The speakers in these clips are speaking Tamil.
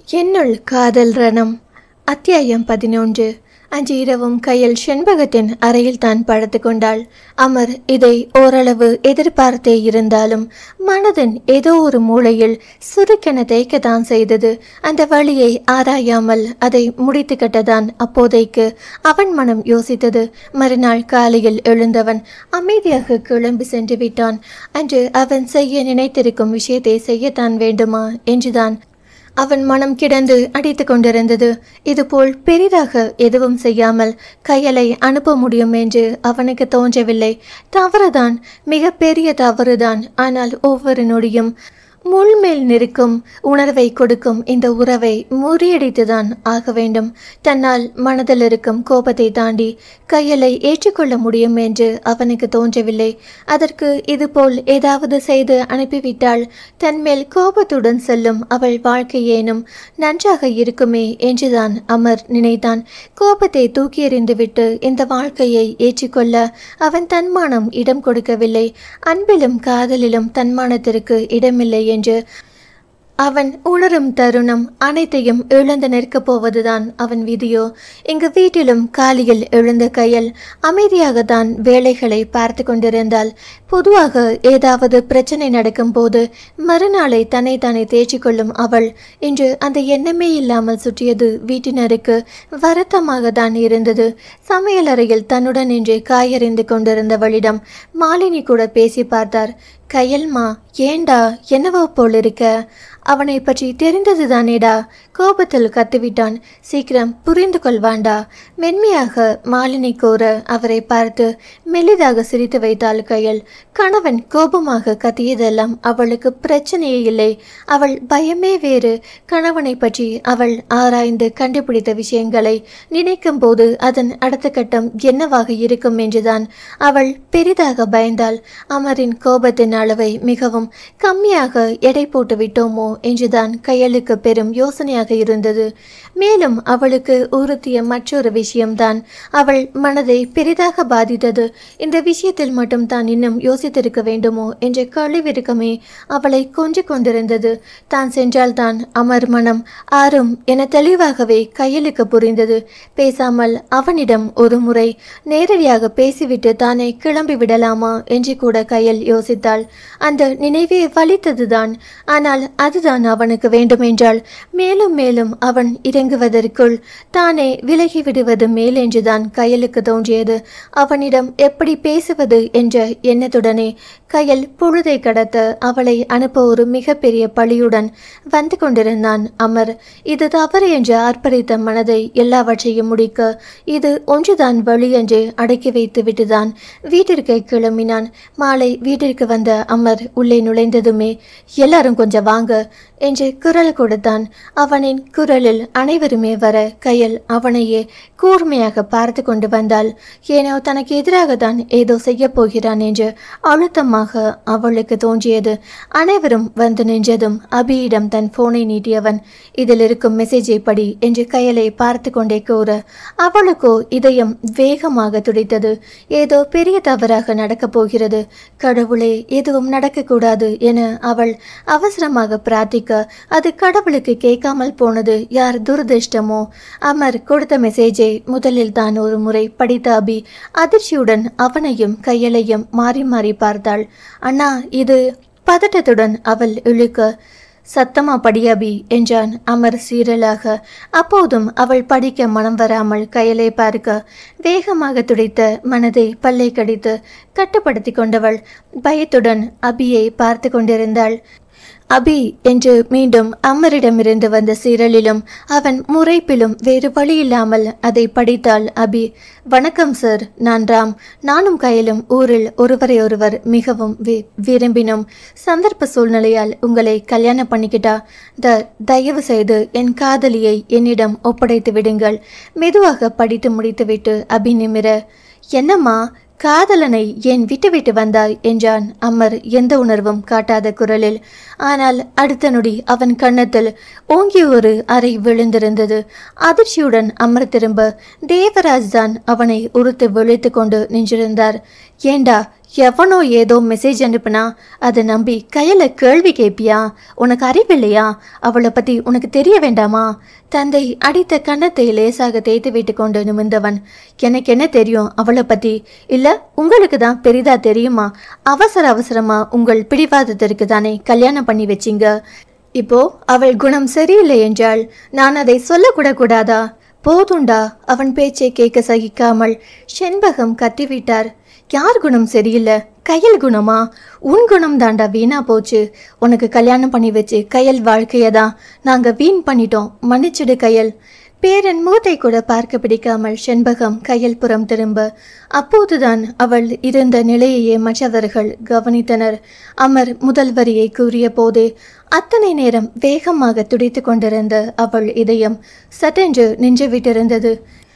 என்னுள் காதல் ரணம் அத்தியாயம் பதினொன்று அன்று இரவும் கையில் செண்பகத்தின் அறையில் தான் படுத்து கொண்டாள் அமர் இதை ஓரளவு எதிர்பார்த்தே இருந்தாலும் மனதின் ஏதோ ஒரு மூலையில் சுருக்கென தேய்க்கத்தான் செய்தது அந்த வழியை ஆராயாமல் அதை முடித்து கட்டதான் அப்போதைக்கு அவன் மனம் யோசித்தது மறுநாள் காலையில் எழுந்தவன் அமைதியாக கிளம்பி சென்று விட்டான் அன்று அவன் செய்ய நினைத்திருக்கும் விஷயத்தை செய்யத்தான் வேண்டுமா என்றுதான் அவன் மனம் கிடந்து அடித்து கொண்டிருந்தது இதுபோல் பெரிதாக எதுவும் செய்யாமல் கையலை அனுப்ப முடியும் என்று அவனுக்கு தோன்றவில்லை தவறுதான் மிக பெரிய தவறுதான் ஆனால் ஒவ்வொரு நொடியும் முள்மேல் நிற்கும் உணர்வை கொடுக்கும் இந்த உறவை முறியடித்துதான் ஆக வேண்டும் தன்னால் மனதில் இருக்கும் கோபத்தை தாண்டி கையலை ஏற்றுக்கொள்ள முடியும் என்று அவனுக்கு தோன்றவில்லை அதற்கு இதுபோல் ஏதாவது செய்து அனுப்பிவிட்டால் தன்மேல் கோபத்துடன் செல்லும் அவள் வாழ்க்கையேனும் நன்றாக இருக்குமே என்றுதான் அமர் நினைத்தான் கோபத்தை தூக்கி எறிந்துவிட்டு இந்த வாழ்க்கையை ஏற்றுக்கொள்ள அவன் தன்மானம் இடம் கொடுக்கவில்லை அன்பிலும் காதலிலும் தன்மானத்திற்கு இடமில்லை என்று அவன் உணரும் தருணம் அனைத்தையும் இழந்து நிற்கப் போவதுதான் அவன் விதியோ இங்கு வீட்டிலும் காலையில் எழுந்த கையில் அமைதியாகத்தான் வேலைகளை பார்த்து கொண்டிருந்தால் பொதுவாக ஏதாவது பிரச்சனை நடக்கும் போது மறுநாளை தன்னைத்தானே தேற்றிக்கொள்ளும் அவள் இன்று அந்த எண்ணமே இல்லாமல் சுற்றியது வீட்டினருக்கு வருத்தமாக தான் இருந்தது சமையலறையில் தன்னுடன் நின்று காயறிந்து கொண்டிருந்தவளிடம் மாலினி கூட பேசி பார்த்தார் கையல்மா ஏண்டா என்னவோ போல் இருக்க அவனை பற்றி தெரிந்தது தானேடா கோபத்தில் கத்திவிட்டான் சீக்கிரம் புரிந்து கொள்வாண்டா மென்மையாக மாலினி கோர அவரை பார்த்து மெல்லிதாக சிரித்து வைத்தாள் கையல் கணவன் கோபமாக கத்தியதெல்லாம் அவளுக்கு பிரச்சனையே இல்லை அவள் பயமே வேறு கணவனை பற்றி அவள் ஆராய்ந்து கண்டுபிடித்த விஷயங்களை நினைக்கும் போது அதன் அடுத்த கட்டம் என்னவாக இருக்கும் என்றுதான் அவள் பெரிதாக பயந்தாள் அமரின் கோபத்தின் அளவை மிகவும் கம்மியாக எடை போட்டு விட்டோமோ என்றுதான் கையலுக்கு பெரும் யோசனையாக இருந்தது மேலும் அவளுக்கு உறுத்திய மற்றொரு விஷயம்தான் அவள் மனதை பெரிதாக பாதித்தது இந்த விஷயத்தில் மட்டும் தான் இன்னும் யோசித்திருக்க வேண்டுமோ என்ற கழிவிருக்கமே அவளை கொன்று கொண்டிருந்தது தான் சென்றால்தான் அமர் மனம் ஆறும் என தெளிவாகவே கையலுக்கு புரிந்தது பேசாமல் அவனிடம் ஒரு முறை நேரடியாக பேசிவிட்டு தானே கிளம்பி விடலாமா என்று கூட கையல் யோசித்தாள் அந்த நினைவே வலித்ததுதான் ஆனால் அதுதான் அவனுக்கு வேண்டுமென்றால் மேலும் மேலும் அவன் இறங்குவதற்குள் தானே விலகி விடுவது மேல் என்றுதான் கையலுக்கு தோன்றியது அவனிடம் எப்படி பேசுவது என்ற எண்ணத்துடனே கையல் பொழுதை கடத்த அவளை அனுப்ப ஒரு மிகப்பெரிய பழியுடன் வந்து கொண்டிருந்தான் அமர் இது தவறு என்று ஆர்ப்பரித்த மனதை எல்லாவற்றையும் முடிக்க இது ஒன்றுதான் வழி என்று அடக்கி வைத்து விட்டுதான் வீட்டிற்கு கிளம்பினான் மாலை வீட்டிற்கு வந்த அமர் உள்ளே நுழைந்ததுமே எல்லாரும் கொஞ்சம் வாங்க என்று குரல் கொடுத்தான் அவனின் குரலில் அனைவருமே வர கையல் அவனையே கூர்மையாக பார்த்து கொண்டு வந்தாள் ஏனோ தனக்கு எதிராக தான் ஏதோ செய்ய போகிறான் என்று அழுத்தமாக அவளுக்கு தோன்றியது அனைவரும் வந்து நின்றதும் அபியிடம் தன் போனை நீட்டியவன் இதில் இருக்கும் மெசேஜை படி என்று கையலை பார்த்து கொண்டே கூற அவளுக்கோ இதயம் வேகமாக துடித்தது ஏதோ பெரிய தவறாக நடக்கப் போகிறது கடவுளே எதுவும் நடக்கக்கூடாது என அவள் அவசரமாக பிரார்த்திக்க அது கடவுளுக்கு கேட்காமல் போனது யார் துரதிர்ஷ்டமோ அமர் கொடுத்த மெசேஜை முதலில் தான் ஒரு முறை படித்த அபி அதிர்ச்சியுடன் அவனையும் கையலையும் மாறி மாறி பார்த்தாள் அண்ணா இது பதட்டத்துடன் அவள் இழுக்க சத்தமா படியபி என்றான் அமர் சீரலாக அப்போதும் அவள் படிக்க மனம் வராமல் கையலை பார்க்க வேகமாக துடைத்த மனதை பல்லை கடித்து கட்டுப்படுத்தி கொண்டவள் பயத்துடன் அபியை பார்த்து கொண்டிருந்தாள் அபி என்று மீண்டும் அம்மரிடமிருந்து வந்த சீரலிலும் அவன் முறைப்பிலும் வேறு வழியில்லாமல் அதை படித்தாள் அபி வணக்கம் சார் நான் ராம் நானும் கையிலும் ஊரில் ஒருவரை ஒருவர் மிகவும் வி- விரும்பினோம் சந்தர்ப்ப சூழ்நிலையால் உங்களை கல்யாணம் பண்ணிக்கிட்டா த தயவு செய்து என் காதலியை என்னிடம் ஒப்படைத்து விடுங்கள் மெதுவாக படித்து முடித்துவிட்டு அபி நிமிர என்னம்மா காதலனை ஏன் விட்டுவிட்டு வந்தாய் என்றான் அமர் எந்த உணர்வும் காட்டாத குரலில் ஆனால் அடுத்த நொடி அவன் கன்னத்தில் ஓங்கி ஒரு அறை விழுந்திருந்தது அதிர்ச்சியுடன் அமர் திரும்ப தேவராஜ் தான் அவனை உறுத்து விழித்து கொண்டு நின்றிருந்தார் ஏண்டா எவனோ ஏதோ மெசேஜ் அனுப்புனா அதை நம்பி கையில கேள்வி கேட்பியா உனக்கு அறிவில்லையா அவளை பத்தி உனக்கு தெரிய வேண்டாமா தந்தை அடித்த கன்னத்தை லேசாக தேய்த்து விட்டு கொண்டு நிமிர்ந்தவன் எனக்கு என்ன தெரியும் அவளை பத்தி இல்ல உங்களுக்கு தான் பெரிதா தெரியுமா அவசர அவசரமா உங்கள் பிடிவாதத்திற்கு தானே கல்யாணம் பண்ணி வச்சீங்க இப்போ அவள் குணம் சரியில்லை என்றால் நான் அதை சொல்லக்கூட கூடாதா போதுண்டா அவன் பேச்சை கேட்க சகிக்காமல் செண்பகம் கத்திவிட்டார் யார் குணம் சரியில்லை கையல் குணமா உன் குணம் தாண்டா வீணா போச்சு உனக்கு கல்யாணம் பண்ணி வச்சு கையல் வாழ்க்கையை தான் நாங்கள் வீண் பண்ணிட்டோம் மன்னிச்சிடு கையல் பேரன் முகத்தை கூட பார்க்க பிடிக்காமல் செண்பகம் கையில் புறம் திரும்ப அப்போதுதான் அவள் இருந்த நிலையையே மற்றவர்கள் கவனித்தனர் அமர் முதல் வரியை கூறிய போதே அத்தனை நேரம் வேகமாக துடித்து கொண்டிருந்த அவள் இதயம் சட்டென்று நின்று விட்டிருந்தது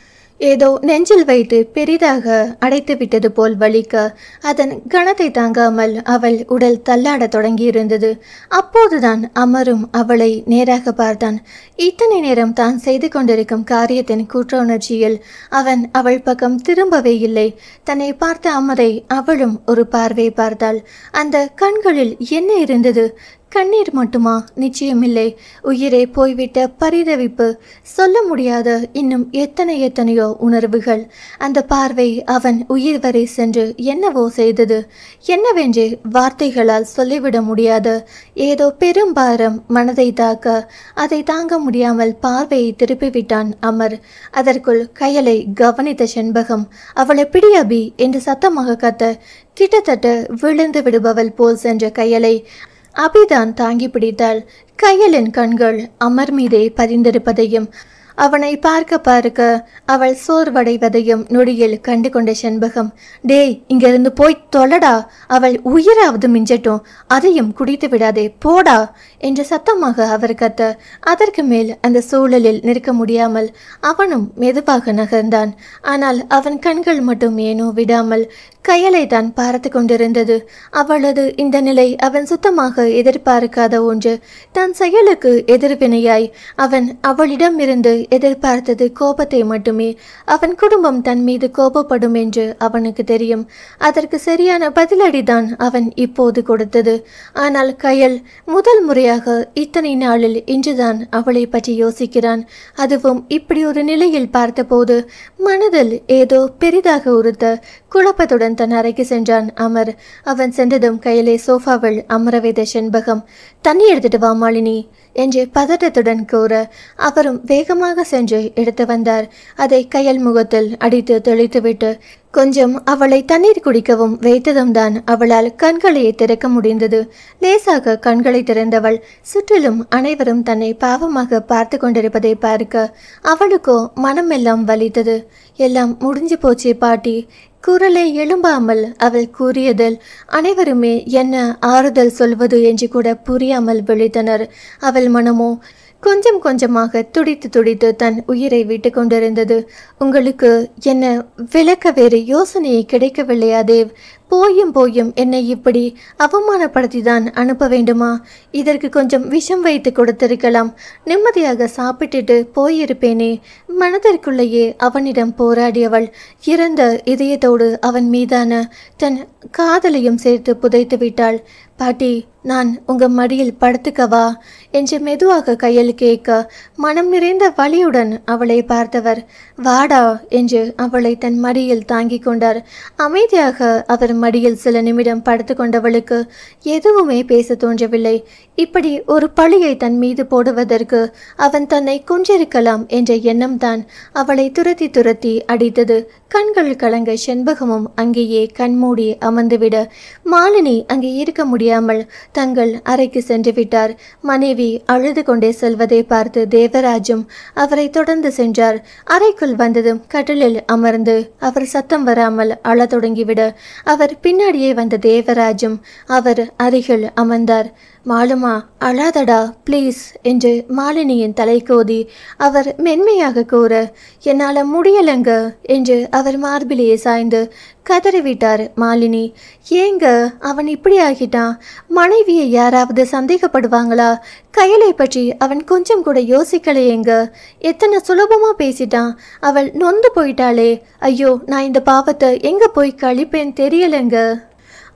ஏதோ நெஞ்சில் வைத்து பெரிதாக அடைத்து விட்டது போல் வலிக்க அதன் கணத்தை தாங்காமல் அவள் உடல் தள்ளாடத் தொடங்கியிருந்தது அப்போதுதான் அமரும் அவளை நேராக பார்த்தான் இத்தனை நேரம் தான் செய்து கொண்டிருக்கும் காரியத்தின் குற்ற உணர்ச்சியில் அவன் அவள் பக்கம் திரும்பவே இல்லை தன்னை பார்த்த அமரை அவளும் ஒரு பார்வை பார்த்தாள் அந்த கண்களில் என்ன இருந்தது கண்ணீர் மட்டுமா நிச்சயமில்லை உயிரே போய்விட்ட பரிதவிப்பு சொல்ல முடியாத இன்னும் எத்தனை எத்தனையோ உணர்வுகள் அந்த பார்வை அவன் உயிர் வரை சென்று என்னவோ செய்தது என்னவென்று வார்த்தைகளால் சொல்லிவிட முடியாத ஏதோ பெரும் பாரம் மனதை தாக்க அதை தாங்க முடியாமல் பார்வையை திருப்பிவிட்டான் அமர் அதற்குள் கையலை கவனித்த செண்பகம் அவளை பிடியபி என்று சத்தமாக கத்த கிட்டத்தட்ட விழுந்து விடுபவள் போல் சென்ற கையலை அபிதான் தாங்கி பிடித்தாள் கையலின் கண்கள் அமர் மீதே பதிந்திருப்பதையும் அவனை பார்க்க பார்க்க அவள் சோர்வடைவதையும் நொடியில் கண்டு கொண்ட செண்பகம் டேய் இங்கிருந்து போய் தொலைடா அவள் உயிராவது மிஞ்சட்டும் அதையும் குடித்து விடாதே போடா என்று சத்தமாக அவர் கத்த அதற்கு மேல் அந்த சூழலில் நிற்க முடியாமல் அவனும் மெதுவாக நகர்ந்தான் ஆனால் அவன் கண்கள் மட்டும் ஏனோ விடாமல் கையலை தான் பார்த்து கொண்டிருந்தது அவளது இந்த நிலை அவன் சுத்தமாக எதிர்பார்க்காத ஒன்று தன் செயலுக்கு எதிர்வினையாய் அவன் அவளிடமிருந்து எதிர்பார்த்தது கோபத்தை மட்டுமே அவன் குடும்பம் தன் மீது கோபப்படும் என்று அவனுக்கு தெரியும் அதற்கு சரியான பதிலடிதான் அவன் இப்போது கொடுத்தது ஆனால் கயல் முதல் முறையாக இத்தனை நாளில் இன்றுதான் அவளை பற்றி யோசிக்கிறான் அதுவும் இப்படி ஒரு நிலையில் பார்த்தபோது மனதில் ஏதோ பெரிதாக உறுத்த குழப்பத்துடன் தன் அறைக்கு சென்றான் அமர் அவன் சென்றதும் கையிலே சோஃபாவில் அமர வைத்த செண்பகம் தண்ணி எடுத்துட்டு வா மாலினி என்று பதட்டத்துடன் கூற அவரும் வேகமாக சென்று எடுத்து வந்தார் அதை கையல் முகத்தில் அடித்து தெளித்துவிட்டு கொஞ்சம் அவளை தண்ணீர் குடிக்கவும் வைத்ததும் தான் அவளால் கண்களை திறக்க முடிந்தது லேசாக கண்களை திறந்தவள் சுற்றிலும் அனைவரும் தன்னை பாவமாக பார்த்து கொண்டிருப்பதை பார்க்க அவளுக்கோ மனமெல்லாம் வலித்தது எல்லாம் முடிஞ்சு போச்சே பாட்டி குரலை எழும்பாமல் அவள் கூறியதில் அனைவருமே என்ன ஆறுதல் சொல்வது என்று கூட புரியாமல் விழித்தனர் அவள் மனமோ கொஞ்சம் கொஞ்சமாக துடித்து துடித்து தன் உயிரை விட்டு கொண்டிருந்தது உங்களுக்கு என்ன விளக்க வேறு யோசனையை கிடைக்கவில்லையா தேவ் போயும் போயும் என்னை இப்படி அவமானப்படுத்தி தான் அனுப்ப வேண்டுமா இதற்கு கொஞ்சம் விஷம் வைத்து கொடுத்திருக்கலாம் நிம்மதியாக சாப்பிட்டுட்டு போயிருப்பேனே மனதிற்குள்ளேயே அவனிடம் போராடியவள் இறந்த இதயத்தோடு அவன் மீதான தன் காதலையும் சேர்த்து புதைத்து விட்டாள் பாட்டி நான் உங்க மடியில் படுத்துக்கவா என்று மெதுவாக கையில் கேட்க மனம் நிறைந்த வலியுடன் அவளை பார்த்தவர் வாடா என்று அவளை தன் மடியில் தாங்கிக் கொண்டார் அமைதியாக அவர் மடியில் சில நிமிடம் படுத்து கொண்டவளுக்கு எதுவுமே பேச தோன்றவில்லை இப்படி ஒரு பழியை தன் மீது போடுவதற்கு அவன் தன்னை கொன்றிருக்கலாம் என்ற எண்ணம் தான் அவளை துரத்தி துரத்தி அடித்தது கண்கள் கலங்க செண்பகமும் அங்கேயே கண்மூடி அமர்ந்துவிட மாலினி அங்கே இருக்க முடியாமல் தங்கள் அறைக்கு சென்று விட்டார் மனைவி அழுது கொண்டே செல்வதை பார்த்து தேவராஜும் அவரை தொடர்ந்து சென்றார் அறைக்குள் வந்ததும் கட்டிலில் அமர்ந்து அவர் சத்தம் வராமல் அழத் தொடங்கிவிட அவர் பின்னாடியே வந்த தேவராஜும் அவர் அருகில் அமர்ந்தார் மாலுமா அழாதடா ப்ளீஸ் என்று மாலினியின் தலை கோதி அவர் மென்மையாக கூற என்னால் முடியலங்க என்று அவர் மார்பிலேயே சாய்ந்து கதறிவிட்டார் மாலினி ஏங்க அவன் இப்படி ஆகிட்டான் மனைவியை யாராவது சந்தேகப்படுவாங்களா கையலை பற்றி அவன் கொஞ்சம் கூட யோசிக்கலையேங்க எத்தனை சுலபமா பேசிட்டான் அவள் நொந்து போயிட்டாளே ஐயோ நான் இந்த பாவத்தை எங்க போய் கழிப்பேன் தெரியலங்க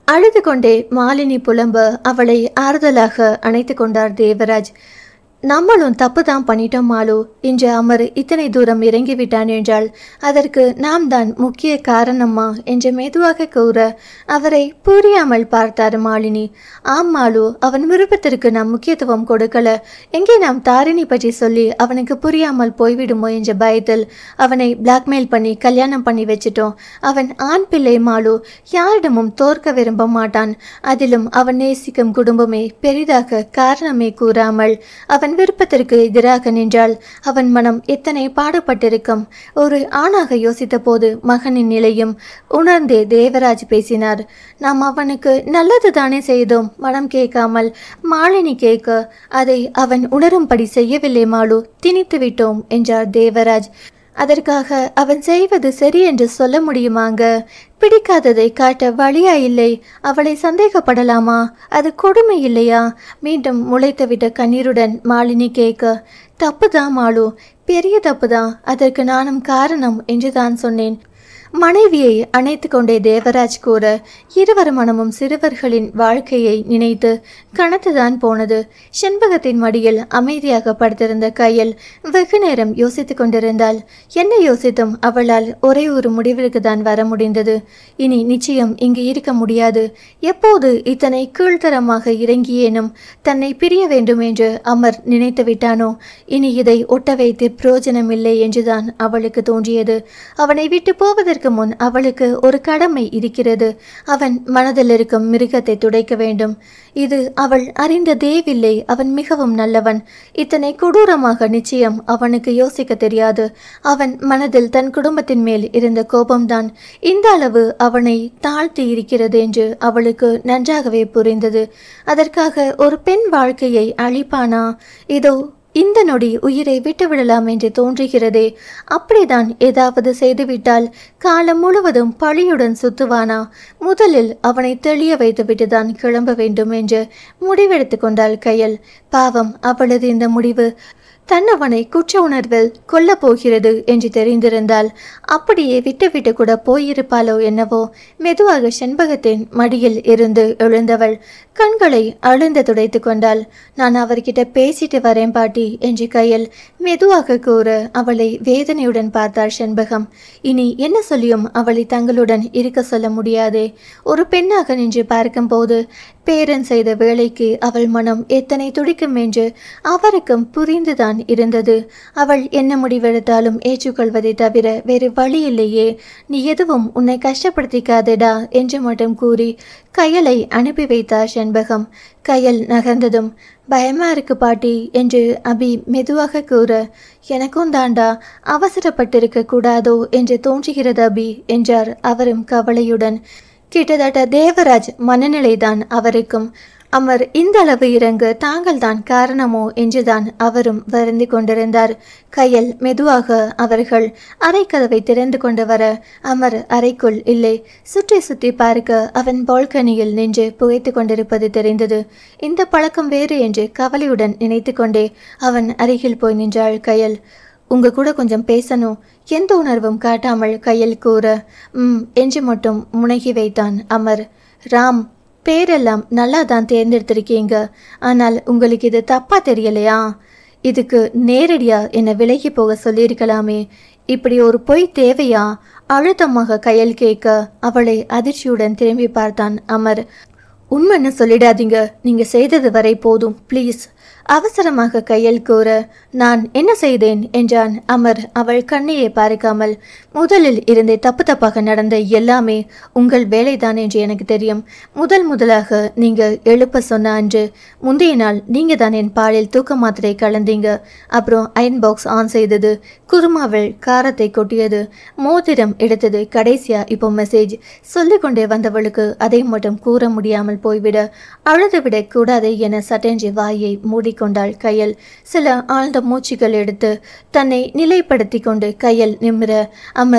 அழுது கொண்டே மாலினி புலம்ப அவளை ஆறுதலாக அணைத்து கொண்டார் தேவராஜ் நம்மளும் தப்பு தான் பண்ணிட்டோம் மாலு இன்று அமர் இத்தனை தூரம் இறங்கிவிட்டான் என்றால் அதற்கு நாம் தான் முக்கிய காரணம்மா என்று மெதுவாக கூற அவரை புரியாமல் பார்த்தார் மாலினி ஆம் மாலு அவன் விருப்பத்திற்கு நாம் முக்கியத்துவம் கொடுக்கல எங்கே நாம் தாரிணி பற்றி சொல்லி அவனுக்கு புரியாமல் போய்விடுமோ என்ற பயத்தில் அவனை பிளாக்மெயில் பண்ணி கல்யாணம் பண்ணி வச்சிட்டோம் அவன் ஆண் பிள்ளை மாலு யாரிடமும் தோற்க விரும்ப மாட்டான் அதிலும் அவன் நேசிக்கும் குடும்பமே பெரிதாக காரணமே கூறாமல் அவன் விருப்பத்திற்கு எதிராக நின்றால் அவன் மனம் எத்தனை பாடுபட்டிருக்கும் ஒரு ஆணாக யோசித்த போது மகனின் நிலையும் உணர்ந்தே தேவராஜ் பேசினார் நாம் அவனுக்கு நல்லது தானே செய்தோம் மனம் கேட்காமல் மாலினி கேட்க அதை அவன் உணரும்படி செய்யவில்லை மாலு திணித்து விட்டோம் என்றார் தேவராஜ் அதற்காக அவன் செய்வது சரி என்று சொல்ல முடியுமாங்க பிடிக்காததை காட்ட வழியா இல்லை அவளை சந்தேகப்படலாமா அது கொடுமை இல்லையா மீண்டும் முளைத்துவிட்ட கண்ணீருடன் மாலினி கேட்க தப்புதான் மாலு பெரிய தப்புதான் அதற்கு நானும் காரணம் என்று தான் சொன்னேன் மனைவியை அணைத்து கொண்டே தேவராஜ் கூற இருவர் மனமும் சிறுவர்களின் வாழ்க்கையை நினைத்து கனத்துதான் போனது செண்பகத்தின் மடியில் அமைதியாக படுத்திருந்த கையில் வெகு நேரம் யோசித்துக் கொண்டிருந்தாள் என்ன யோசித்தும் அவளால் ஒரே ஒரு முடிவிற்கு தான் வர முடிந்தது இனி நிச்சயம் இங்கு இருக்க முடியாது எப்போது இத்தனை கீழ்த்தரமாக இறங்கியேனும் தன்னை பிரிய வேண்டும் என்று அமர் நினைத்து விட்டானோ இனி இதை ஒட்ட வைத்து பிரயோஜனமில்லை என்றுதான் அவளுக்கு தோன்றியது அவனை விட்டு போவதற்கு முன் அவளுக்கு ஒரு கடமை இருக்கிறது அவன் மனதில் இருக்கும் மிருகத்தை துடைக்க வேண்டும் இது அவள் அறிந்த தேவில்லை அவன் மிகவும் நல்லவன் இத்தனை கொடூரமாக நிச்சயம் அவனுக்கு யோசிக்க தெரியாது அவன் மனதில் தன் குடும்பத்தின் மேல் இருந்த கோபம்தான் இந்த அளவு அவனை தாழ்த்தி இருக்கிறது என்று அவளுக்கு நன்றாகவே புரிந்தது அதற்காக ஒரு பெண் வாழ்க்கையை அழிப்பானா இதோ இந்த நொடி உயிரை விட்டுவிடலாம் என்று தோன்றுகிறதே அப்படிதான் ஏதாவது செய்துவிட்டால் காலம் முழுவதும் பழியுடன் சுத்துவானா முதலில் அவனை தெளிய வைத்துவிட்டுதான் கிளம்ப வேண்டும் என்று முடிவெடுத்து கொண்டாள் கையல் பாவம் அவளது இந்த முடிவு தன் அவனை குற்ற உணர்வில் கொல்லப் போகிறது என்று தெரிந்திருந்தால் அப்படியே விட்டுவிட்டு கூட போயிருப்பாளோ என்னவோ மெதுவாக செண்பகத்தின் மடியில் இருந்து எழுந்தவள் கண்களை அழுந்த துடைத்து கொண்டாள் நான் அவர்கிட்ட பேசிட்டு வரேன் பாட்டி என்று கையில் மெதுவாக கூற அவளை வேதனையுடன் பார்த்தாள் செண்பகம் இனி என்ன சொல்லியும் அவளை தங்களுடன் இருக்க சொல்ல முடியாதே ஒரு பெண்ணாக நின்று பார்க்கும்போது பேரன் செய்த வேலைக்கு அவள் மனம் எத்தனை துடிக்கும் என்று அவருக்கும் புரிந்துதான் இருந்தது அவள் என்ன முடிவெடுத்தாலும் ஏற்றுக்கொள்வதை தவிர வேறு வழி இல்லையே நீ எதுவும் உன்னை கஷ்டப்படுத்திக்காதேடா என்று மட்டும் கூறி கையலை அனுப்பி வைத்தார் செண்பகம் கையல் நகர்ந்ததும் பயமா இருக்கு பாட்டி என்று அபி மெதுவாக கூற எனக்கும் தாண்டா அவசரப்பட்டிருக்க கூடாதோ என்று தோன்றுகிறது அபி என்றார் அவரும் கவலையுடன் கிட்டத்தட்ட தேவராஜ் மனநிலைதான் அவருக்கும் அமர் இந்த அளவு இறங்க தாங்கள் தான் காரணமோ என்றுதான் அவரும் வருந்தி கொண்டிருந்தார் கையில் மெதுவாக அவர்கள் அறைக்கதவை திறந்து கொண்டு வர அமர் அறைக்குள் இல்லை சுற்றி சுற்றி பார்க்க அவன் பால்கனியில் நின்று புகைத்து கொண்டிருப்பது தெரிந்தது இந்த பழக்கம் வேறு என்று கவலையுடன் நினைத்து கொண்டே அவன் அருகில் போய் நின்றாள் கையல் உங்க கூட கொஞ்சம் பேசணும் எந்த உணர்வும் காட்டாமல் கையில் கூற ம் என்று மட்டும் முனகி வைத்தான் அமர் ராம் பேரெல்லாம் நல்லா தான் தேர்ந்தெடுத்திருக்கீங்க ஆனால் உங்களுக்கு இது தப்பா தெரியலையா இதுக்கு நேரடியா என்னை விலகி போக சொல்லியிருக்கலாமே இப்படி ஒரு பொய் தேவையா அழுத்தமாக கையில் கேட்க அவளை அதிர்ச்சியுடன் திரும்பி பார்த்தான் அமர் உண்மைன்னு சொல்லிடாதீங்க நீங்க செய்தது வரை போதும் ப்ளீஸ் அவசரமாக கையில் கூற நான் என்ன செய்தேன் என்றான் அமர் அவள் கண்ணையே பார்க்காமல் முதலில் இருந்தே தப்பு தப்பாக நடந்த எல்லாமே உங்கள் வேலைதான் என்று எனக்கு தெரியும் முதல் முதலாக நீங்க எழுப்ப சொன்ன அன்று முந்தைய நாள் நீங்க தான் என் பாலில் தூக்க மாத்திரை கலந்தீங்க அப்புறம் அயன் பாக்ஸ் ஆன் செய்தது குருமாவில் காரத்தை கொட்டியது மோதிரம் எடுத்தது கடைசியா இப்போ மெசேஜ் சொல்லிக்கொண்டே வந்தவளுக்கு அதை மட்டும் கூற முடியாமல் போய்விட அழுதுவிட கூடாது என சட்டென்று வாயை மூடிக்கொண்டாள் கையல் சில ஆழ்ந்த மூச்சுகள் எடுத்து தன்னை நிலைப்படுத்தி கொண்டு கையல் நிமிர அமர்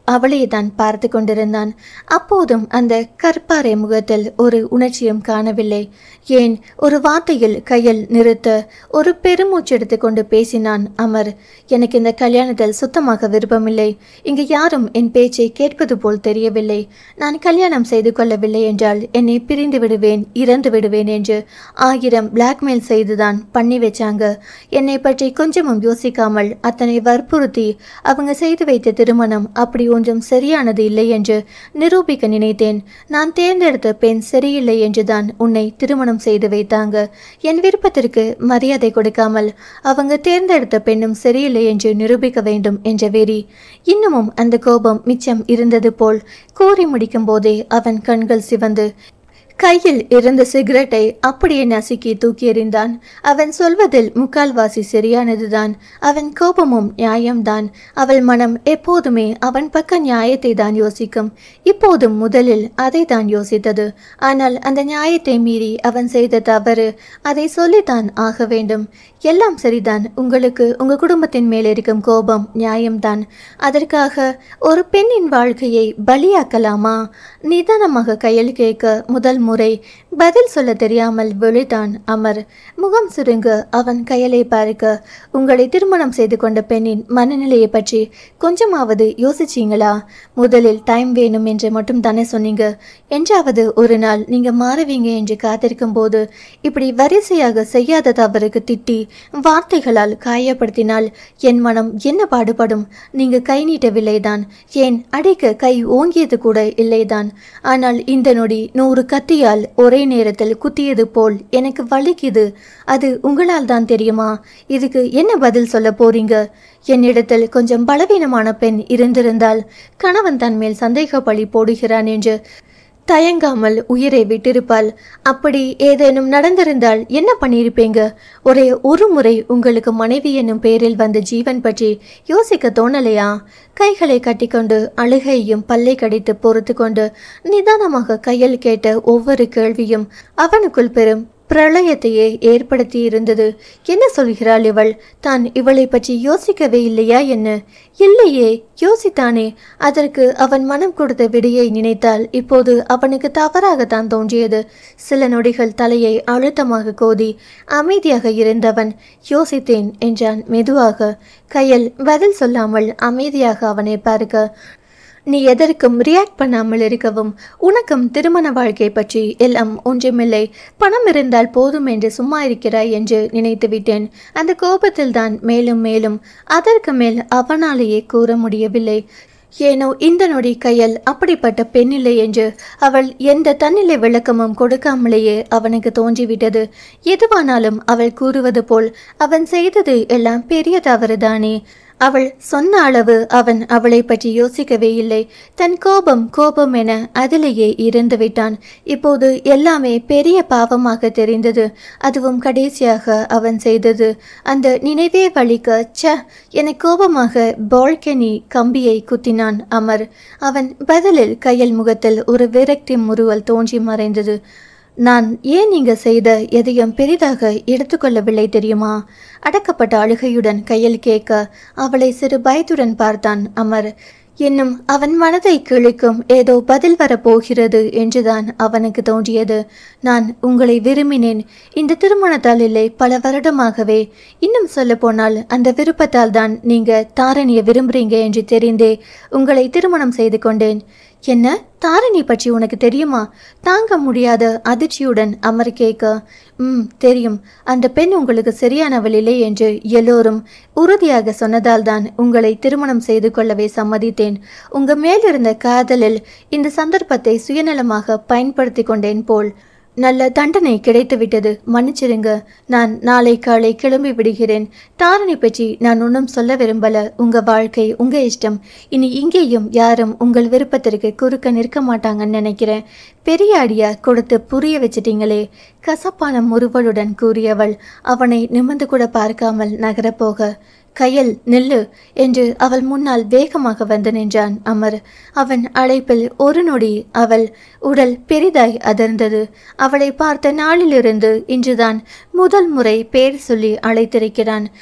அவளையே தான் பார்த்து கொண்டிருந்தான் அப்போதும் அந்த கற்பாறை முகத்தில் ஒரு உணர்ச்சியும் காணவில்லை ஏன் ஒரு வார்த்தையில் கையில் நிறுத்த ஒரு பெருமூச்சு எடுத்துக்கொண்டு பேசினான் அமர் எனக்கு இந்த கல்யாணத்தில் சுத்தமாக விருப்பமில்லை இங்கு யாரும் என் பேச்சை கேட்பது போல் தெரியவில்லை நான் கல்யாணம் செய்து கொள்ளவில்லை என்றால் என்னை பிரிந்து விடுவேன் இறந்து விடுவேன் என்று ஆயிரம் பிளாக்மெயில் செய்துதான் பண்ணி வச்சாங்க என்னை பற்றி கொஞ்சமும் யோசிக்காமல் அத்தனை வற்புறுத்தி அவங்க செய்து வைத்த திருமணம் அப்படி ஒன்றும் சரியானது இல்லை என்று நிரூபிக்க நினைத்தேன் நான் தேர்ந்தெடுத்த பெண் சரியில்லை என்றுதான் உன்னை திருமணம் செய்து வைத்தாங்க என் விருப்பத்திற்கு மரியாதை கொடுக்காமல் அவங்க தேர்ந்தெடுத்த பெண்ணும் சரியில்லை என்று நிரூபிக்க வேண்டும் என்ற வெறி இன்னமும் அந்த கோபம் மிச்சம் இருந்தது போல் கூறி முடிக்கும் போதே அவன் கண்கள் சிவந்து கையில் இருந்த சிகரெட்டை அப்படியே நசுக்கி தூக்கி எறிந்தான் அவன் சொல்வதில் முக்கால்வாசி சரியானதுதான் அவன் கோபமும் நியாயம்தான் அவள் மனம் எப்போதுமே அவன் பக்க நியாயத்தை தான் யோசிக்கும் இப்போதும் முதலில் அதை தான் யோசித்தது ஆனால் அந்த நியாயத்தை மீறி அவன் செய்த தவறு அதை சொல்லித்தான் ஆக வேண்டும் எல்லாம் சரிதான் உங்களுக்கு உங்க குடும்பத்தின் மேல் இருக்கும் கோபம் நியாயம்தான் அதற்காக ஒரு பெண்ணின் வாழ்க்கையை பலியாக்கலாமா நிதானமாக கையில் கேட்க முதல் முறை பதில் சொல்ல தெரியாமல் விழித்தான் அமர் முகம் சுருங்க அவன் கையலை பார்க்க உங்களை திருமணம் செய்து கொண்ட பெண்ணின் மனநிலையை பற்றி கொஞ்சமாவது யோசிச்சீங்களா முதலில் டைம் வேணும் என்று மட்டும் தானே சொன்னீங்க என்றாவது ஒரு நாள் நீங்க மாறுவீங்க என்று காத்திருக்கும் போது இப்படி வரிசையாக செய்யாத தவறுக்கு திட்டி வார்த்தைகளால் காயப்படுத்தினால் என் மனம் என்ன பாடுபடும் நீங்க கை நீட்டவில்லைதான் ஏன் அடிக்க கை ஓங்கியது கூட இல்லைதான் ஆனால் இந்த நொடி நூறு கத்தியால் ஒரே நேரத்தில் குத்தியது போல் எனக்கு வலிக்குது அது உங்களால் தான் தெரியுமா இதுக்கு என்ன பதில் சொல்ல போறீங்க என்னிடத்தில் கொஞ்சம் பலவீனமான பெண் இருந்திருந்தால் கணவன் தன் மேல் சந்தேக பழி போடுகிறான் என்று தயங்காமல் உயிரை விட்டிருப்பாள் அப்படி ஏதேனும் நடந்திருந்தால் என்ன பண்ணியிருப்பீங்க ஒரே ஒரு முறை உங்களுக்கு மனைவி என்னும் பெயரில் வந்த ஜீவன் பற்றி யோசிக்க தோணலையா கைகளை கட்டிக்கொண்டு அழுகையும் பல்லை கடித்து பொறுத்து கொண்டு நிதானமாக கையில் கேட்ட ஒவ்வொரு கேள்வியும் அவனுக்குள் பெரும் பிரளயத்தையே ஏற்படுத்தி இருந்தது என்ன சொல்கிறாள் இவள் தான் இவளை பற்றி யோசிக்கவே இல்லையா என்ன இல்லையே யோசித்தானே அதற்கு அவன் மனம் கொடுத்த விடையை நினைத்தால் இப்போது அவனுக்கு தவறாகத்தான் தோன்றியது சில நொடிகள் தலையை அழுத்தமாக கோதி அமைதியாக இருந்தவன் யோசித்தேன் என்றான் மெதுவாக கையில் பதில் சொல்லாமல் அமைதியாக அவனை பார்க்க நீ எதற்கும் ரியாக்ட் பண்ணாமல் இருக்கவும் உனக்கும் திருமண வாழ்க்கை பற்றி எல்லாம் ஒன்றுமில்லை பணம் இருந்தால் போதும் என்று சும்மா இருக்கிறாய் என்று நினைத்து விட்டேன் அந்த கோபத்தில் தான் மேலும் மேலும் அதற்கு மேல் அவனாலேயே கூற முடியவில்லை ஏனோ இந்த நொடி கையல் அப்படிப்பட்ட பெண்ணில்லை என்று அவள் எந்த தன்னிலை விளக்கமும் கொடுக்காமலேயே அவனுக்கு தோன்றிவிட்டது எதுவானாலும் அவள் கூறுவது போல் அவன் செய்தது எல்லாம் பெரிய தவறுதானே அவள் சொன்ன அளவு அவன் அவளை பற்றி யோசிக்கவே இல்லை தன் கோபம் கோபம் என அதிலேயே இருந்து விட்டான் இப்போது எல்லாமே பெரிய பாவமாக தெரிந்தது அதுவும் கடைசியாக அவன் செய்தது அந்த நினைவே வலிக்க ச்ச என கோபமாக பால்கனி கம்பியை குத்தினான் அமர் அவன் பதிலில் கையல் முகத்தில் ஒரு விரக்தி முறுவல் தோன்றி மறைந்தது நான் ஏன் நீங்க செய்த எதையும் பெரிதாக எடுத்துக்கொள்ளவில்லை தெரியுமா அடக்கப்பட்ட அழுகையுடன் கையில் கேட்க அவளை சிறு பயத்துடன் பார்த்தான் அமர் இன்னும் அவன் மனதை கிழிக்கும் ஏதோ பதில் வரப்போகிறது என்றுதான் அவனுக்கு தோன்றியது நான் உங்களை விரும்பினேன் இந்த திருமணத்தால் இல்லை பல வருடமாகவே இன்னும் சொல்ல போனால் அந்த விருப்பத்தால் தான் நீங்க தாரணியை விரும்புறீங்க என்று தெரிந்தே உங்களை திருமணம் செய்து கொண்டேன் என்ன தாரணி பற்றி உனக்கு தெரியுமா தாங்க முடியாத அதிர்ச்சியுடன் அமர் கேட்க ம் தெரியும் அந்த பெண் உங்களுக்கு சரியானவள் இல்லை என்று எல்லோரும் உறுதியாக சொன்னதால் தான் உங்களை திருமணம் செய்து கொள்ளவே சம்மதித்தேன் உங்க மேலிருந்த காதலில் இந்த சந்தர்ப்பத்தை சுயநலமாக பயன்படுத்தி கொண்டேன் போல் நல்ல தண்டனை கிடைத்துவிட்டது மன்னிச்சிருங்க நான் நாளை காலை கிளம்பி விடுகிறேன் தாரணி பற்றி நான் ஒன்றும் சொல்ல விரும்பல உங்க வாழ்க்கை உங்க இஷ்டம் இனி இங்கேயும் யாரும் உங்கள் விருப்பத்திற்கு குறுக்க நிற்க மாட்டாங்கன்னு நினைக்கிறேன் பெரிய அடியா கொடுத்து புரிய வச்சிட்டீங்களே கசப்பான முறுவலுடன் கூறியவள் அவனை நிமிர்ந்து கூட பார்க்காமல் நகரப்போக கையல் நில்லு என்று அவள் முன்னால் வேகமாக வந்து நின்றான் அமர் அவன் அழைப்பில் ஒரு நொடி அவள் உடல் பெரிதாய் அதிர்ந்தது அவளை பார்த்த நாளிலிருந்து இன்றுதான் முதல் முறை பேர் சொல்லி அழைத்திருக்கிறான்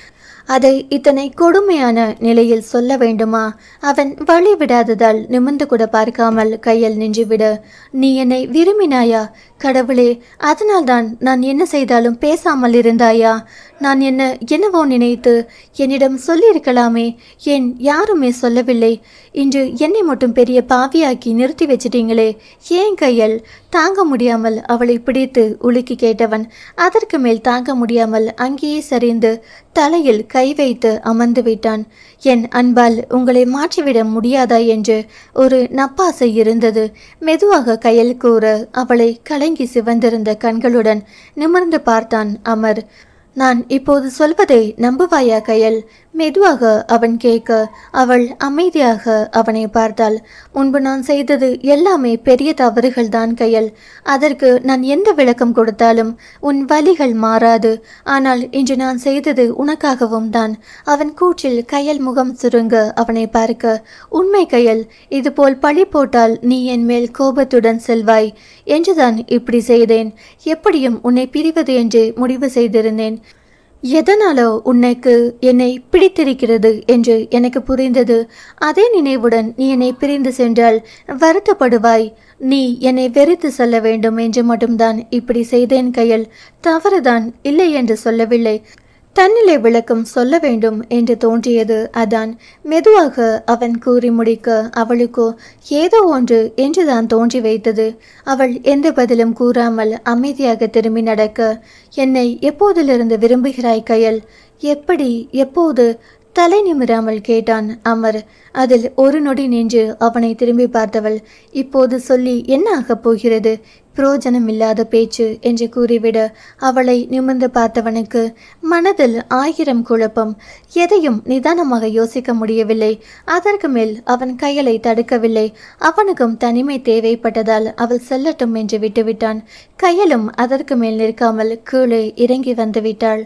அதை இத்தனை கொடுமையான நிலையில் சொல்ல வேண்டுமா அவன் வழி விடாததால் நிமிர்ந்து கூட பார்க்காமல் கையில் நின்றுவிட நீ என்னை விரும்பினாயா கடவுளே அதனால்தான் நான் என்ன செய்தாலும் பேசாமல் இருந்தாயா நான் என்ன என்னவோ நினைத்து என்னிடம் சொல்லியிருக்கலாமே ஏன் யாருமே சொல்லவில்லை இன்று என்னை மட்டும் பெரிய பாவியாக்கி நிறுத்தி வச்சிட்டீங்களே ஏன் கையல் தாங்க முடியாமல் அவளை பிடித்து உலுக்கி கேட்டவன் அதற்கு மேல் தாங்க முடியாமல் அங்கேயே சரிந்து தலையில் கை வைத்து அமர்ந்து விட்டான் என் அன்பால் உங்களை மாற்றிவிட முடியாதா என்று ஒரு நப்பாசை இருந்தது மெதுவாக கையில் கூற அவளை கலங்கி சிவந்திருந்த கண்களுடன் நிமிர்ந்து பார்த்தான் அமர் நான் இப்போது சொல்வதை நம்புவாயா கையல் மெதுவாக அவன் கேட்க அவள் அமைதியாக அவனை பார்த்தாள் முன்பு நான் செய்தது எல்லாமே பெரிய தவறுகள் தான் கையல் அதற்கு நான் எந்த விளக்கம் கொடுத்தாலும் உன் வலிகள் மாறாது ஆனால் இன்று நான் செய்தது உனக்காகவும் தான் அவன் கூற்றில் கையல் முகம் சுருங்க அவனை பார்க்க உண்மை கையல் இதுபோல் பழி போட்டால் நீ என் மேல் கோபத்துடன் செல்வாய் என்றுதான் இப்படி செய்தேன் எப்படியும் உன்னை பிரிவது என்று முடிவு செய்திருந்தேன் எதனாலோ உன்னைக்கு என்னை பிடித்திருக்கிறது என்று எனக்கு புரிந்தது அதே நினைவுடன் நீ என்னை பிரிந்து சென்றால் வருத்தப்படுவாய் நீ என்னை வெறுத்து சொல்ல வேண்டும் என்று மட்டும்தான் இப்படி செய்தேன் கையில் தவறுதான் இல்லை என்று சொல்லவில்லை தன்னிலை விளக்கம் சொல்ல வேண்டும் என்று தோன்றியது அதான் மெதுவாக அவன் கூறி முடிக்க அவளுக்கோ ஏதோ ஒன்று என்றுதான் தோன்றி வைத்தது அவள் எந்த பதிலும் கூறாமல் அமைதியாக திரும்பி நடக்க என்னை எப்போதிலிருந்து விரும்புகிறாய் கையல் எப்படி எப்போது தலை நிமிராமல் கேட்டான் அமர் அதில் ஒரு நொடி நின்று அவனை திரும்பி பார்த்தவள் இப்போது சொல்லி என்ன ஆகப் போகிறது புரோஜனம் இல்லாத பேச்சு என்று கூறிவிட அவளை நிமிர்ந்து பார்த்தவனுக்கு மனதில் ஆயிரம் குழப்பம் எதையும் நிதானமாக யோசிக்க முடியவில்லை அதற்கு மேல் அவன் கையலை தடுக்கவில்லை அவனுக்கும் தனிமை தேவைப்பட்டதால் அவள் செல்லட்டும் என்று விட்டுவிட்டான் கையலும் அதற்கு மேல் நிற்காமல் கீழே இறங்கி வந்து விட்டாள்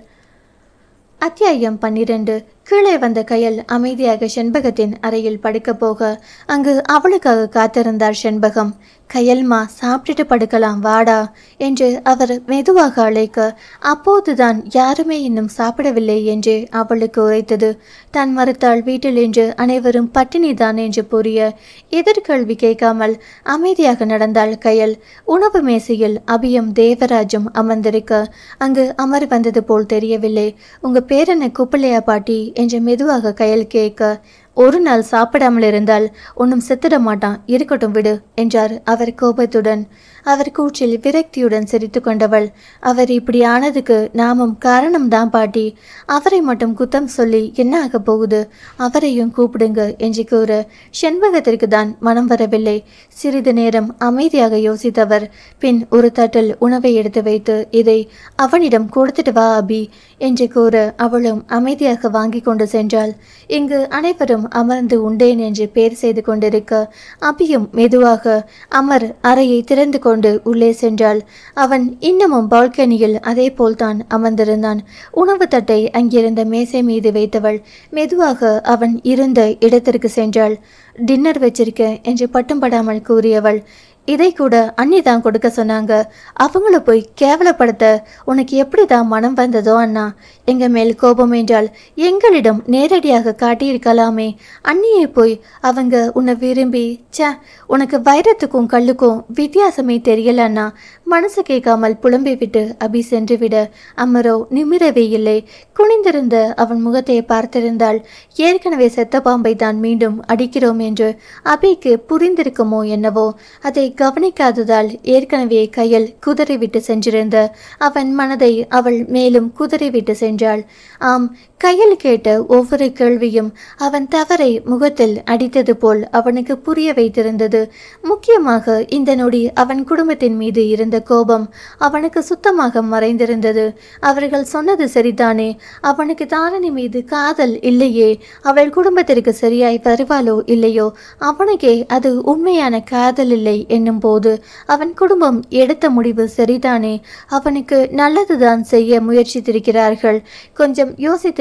அத்தியாயம் பன்னிரண்டு கீழே வந்த கையல் அமைதியாக செண்பகத்தின் அறையில் படுக்க போக அங்கு அவளுக்காக காத்திருந்தார் செண்பகம் கையல்மா சாப்பிட்டுட்டு படுக்கலாம் வாடா என்று அவர் மெதுவாக அழைக்க அப்போதுதான் யாருமே இன்னும் சாப்பிடவில்லை என்று அவளுக்கு உரைத்தது தான் மறுத்தாள் வீட்டில் என்று அனைவரும் பட்டினிதான் என்று புரிய எதிர்கேள்வி கேட்காமல் அமைதியாக நடந்தாள் கையல் உணவு மேசையில் அபியும் தேவராஜும் அமர்ந்திருக்க அங்கு அமர் வந்தது போல் தெரியவில்லை உங்க பேரனை கூப்பிள்ளையா பாட்டி என்று மெதுவாக கையல் கேட்க ஒரு நாள் சாப்பிடாமல் இருந்தால் ஒன்றும் செத்துட மாட்டான் இருக்கட்டும் விடு என்றார் அவர் கோபத்துடன் அவர் கூற்றில் விரக்தியுடன் சிரித்து கொண்டவள் அவர் இப்படி ஆனதுக்கு நாமும் காரணம்தான் பாட்டி அவரை மட்டும் குத்தம் சொல்லி என்ன ஆகப் போகுது அவரையும் கூப்பிடுங்க என்று கூற செண்பகத்திற்கு தான் மனம் வரவில்லை சிறிது நேரம் அமைதியாக யோசித்தவர் பின் ஒரு தட்டில் உணவை எடுத்து வைத்து இதை அவனிடம் கொடுத்துட்டு வா அபி என்று கூற அவளும் அமைதியாக வாங்கி கொண்டு சென்றாள் இங்கு அனைவரும் அமர்ந்து உண்டேன் என்று பேர் செய்து கொண்டிருக்க அபியும் மெதுவாக அமர் அறையை திறந்து கொண்டு உள்ளே சென்றாள் அவன் இன்னமும் பால்கனியில் அதே போல்தான் அமர்ந்திருந்தான் உணவு தட்டை அங்கிருந்த மேசை மீது வைத்தவள் மெதுவாக அவன் இருந்த இடத்திற்கு சென்றாள் டின்னர் வச்சிருக்கேன் என்று பட்டும் படாமல் கூறியவள் இதை கூட அண்ணி தான் கொடுக்க சொன்னாங்க அவங்கள போய் கேவலப்படுத்த உனக்கு எப்படி தான் மனம் வந்ததோ அண்ணா எங்க மேல் கோபம் என்றால் எங்களிடம் நேரடியாக காட்டியிருக்கலாமே அண்ணியை போய் அவங்க உன்னை விரும்பி ச்சே உனக்கு வைரத்துக்கும் கல்லுக்கும் வித்தியாசமே தெரியல அண்ணா மனசு கேட்காமல் புலம்பி விட்டு அபி சென்று விட அம்மரோ நிமிரவே இல்லை குனிந்திருந்த அவன் முகத்தை பார்த்திருந்தால் ஏற்கனவே செத்த பாம்பை தான் மீண்டும் அடிக்கிறோம் என்று அபிக்கு புரிந்திருக்குமோ என்னவோ அதை கவனிக்காததால் ஏற்கனவே கையில் குதறிவிட்டு சென்றிருந்த அவன் மனதை அவள் மேலும் குதறிவிட்டு சென்றாள் ஆம் கையில் கேட்ட ஒவ்வொரு கேள்வியும் அவன் தவறை முகத்தில் அடித்தது போல் அவனுக்கு புரிய வைத்திருந்தது முக்கியமாக இந்த நொடி அவன் குடும்பத்தின் மீது இருந்த கோபம் அவனுக்கு சுத்தமாக மறைந்திருந்தது அவர்கள் சொன்னது சரிதானே அவனுக்கு தாரணி மீது காதல் இல்லையே அவள் குடும்பத்திற்கு சரியாய் வருவாளோ இல்லையோ அவனுக்கே அது உண்மையான காதல் இல்லை என்னும் போது அவன் குடும்பம் எடுத்த முடிவு சரிதானே அவனுக்கு நல்லதுதான் செய்ய முயற்சித்திருக்கிறார்கள் கொஞ்சம் யோசித்திருக்க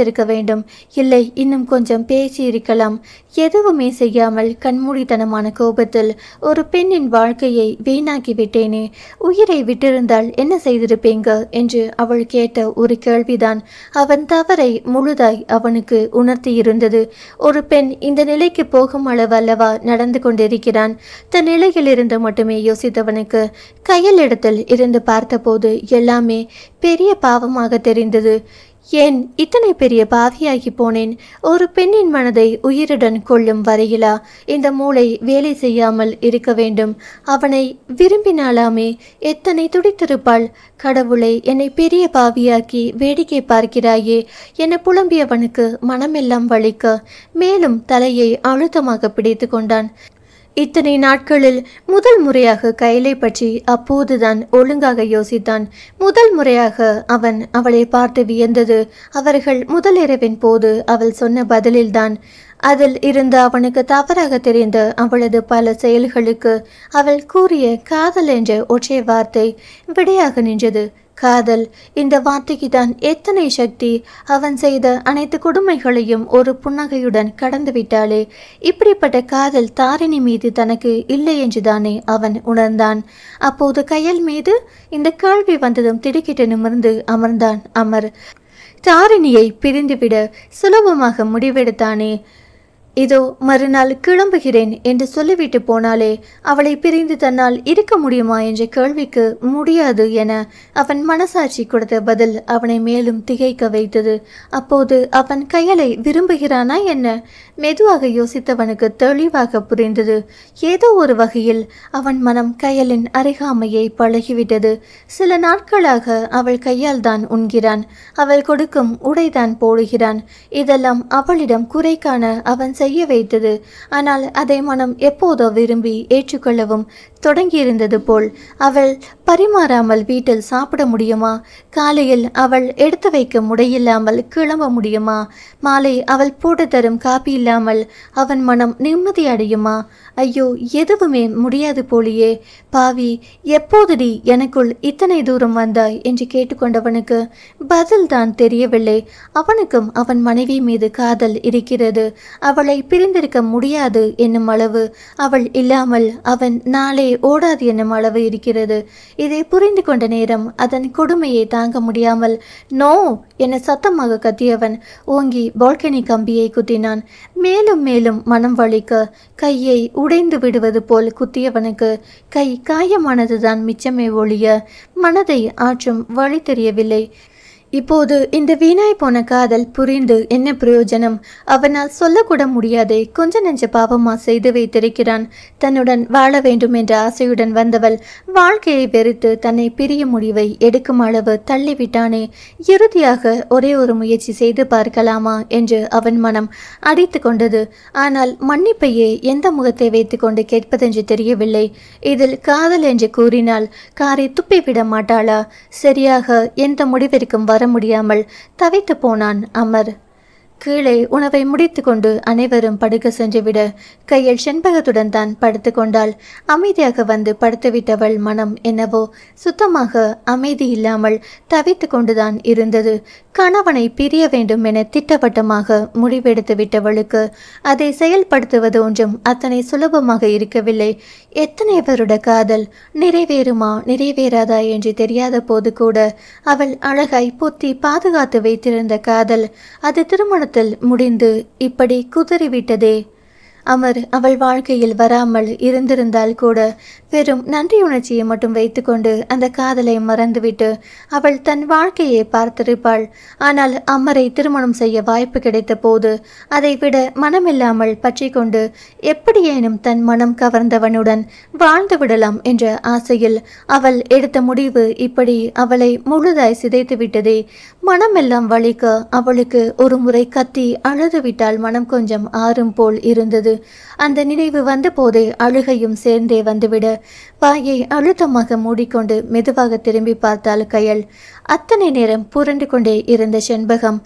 இருந்திருக்க வேண்டும் இல்லை இன்னும் கொஞ்சம் பேசி இருக்கலாம் எதுவுமே செய்யாமல் கண்மூடித்தனமான கோபத்தில் ஒரு பெண்ணின் வாழ்க்கையை வீணாக்கி விட்டேனே உயிரை விட்டிருந்தால் என்ன செய்திருப்பீங்க என்று அவள் கேட்ட ஒரு கேள்விதான் அவன் தவறை முழுதாய் அவனுக்கு உணர்த்தியிருந்தது ஒரு பெண் இந்த நிலைக்கு போகும் அளவல்லவா நடந்து கொண்டிருக்கிறான் தன் நிலையிலிருந்து மட்டுமே யோசித்தவனுக்கு கையலிடத்தில் இருந்து பார்த்தபோது எல்லாமே பெரிய பாவமாக தெரிந்தது ஏன் இத்தனை பெரிய பாவியாகி போனேன் ஒரு பெண்ணின் மனதை உயிருடன் கொள்ளும் வரையிலா இந்த மூளை வேலை செய்யாமல் இருக்க வேண்டும் அவனை விரும்பினாலாமே எத்தனை துடித்திருப்பாள் கடவுளை என்னை பெரிய பாவியாக்கி வேடிக்கை பார்க்கிறாயே என புலம்பியவனுக்கு மனமெல்லாம் வலிக்க மேலும் தலையை அழுத்தமாக பிடித்து கொண்டான் இத்தனை நாட்களில் முதல் முறையாக கைலை பற்றி அப்போதுதான் ஒழுங்காக யோசித்தான் முதல் முறையாக அவன் அவளை பார்த்து வியந்தது அவர்கள் முதலிரவின் போது அவள் சொன்ன பதிலில்தான் அதில் இருந்து அவனுக்கு தவறாக தெரிந்த அவளது பல செயல்களுக்கு அவள் கூறிய காதல் என்ற ஒற்றை வார்த்தை விடையாக நின்றது காதல் இந்த வார்த்தைக்கு தான் எத்தனை சக்தி அவன் செய்த அனைத்து கொடுமைகளையும் ஒரு புன்னகையுடன் கடந்து விட்டாளே இப்படிப்பட்ட காதல் தாரிணி மீது தனக்கு இல்லை என்றுதானே அவன் உணர்ந்தான் அப்போது கையல் மீது இந்த கேள்வி வந்ததும் திடுக்கிட்டு நிமிர்ந்து அமர்ந்தான் அமர் தாரிணியை பிரிந்துவிட சுலபமாக முடிவெடுத்தானே இதோ மறுநாள் கிளம்புகிறேன் என்று சொல்லிவிட்டு போனாலே அவளை பிரிந்து தன்னால் இருக்க முடியுமா என்ற கேள்விக்கு முடியாது என அவன் மனசாட்சி கொடுத்த பதில் அவனை மேலும் திகைக்க வைத்தது அப்போது அவன் கையலை விரும்புகிறானா என்ன மெதுவாக யோசித்தவனுக்கு தெளிவாக புரிந்தது ஏதோ ஒரு வகையில் அவன் மனம் கையலின் அருகாமையை பழகிவிட்டது சில நாட்களாக அவள் கையால் தான் உண்கிறான் அவள் கொடுக்கும் உடைதான் போடுகிறான் இதெல்லாம் அவளிடம் குறை காண அவன் செய்ய வைத்தது ஆனால் அதை மனம் எப்போதோ விரும்பி ஏற்றுக்கொள்ளவும் தொடங்கியிருந்தது போல் அவள் பரிமாறாமல் வீட்டில் சாப்பிட முடியுமா காலையில் அவள் எடுத்து வைக்க முடையில்லாமல் கிளம்ப முடியுமா மாலை அவள் போட்டு தரும் காப்பி இல்லாமல் அவன் மனம் நிம்மதி அடையுமா ஐயோ எதுவுமே முடியாது போலியே பாவி எப்போதுடி எனக்குள் இத்தனை தூரம் வந்தாய் என்று கேட்டுக்கொண்டவனுக்கு பதில்தான் தெரியவில்லை அவனுக்கும் அவன் மனைவி மீது காதல் இருக்கிறது அவளை பிரிந்திருக்க முடியாது என்னும் அளவு அவள் இல்லாமல் அவன் நாளே ஓடாது என்னும் அளவு இருக்கிறது இதை புரிந்து கொண்ட நேரம் அதன் கொடுமையை தாங்க முடியாமல் நோ என சத்தமாக கத்தியவன் ஓங்கி பால்கனி கம்பியை குத்தினான் மேலும் மேலும் மனம் வலிக்க கையை உடைந்து விடுவது போல் குத்தியவனுக்கு கை காயமானதுதான் மிச்சமே ஒழிய மனதை ஆற்றும் வழி தெரியவில்லை இப்போது இந்த வீணாய் போன காதல் புரிந்து என்ன பிரயோஜனம் அவனால் சொல்லக்கூட முடியாதே கொஞ்ச நெஞ்ச பாவமா செய்து வைத்திருக்கிறான் தன்னுடன் வாழ வேண்டும் என்ற ஆசையுடன் வந்தவள் வாழ்க்கையை வெறுத்து தன்னை பிரிய முடிவை எடுக்கும் அளவு தள்ளிவிட்டானே இறுதியாக ஒரே ஒரு முயற்சி செய்து பார்க்கலாமா என்று அவன் மனம் அடித்து கொண்டது ஆனால் மன்னிப்பையே எந்த முகத்தை வைத்துக்கொண்டு கேட்பதென்று தெரியவில்லை இதில் காதல் என்று கூறினால் காரை துப்பிவிட மாட்டாளா சரியாக எந்த முடிவிற்கும் வர முடியாமல் தவித்து போனான் அமர் கீழே உணவை முடித்துக்கொண்டு அனைவரும் படுக்க சென்றுவிட கையில் செண்பகத்துடன் தான் படுத்து கொண்டாள் அமைதியாக வந்து படுத்துவிட்டவள் மனம் என்னவோ சுத்தமாக அமைதி இல்லாமல் தவித்து கொண்டுதான் இருந்தது கணவனை பிரிய வேண்டும் என திட்டவட்டமாக முடிவெடுத்து விட்டவளுக்கு அதை செயல்படுத்துவது ஒன்றும் அத்தனை சுலபமாக இருக்கவில்லை எத்தனை வருட காதல் நிறைவேறுமா நிறைவேறாதா என்று தெரியாத போது கூட அவள் அழகாய் பொத்தி பாதுகாத்து வைத்திருந்த காதல் அது திருமணத்தில் முடிந்து இப்படி குதறிவிட்டதே அமர் அவள் வாழ்க்கையில் வராமல் இருந்திருந்தால் கூட வெறும் நன்றியுணர்ச்சியை மட்டும் வைத்துக்கொண்டு அந்த காதலை மறந்துவிட்டு அவள் தன் வாழ்க்கையை பார்த்திருப்பாள் ஆனால் அமரை திருமணம் செய்ய வாய்ப்பு கிடைத்த போது அதை விட மனமில்லாமல் பற்றி கொண்டு எப்படியேனும் தன் மனம் கவர்ந்தவனுடன் வாழ்ந்து விடலாம் என்ற ஆசையில் அவள் எடுத்த முடிவு இப்படி அவளை முழுதாய் சிதைத்து விட்டதே மனமெல்லாம் வலிக்க அவளுக்கு ஒரு முறை கத்தி அழுது விட்டால் மனம் கொஞ்சம் ஆறும் போல் இருந்தது அந்த நினைவு வந்தபோதே அழுகையும் சேர்ந்தே வந்துவிட வாயை அழுத்தமாக மூடிக்கொண்டு மெதுவாக திரும்பி பார்த்தாள் கயல் அத்தனை நேரம் புரண்டு கொண்டே இருந்த செண்பகம்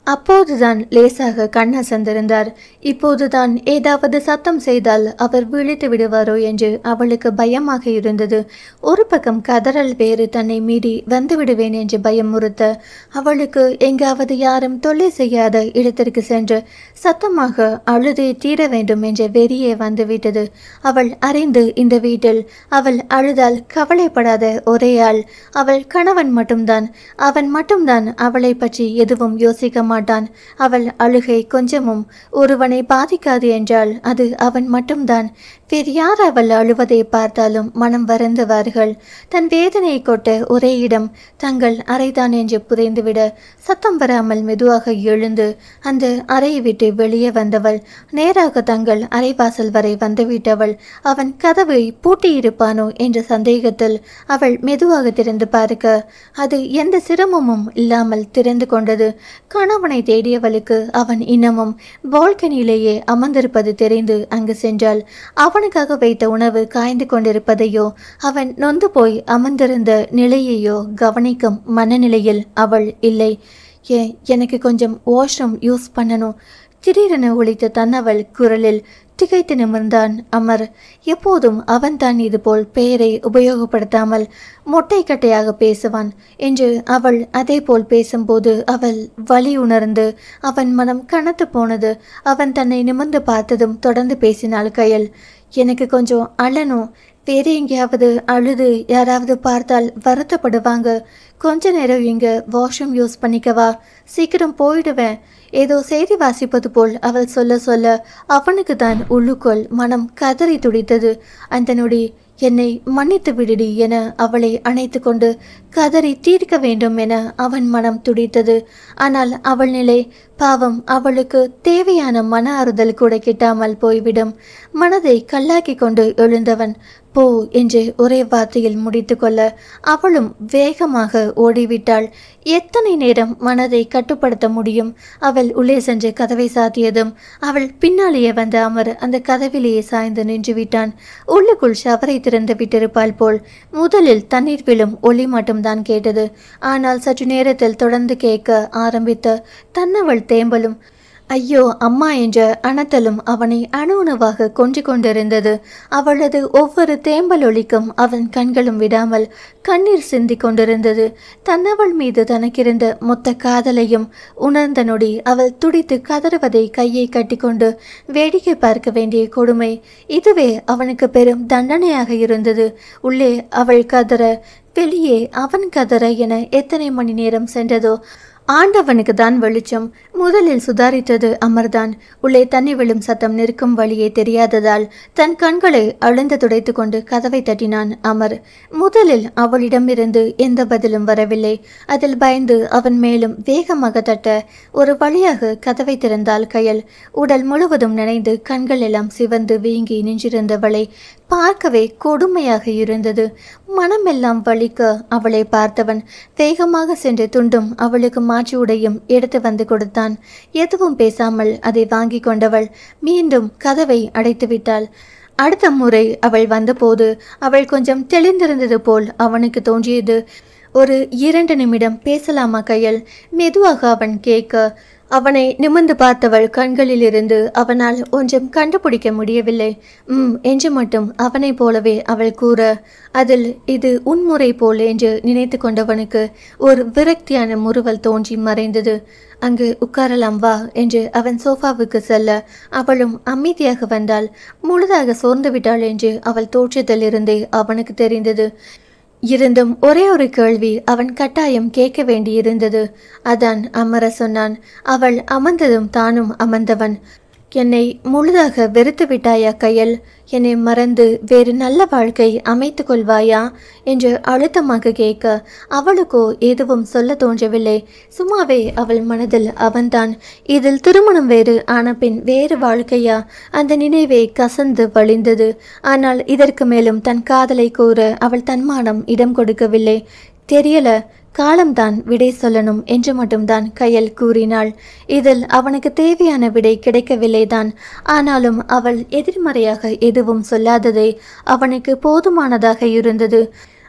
அப்போதுதான் லேசாக கண்ணசந்திருந்தார் இப்போதுதான் ஏதாவது சத்தம் செய்தால் அவர் விழித்து விடுவாரோ என்று அவளுக்கு பயமாக இருந்தது ஒரு பக்கம் கதறல் வேறு தன்னை மீறி வந்து விடுவேன் என்று பயமுறுத்த அவளுக்கு எங்காவது யாரும் தொல்லை செய்யாத இடத்திற்கு சென்று சத்தமாக அழுதே தீர வேண்டும் என்ற வெறியே வந்துவிட்டது அவள் அறிந்து இந்த வீட்டில் அவள் அழுதால் கவலைப்படாத ஒரே ஆள் அவள் கணவன் மட்டும்தான் அவன் மட்டும்தான் அவளை பற்றி எதுவும் யோசிக்க மாட்டான் அவள் அழுகை கொஞ்சமும் ஒருவனை பாதிக்காது என்றால் அது அவன் மட்டும்தான் வேறு யார் அவள் அழுவதை பார்த்தாலும் மனம் வருந்துவார்கள் தன் வேதனையை கொட்ட ஒரே இடம் தங்கள் அறைதான் என்று புரிந்துவிட சத்தம் வராமல் மெதுவாக எழுந்து அந்த அறையை விட்டு வெளியே வந்தவள் நேராக தங்கள் அறைவாசல் வரை வந்துவிட்டவள் அவன் கதவை பூட்டியிருப்பானோ என்ற சந்தேகத்தில் அவள் மெதுவாக திறந்து பார்க்க அது எந்த சிரமமும் இல்லாமல் திறந்து கொண்டது கணவனை தேடியவளுக்கு அவன் இன்னமும் பால்கனியிலேயே அமர்ந்திருப்பது தெரிந்து அங்கு சென்றாள் அவனுக்காக வைத்த உணவு காய்ந்து கொண்டிருப்பதையோ அவன் நொந்து போய் அமர்ந்திருந்த நிலையையோ கவனிக்கும் மனநிலையில் அவள் இல்லை ஏ எனக்கு கொஞ்சம் வாஷ்ரூம் யூஸ் பண்ணணும் திடீரென ஒழித்த தன்னவள் குரலில் திகைத்து நிமிர்ந்தான் அமர் எப்போதும் அவன்தான் இதுபோல் பெயரை உபயோகப்படுத்தாமல் மொட்டை கட்டையாக பேசுவான் என்று அவள் அதேபோல் பேசும்போது அவள் வலி உணர்ந்து அவன் மனம் கனத்து போனது அவன் தன்னை நிமிர்ந்து பார்த்ததும் தொடர்ந்து பேசினாள் கையல் எனக்கு கொஞ்சம் அழணும் வேற எங்கேயாவது அழுது யாராவது பார்த்தால் வருத்தப்படுவாங்க கொஞ்ச நேரம் இங்க வாஷ்ரூம் யூஸ் பண்ணிக்கவா சீக்கிரம் போயிடுவேன் ஏதோ செய்தி வாசிப்பது போல் அவள் சொல்ல சொல்ல அவனுக்கு தான் உள்ளுக்குள் மனம் கதறி துடித்தது அந்த நொடி என்னை மன்னித்து விடுடி என அவளை அணைத்து கொண்டு கதறி தீர்க்க வேண்டும் என அவன் மனம் துடித்தது ஆனால் அவள் நிலை பாவம் அவளுக்கு தேவையான மன ஆறுதல் கூட கிட்டாமல் போய்விடும் மனதை கல்லாக்கி கொண்டு எழுந்தவன் போ என்று ஒரே வார்த்தையில் முடித்துக்கொள்ள அவளும் வேகமாக ஓடிவிட்டாள் எத்தனை நேரம் மனதை கட்டுப்படுத்த முடியும் அவள் உள்ளே சென்று கதவை சாத்தியதும் அவள் பின்னாலேயே வந்த அமர் அந்த கதவிலேயே சாய்ந்து நின்று விட்டான் உள்ளுக்குள் ஷவரை திறந்து விட்டிருப்பாள் போல் முதலில் தண்ணீர் விழும் ஒளி மட்டும்தான் கேட்டது ஆனால் சற்று நேரத்தில் தொடர்ந்து கேட்க ஆரம்பித்த தன்னவள் தேம்பலும் ஐயோ அம்மா என்ற அனத்தலும் அவனை அணு உணவாக கொன்று கொண்டிருந்தது அவளது ஒவ்வொரு தேம்பல் ஒலிக்கும் அவன் கண்களும் விடாமல் கண்ணீர் சிந்தி கொண்டிருந்தது தன்னவள் மீது தனக்கிருந்த மொத்த காதலையும் உணர்ந்த நொடி அவள் துடித்து கதறுவதை கையை கட்டிக்கொண்டு வேடிக்கை பார்க்க வேண்டிய கொடுமை இதுவே அவனுக்கு பெரும் தண்டனையாக இருந்தது உள்ளே அவள் கதற வெளியே அவன் கதற என எத்தனை மணி நேரம் சென்றதோ ஆண்டவனுக்கு தான் வெளிச்சம் முதலில் சுதாரித்தது அமர்தான் உள்ளே தண்ணி விழும் சத்தம் நிற்கும் வழியே தெரியாததால் தன் கண்களை அழுந்து துடைத்து கொண்டு கதவை தட்டினான் அமர் முதலில் அவளிடமிருந்து எந்த பதிலும் வரவில்லை அதில் பயந்து அவன் மேலும் வேகமாக தட்ட ஒரு வழியாக கதவை திறந்தால் கையல் உடல் முழுவதும் நனைந்து கண்கள் எல்லாம் சிவந்து வீங்கி நின்றிருந்தவளை பார்க்கவே கொடுமையாக இருந்தது மனமெல்லாம் வலிக்க அவளை பார்த்தவன் வேகமாக சென்று துண்டும் அவளுக்கு மாற்று உடையும் எடுத்து வந்து கொடுத்தான் எதுவும் பேசாமல் அதை வாங்கி கொண்டவள் மீண்டும் கதவை அடைத்து விட்டாள் அடுத்த முறை அவள் வந்தபோது அவள் கொஞ்சம் தெளிந்திருந்தது போல் அவனுக்கு தோன்றியது ஒரு இரண்டு நிமிடம் பேசலாமா கையல் மெதுவாக அவன் கேட்க அவனை நிமிர்ந்து பார்த்தவள் கண்களிலிருந்து அவனால் ஒன்றும் கண்டுபிடிக்க முடியவில்லை ம் என்று மட்டும் அவனைப் போலவே அவள் கூற அதில் இது உன்முறை போல் என்று நினைத்து கொண்டவனுக்கு ஒரு விரக்தியான முறுவல் தோன்றி மறைந்தது அங்கு உட்காரலாம் வா என்று அவன் சோஃபாவுக்கு செல்ல அவளும் அமைதியாக வந்தாள் முழுதாக சோர்ந்து விட்டாள் என்று அவள் தோற்றத்திலிருந்தே அவனுக்கு தெரிந்தது இருந்தும் ஒரே ஒரு கேள்வி அவன் கட்டாயம் கேட்க வேண்டியிருந்தது அதான் அமர சொன்னான் அவள் அமர்ந்ததும் தானும் அமர்ந்தவன் என்னை முழுதாக வெறுத்து விட்டாயா கையல் என்னை மறந்து வேறு நல்ல வாழ்க்கை அமைத்து கொள்வாயா என்று அழுத்தமாக கேட்க அவளுக்கோ எதுவும் சொல்ல தோன்றவில்லை சும்மாவே அவள் மனதில் அவன்தான் இதில் திருமணம் வேறு ஆன பின் வேறு வாழ்க்கையா அந்த நினைவே கசந்து வழிந்தது ஆனால் இதற்கு மேலும் தன் காதலை கூற அவள் தன்மானம் இடம் கொடுக்கவில்லை தெரியல காலம்தான் விடை சொல்லணும் என்று மட்டும்தான் கையல் கூறினாள் இதில் அவனுக்கு தேவையான விடை கிடைக்கவில்லைதான் ஆனாலும் அவள் எதிர்மறையாக எதுவும் சொல்லாததே அவனுக்கு போதுமானதாக இருந்தது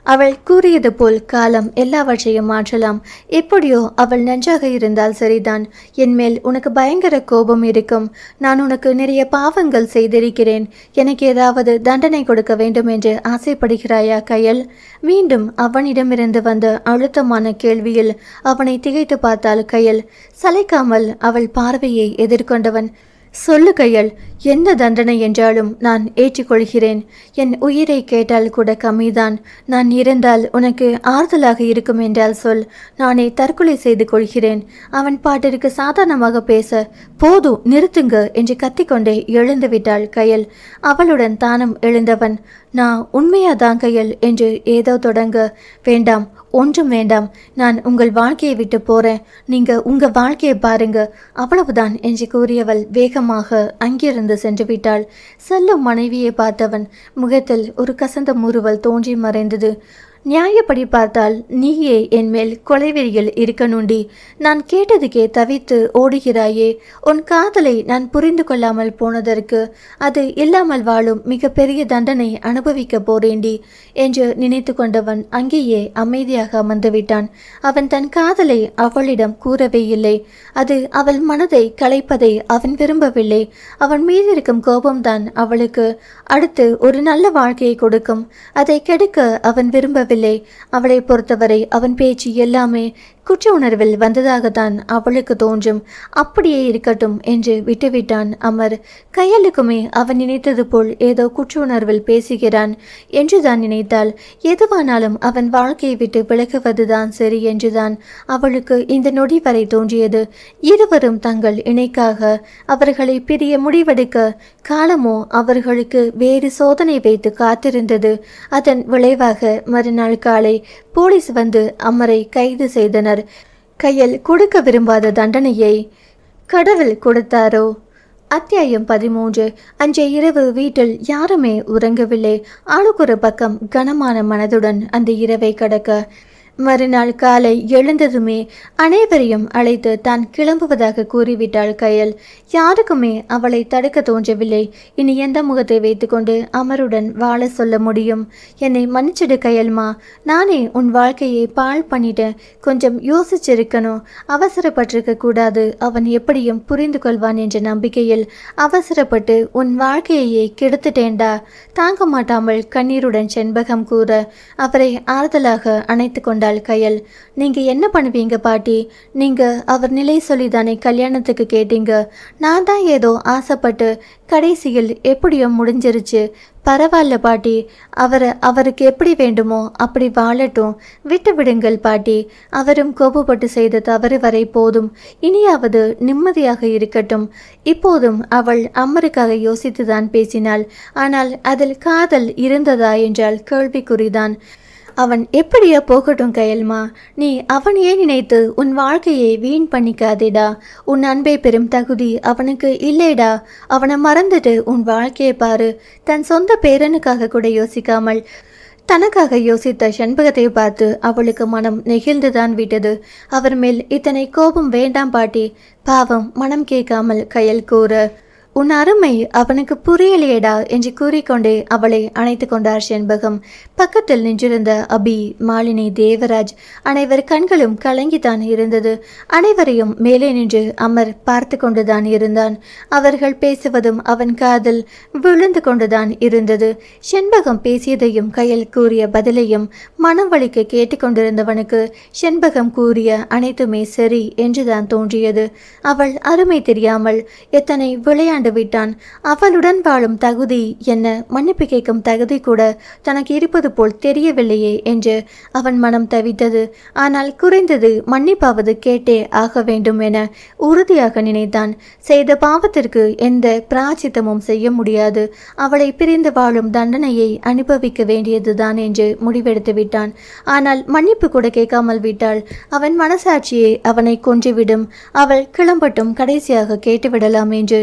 அவள் கூறியது போல் காலம் எல்லாவற்றையும் மாற்றலாம் எப்படியோ அவள் நன்றாக இருந்தால் சரிதான் என் மேல் உனக்கு பயங்கர கோபம் இருக்கும் நான் உனக்கு நிறைய பாவங்கள் செய்திருக்கிறேன் எனக்கு ஏதாவது தண்டனை கொடுக்க வேண்டும் என்று ஆசைப்படுகிறாயா கையல் மீண்டும் அவனிடமிருந்து வந்த அழுத்தமான கேள்வியில் அவனை திகைத்து பார்த்தாள் கையல் சளைக்காமல் அவள் பார்வையை எதிர்கொண்டவன் சொல்லு கையல் என்ன தண்டனை என்றாலும் நான் ஏற்றுக்கொள்கிறேன் என் உயிரை கேட்டால் கூட கம்மிதான் நான் இருந்தால் உனக்கு ஆறுதலாக இருக்கும் என்றால் சொல் நானே தற்கொலை செய்து கொள்கிறேன் அவன் பாட்டிற்கு சாதாரணமாக பேச போதும் நிறுத்துங்க என்று கத்திக்கொண்டே எழுந்து விட்டாள் கையல் அவளுடன் தானும் எழுந்தவன் நான் உண்மையாதான் கையல் என்று ஏதோ தொடங்க வேண்டாம் ஒன்றும் வேண்டாம் நான் உங்கள் வாழ்க்கையை விட்டு போறேன் நீங்க உங்க வாழ்க்கையை பாருங்க அவ்வளவுதான் என்று கூறியவள் வேகமாக அங்கிருந்து சென்று விட்டாள் செல்லும் மனைவியை பார்த்தவன் முகத்தில் ஒரு கசந்த முறுவல் தோன்றி மறைந்தது நியாயப்படி பார்த்தால் நீயே என் மேல் கொலைவெறியில் இருக்கணுண்டி நான் கேட்டதுக்கே தவித்து ஓடுகிறாயே உன் காதலை நான் புரிந்து கொள்ளாமல் போனதற்கு அது இல்லாமல் வாழும் மிகப்பெரிய தண்டனை அனுபவிக்க போறேண்டி என்று நினைத்து கொண்டவன் அங்கேயே அமைதியாக அமர்ந்து விட்டான் அவன் தன் காதலை அவளிடம் கூறவே இல்லை அது அவள் மனதை கலைப்பதை அவன் விரும்பவில்லை அவன் மீது இருக்கும் கோபம்தான் அவளுக்கு அடுத்து ஒரு நல்ல வாழ்க்கையை கொடுக்கும் அதை கெடுக்க அவன் விரும்பவில்லை அவளை பொறுத்தவரை அவன் பேச்சு எல்லாமே குற்ற உணர்வில் வந்ததாகத்தான் அவளுக்கு தோன்றும் அப்படியே இருக்கட்டும் என்று விட்டுவிட்டான் அமர் கையலுக்குமே அவன் நினைத்தது போல் ஏதோ குற்ற உணர்வில் பேசுகிறான் என்றுதான் நினைத்தாள் எதுவானாலும் அவன் வாழ்க்கையை விட்டு விலகுவதுதான் சரி என்றுதான் அவளுக்கு இந்த நொடி வரை தோன்றியது இருவரும் தங்கள் இணைக்காக அவர்களை பிரிய முடிவெடுக்க காலமோ அவர்களுக்கு வேறு சோதனை வைத்து காத்திருந்தது அதன் விளைவாக மறுநாள் காலை போலீஸ் வந்து அமரை கைது செய்தனர் கையில் கொடுக்க விரும்பாத தண்டனையை கடவுள் கொடுத்தாரோ அத்தியாயம் பதிமூன்று அன்றைய இரவு வீட்டில் யாருமே உறங்கவில்லை ஆளுக்கொரு பக்கம் கனமான மனதுடன் அந்த இரவை கடக்க மறுநாள் காலை எழுந்ததுமே அனைவரையும் அழைத்து தான் கிளம்புவதாக கூறிவிட்டாள் கயல் யாருக்குமே அவளை தடுக்க தோன்றவில்லை இனி எந்த முகத்தை வைத்துக்கொண்டு அமருடன் வாழ சொல்ல முடியும் என்னை மன்னிச்சிடு கயல்மா நானே உன் வாழ்க்கையை பாழ் பண்ணிட்டேன் கொஞ்சம் யோசிச்சிருக்கணும் அவசரப்பட்டிருக்க கூடாது அவன் எப்படியும் புரிந்து கொள்வான் என்ற நம்பிக்கையில் அவசரப்பட்டு உன் வாழ்க்கையையே கெடுத்துட்டேன்டா தாங்க மாட்டாமல் கண்ணீருடன் செண்பகம் கூற அவரை ஆறுதலாக அணைத்து கொண்டாள் கயல் நீங்க என்ன பண்ணுவீங்க பாட்டி நீங்க அவர் நிலை சொல்லிதானே கல்யாணத்துக்கு கேட்டீங்க நான் தான் ஏதோ ஆசைப்பட்டு கடைசியில் எப்படியோ முடிஞ்சிருச்சு பரவாயில்ல பாட்டி அவரை அவருக்கு எப்படி வேண்டுமோ அப்படி வாழட்டும் விட்டு விடுங்கள் பாட்டி அவரும் கோபப்பட்டு செய்த தவறு வரை போதும் இனியாவது நிம்மதியாக இருக்கட்டும் இப்போதும் அவள் அம்மருக்காக யோசித்துதான் பேசினாள் ஆனால் அதில் காதல் இருந்ததா என்றால் கேள்விக்குறிதான் அவன் எப்படியோ போகட்டும் கயல்மா நீ அவனையே நினைத்து உன் வாழ்க்கையை வீண் பண்ணிக்காதேடா உன் அன்பை பெறும் தகுதி அவனுக்கு இல்லைடா அவனை மறந்துட்டு உன் வாழ்க்கையை பாரு தன் சொந்த பேரனுக்காக கூட யோசிக்காமல் தனக்காக யோசித்த செண்பகத்தை பார்த்து அவளுக்கு மனம் நெகிழ்ந்துதான் விட்டது அவர் மேல் இத்தனை கோபம் வேண்டாம் பாட்டி பாவம் மனம் கேட்காமல் கயல் கூற உன் அருமை அவனுக்கு புரியலையேடா என்று கூறிக்கொண்டே அவளை அணைத்து கொண்டார் செண்பகம் பக்கத்தில் நின்றிருந்த அபி மாலினி தேவராஜ் அனைவர் கண்களும் கலங்கித்தான் இருந்தது அனைவரையும் மேலே நின்று அமர் பார்த்து கொண்டுதான் இருந்தான் அவர்கள் பேசுவதும் அவன் காதில் விழுந்து கொண்டுதான் இருந்தது செண்பகம் பேசியதையும் கையில் கூறிய பதிலையும் மனம் வலிக்க கேட்டுக்கொண்டிருந்தவனுக்கு செண்பகம் கூறிய அனைத்துமே சரி என்றுதான் தோன்றியது அவள் அருமை தெரியாமல் எத்தனை விளையாண்டு விட்டான் அவளுடன் வாழும் தகுதி என்ன மன்னிப்பு கேட்கும் தகுதி கூட தனக்கு இருப்பது போல் தெரியவில்லையே என்று அவன் மனம் தவித்தது ஆனால் குறைந்தது மன்னிப்பாவது கேட்டே ஆக வேண்டும் என உறுதியாக நினைத்தான் செய்த பாவத்திற்கு எந்த பிராச்சித்தமும் செய்ய முடியாது அவளை பிரிந்து வாழும் தண்டனையை அனுபவிக்க வேண்டியதுதான் என்று முடிவெடுத்து விட்டான் ஆனால் மன்னிப்பு கூட கேட்காமல் விட்டாள் அவன் மனசாட்சியே அவனை கொன்றுவிடும் அவள் கிளம்பட்டும் கடைசியாக கேட்டுவிடலாம் என்று நினைத்து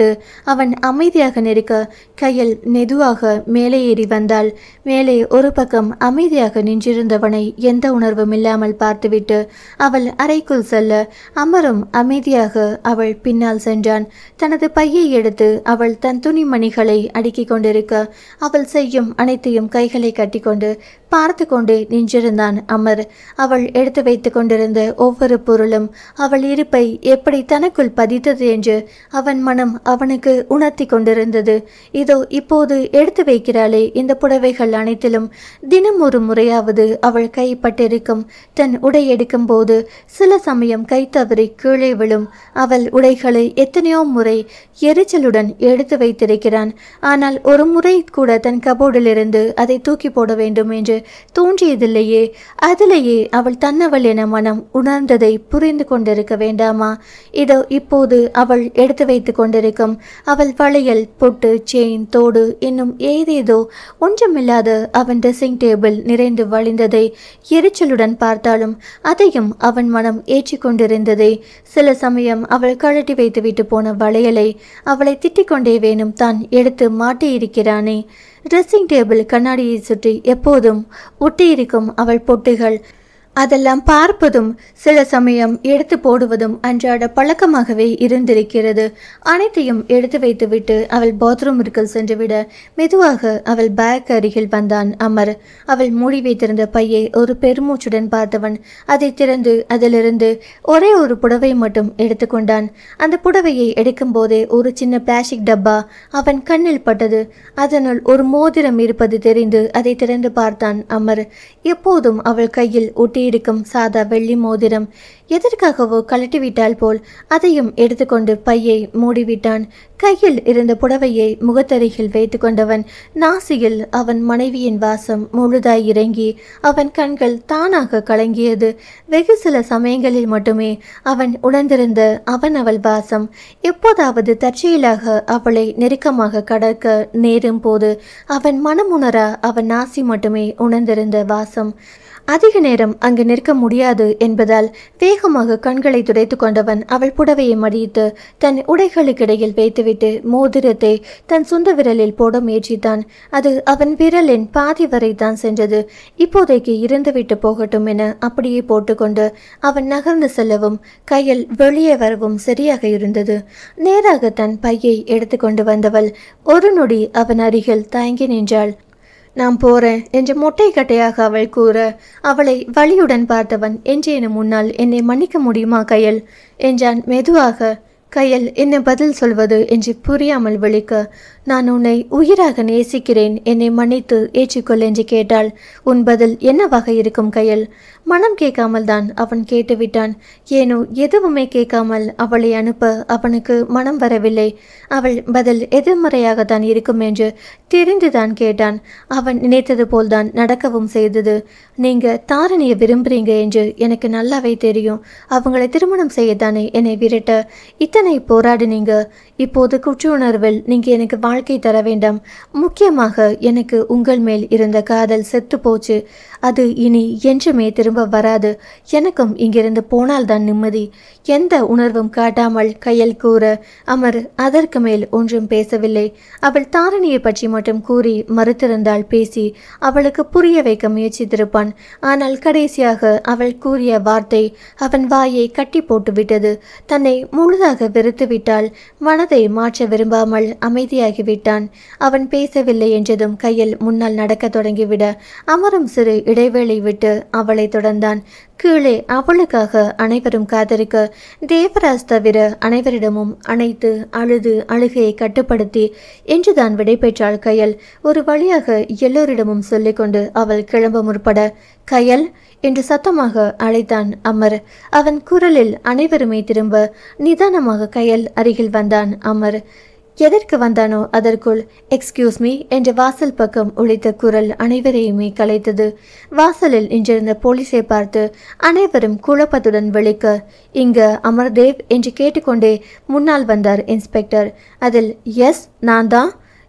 பார்த்து அவன் அமைதியாக நிற்க கையில் மெதுவாக மேலே ஏறி வந்தாள் மேலே ஒரு பக்கம் அமைதியாக நின்றிருந்தவனை எந்த உணர்வும் இல்லாமல் பார்த்துவிட்டு அவள் அறைக்குள் செல்ல அமரும் அமைதியாக அவள் பின்னால் சென்றான் தனது பையை எடுத்து அவள் தன் துணிமணிகளை அடுக்கிக் கொண்டிருக்க அவள் செய்யும் அனைத்தையும் கைகளை கட்டிக்கொண்டு பார்த்து கொண்டே நின்றிருந்தான் அமர் அவள் எடுத்து வைத்து கொண்டிருந்த ஒவ்வொரு பொருளும் அவள் இருப்பை எப்படி தனக்குள் பதித்தது என்று அவன் மனம் அவனுக்கு உணர்த்தி கொண்டிருந்தது இதோ இப்போது எடுத்து வைக்கிறாளே இந்த புடவைகள் அனைத்திலும் தினம் ஒரு முறையாவது அவள் கைப்பட்டிருக்கும் தன் உடை எடுக்கும் போது சில சமயம் கை தவறி கீழே விழும் அவள் உடைகளை எத்தனையோ முறை எரிச்சலுடன் எடுத்து வைத்திருக்கிறான் ஆனால் ஒரு முறை கூட தன் கபோர்டிலிருந்து அதை தூக்கி போட வேண்டும் என்று தோன்றியதில்லையே அதிலேயே அவள் தன்னவள் என மனம் உணர்ந்ததை புரிந்து கொண்டிருக்க வேண்டாமா இதோ இப்போது அவள் எடுத்து வைத்து கொண்டிருக்கும் அவள் வளையல் பொட்டு செயின் தோடு இன்னும் ஏதேதோ ஒன்றுமில்லாத அவன் ட்ரெஸ்ஸிங் டேபிள் நிறைந்து வழிந்ததை எரிச்சலுடன் பார்த்தாலும் அதையும் அவன் மனம் ஏற்றிக்கொண்டிருந்ததே சில சமயம் அவள் கழட்டி வைத்துவிட்டு போன வளையலை அவளை திட்டிக் கொண்டே வேணும் தான் எடுத்து மாட்டியிருக்கிறானே ட்ரெஸ்ஸிங் டேபிள் கண்ணாடியை சுற்றி எப்போதும் ஒட்டியிருக்கும் அவள் பொட்டுகள் அதெல்லாம் பார்ப்பதும் சில சமயம் எடுத்து போடுவதும் அன்றாட பழக்கமாகவே இருந்திருக்கிறது அனைத்தையும் எடுத்து வைத்துவிட்டு அவள் பாத்ரூமிற்கு சென்றுவிட மெதுவாக அவள் பேக் அருகில் வந்தான் அமர் அவள் மூடி வைத்திருந்த பையை ஒரு பெருமூச்சுடன் பார்த்தவன் அதை திறந்து அதிலிருந்து ஒரே ஒரு புடவை மட்டும் எடுத்துக்கொண்டான் அந்த புடவையை எடுக்கும்போதே ஒரு சின்ன பிளாஸ்டிக் டப்பா அவன் கண்ணில் பட்டது அதனுள் ஒரு மோதிரம் இருப்பது தெரிந்து அதை திறந்து பார்த்தான் அமர் எப்போதும் அவள் கையில் ஒட்டியிருக்கும் சாதா வெள்ளி மோதிரம் எதற்காகவோ கழட்டிவிட்டால் போல் அதையும் எடுத்துக்கொண்டு பையை மூடிவிட்டான் கையில் இருந்த புடவையை முகத்தருகில் வைத்துக்கொண்டவன் நாசியில் அவன் மனைவியின் வாசம் முழுதாய் இறங்கி அவன் கண்கள் தானாக கலங்கியது வெகு சில சமயங்களில் மட்டுமே அவன் உணர்ந்திருந்த அவன் அவள் வாசம் எப்போதாவது தற்செயலாக அவளை நெருக்கமாக கடக்க நேரும் போது அவன் மனமுணரா அவன் நாசி மட்டுமே உணர்ந்திருந்த வாசம் அதிக நேரம் அங்கு நிற்க முடியாது என்பதால் வேகமாக கண்களை துடைத்து கொண்டவன் அவள் புடவையை மடித்து தன் உடைகளுக்கிடையில் வைத்துவிட்டு மோதிரத்தை தன் சொந்த விரலில் போட முயற்சித்தான் அது அவன் விரலின் பாதி வரை தான் சென்றது இப்போதைக்கு இருந்துவிட்டு போகட்டும் என அப்படியே போட்டுக்கொண்டு அவன் நகர்ந்து செல்லவும் கையில் வெளியே வரவும் சரியாக இருந்தது நேராக தன் பையை எடுத்துக்கொண்டு வந்தவள் ஒரு நொடி அவன் அருகில் தயங்கி நின்றாள் நான் போறேன் என்று மொட்டை கட்டையாக அவள் கூற அவளை வலியுடன் பார்த்தவன் என்றேனும் முன்னால் என்னை மன்னிக்க முடியுமா கையல் என்றான் மெதுவாக கையல் என்ன பதில் சொல்வது என்று புரியாமல் விழிக்க நான் உன்னை உயிராக நேசிக்கிறேன் என்னை மன்னித்து ஏற்றுக்கொள் என்று கேட்டாள் உன் பதில் என்னவாக இருக்கும் கையல் மனம் கேட்காமல் தான் அவன் கேட்டுவிட்டான் ஏனோ எதுவுமே கேட்காமல் அவளை அனுப்ப அவனுக்கு மனம் வரவில்லை அவள் பதில் எதிர்மறையாகத்தான் இருக்கும் என்று தெரிந்துதான் கேட்டான் அவன் நினைத்தது போல்தான் நடக்கவும் செய்தது நீங்க தாரணியை விரும்புறீங்க என்று எனக்கு நல்லாவே தெரியும் அவங்களை திருமணம் செய்யத்தானே என்னை விரட்ட இத்தனை போராடினீங்க இப்போது குற்ற உணர்வில் நீங்க எனக்கு வாழ்க்கை தர வேண்டாம் முக்கியமாக எனக்கு உங்கள் மேல் இருந்த காதல் செத்து போச்சு அது இனி என்றுமே திரும்ப வராது எனக்கும் இங்கிருந்து போனால்தான் நிம்மதி எந்த உணர்வும் காட்டாமல் கையில் கூற அமர் அதற்கு மேல் ஒன்றும் பேசவில்லை அவள் தாரணியை பற்றி மட்டும் கூறி மறுத்திருந்தாள் பேசி அவளுக்கு புரிய வைக்க முயற்சித்திருப்பான் ஆனால் கடைசியாக அவள் கூறிய வார்த்தை அவன் வாயை கட்டி போட்டு விட்டது தன்னை முழுதாக வெறுத்து விட்டால் மனதை மாற்ற விரும்பாமல் அமைதியாகிவிட்டான் அவன் பேசவில்லை என்றதும் கையில் முன்னால் நடக்கத் தொடங்கிவிட அமரும் சிறு இடைவேளை விட்டு அவளை தொடர்ந்தான் கீழே அவளுக்காக அனைவரும் காத்திருக்க தேவராஜ் தவிர அனைவரிடமும் அணைத்து அழுது அழுகையை கட்டுப்படுத்தி என்றுதான் விடைபெற்றாள் கயல் ஒரு வழியாக எல்லோரிடமும் சொல்லிக்கொண்டு அவள் கிளம்ப முற்பட கயல் என்று சத்தமாக அழைத்தான் அமர் அவன் குரலில் அனைவருமே திரும்ப நிதானமாக கயல் அருகில் வந்தான் அமர் எதற்கு வந்தானோ அதற்குள் எக்ஸ்கியூஸ் மீ என்ற வாசல் பக்கம் ஒழித்த குரல் அனைவரையுமே கலைத்தது வாசலில் நின்றிருந்த போலீஸை பார்த்து அனைவரும் குழப்பத்துடன் விழிக்க இங்க அமர்தேவ் என்று கேட்டுக்கொண்டே முன்னால் வந்தார் இன்ஸ்பெக்டர் அதில் எஸ் நான் தான்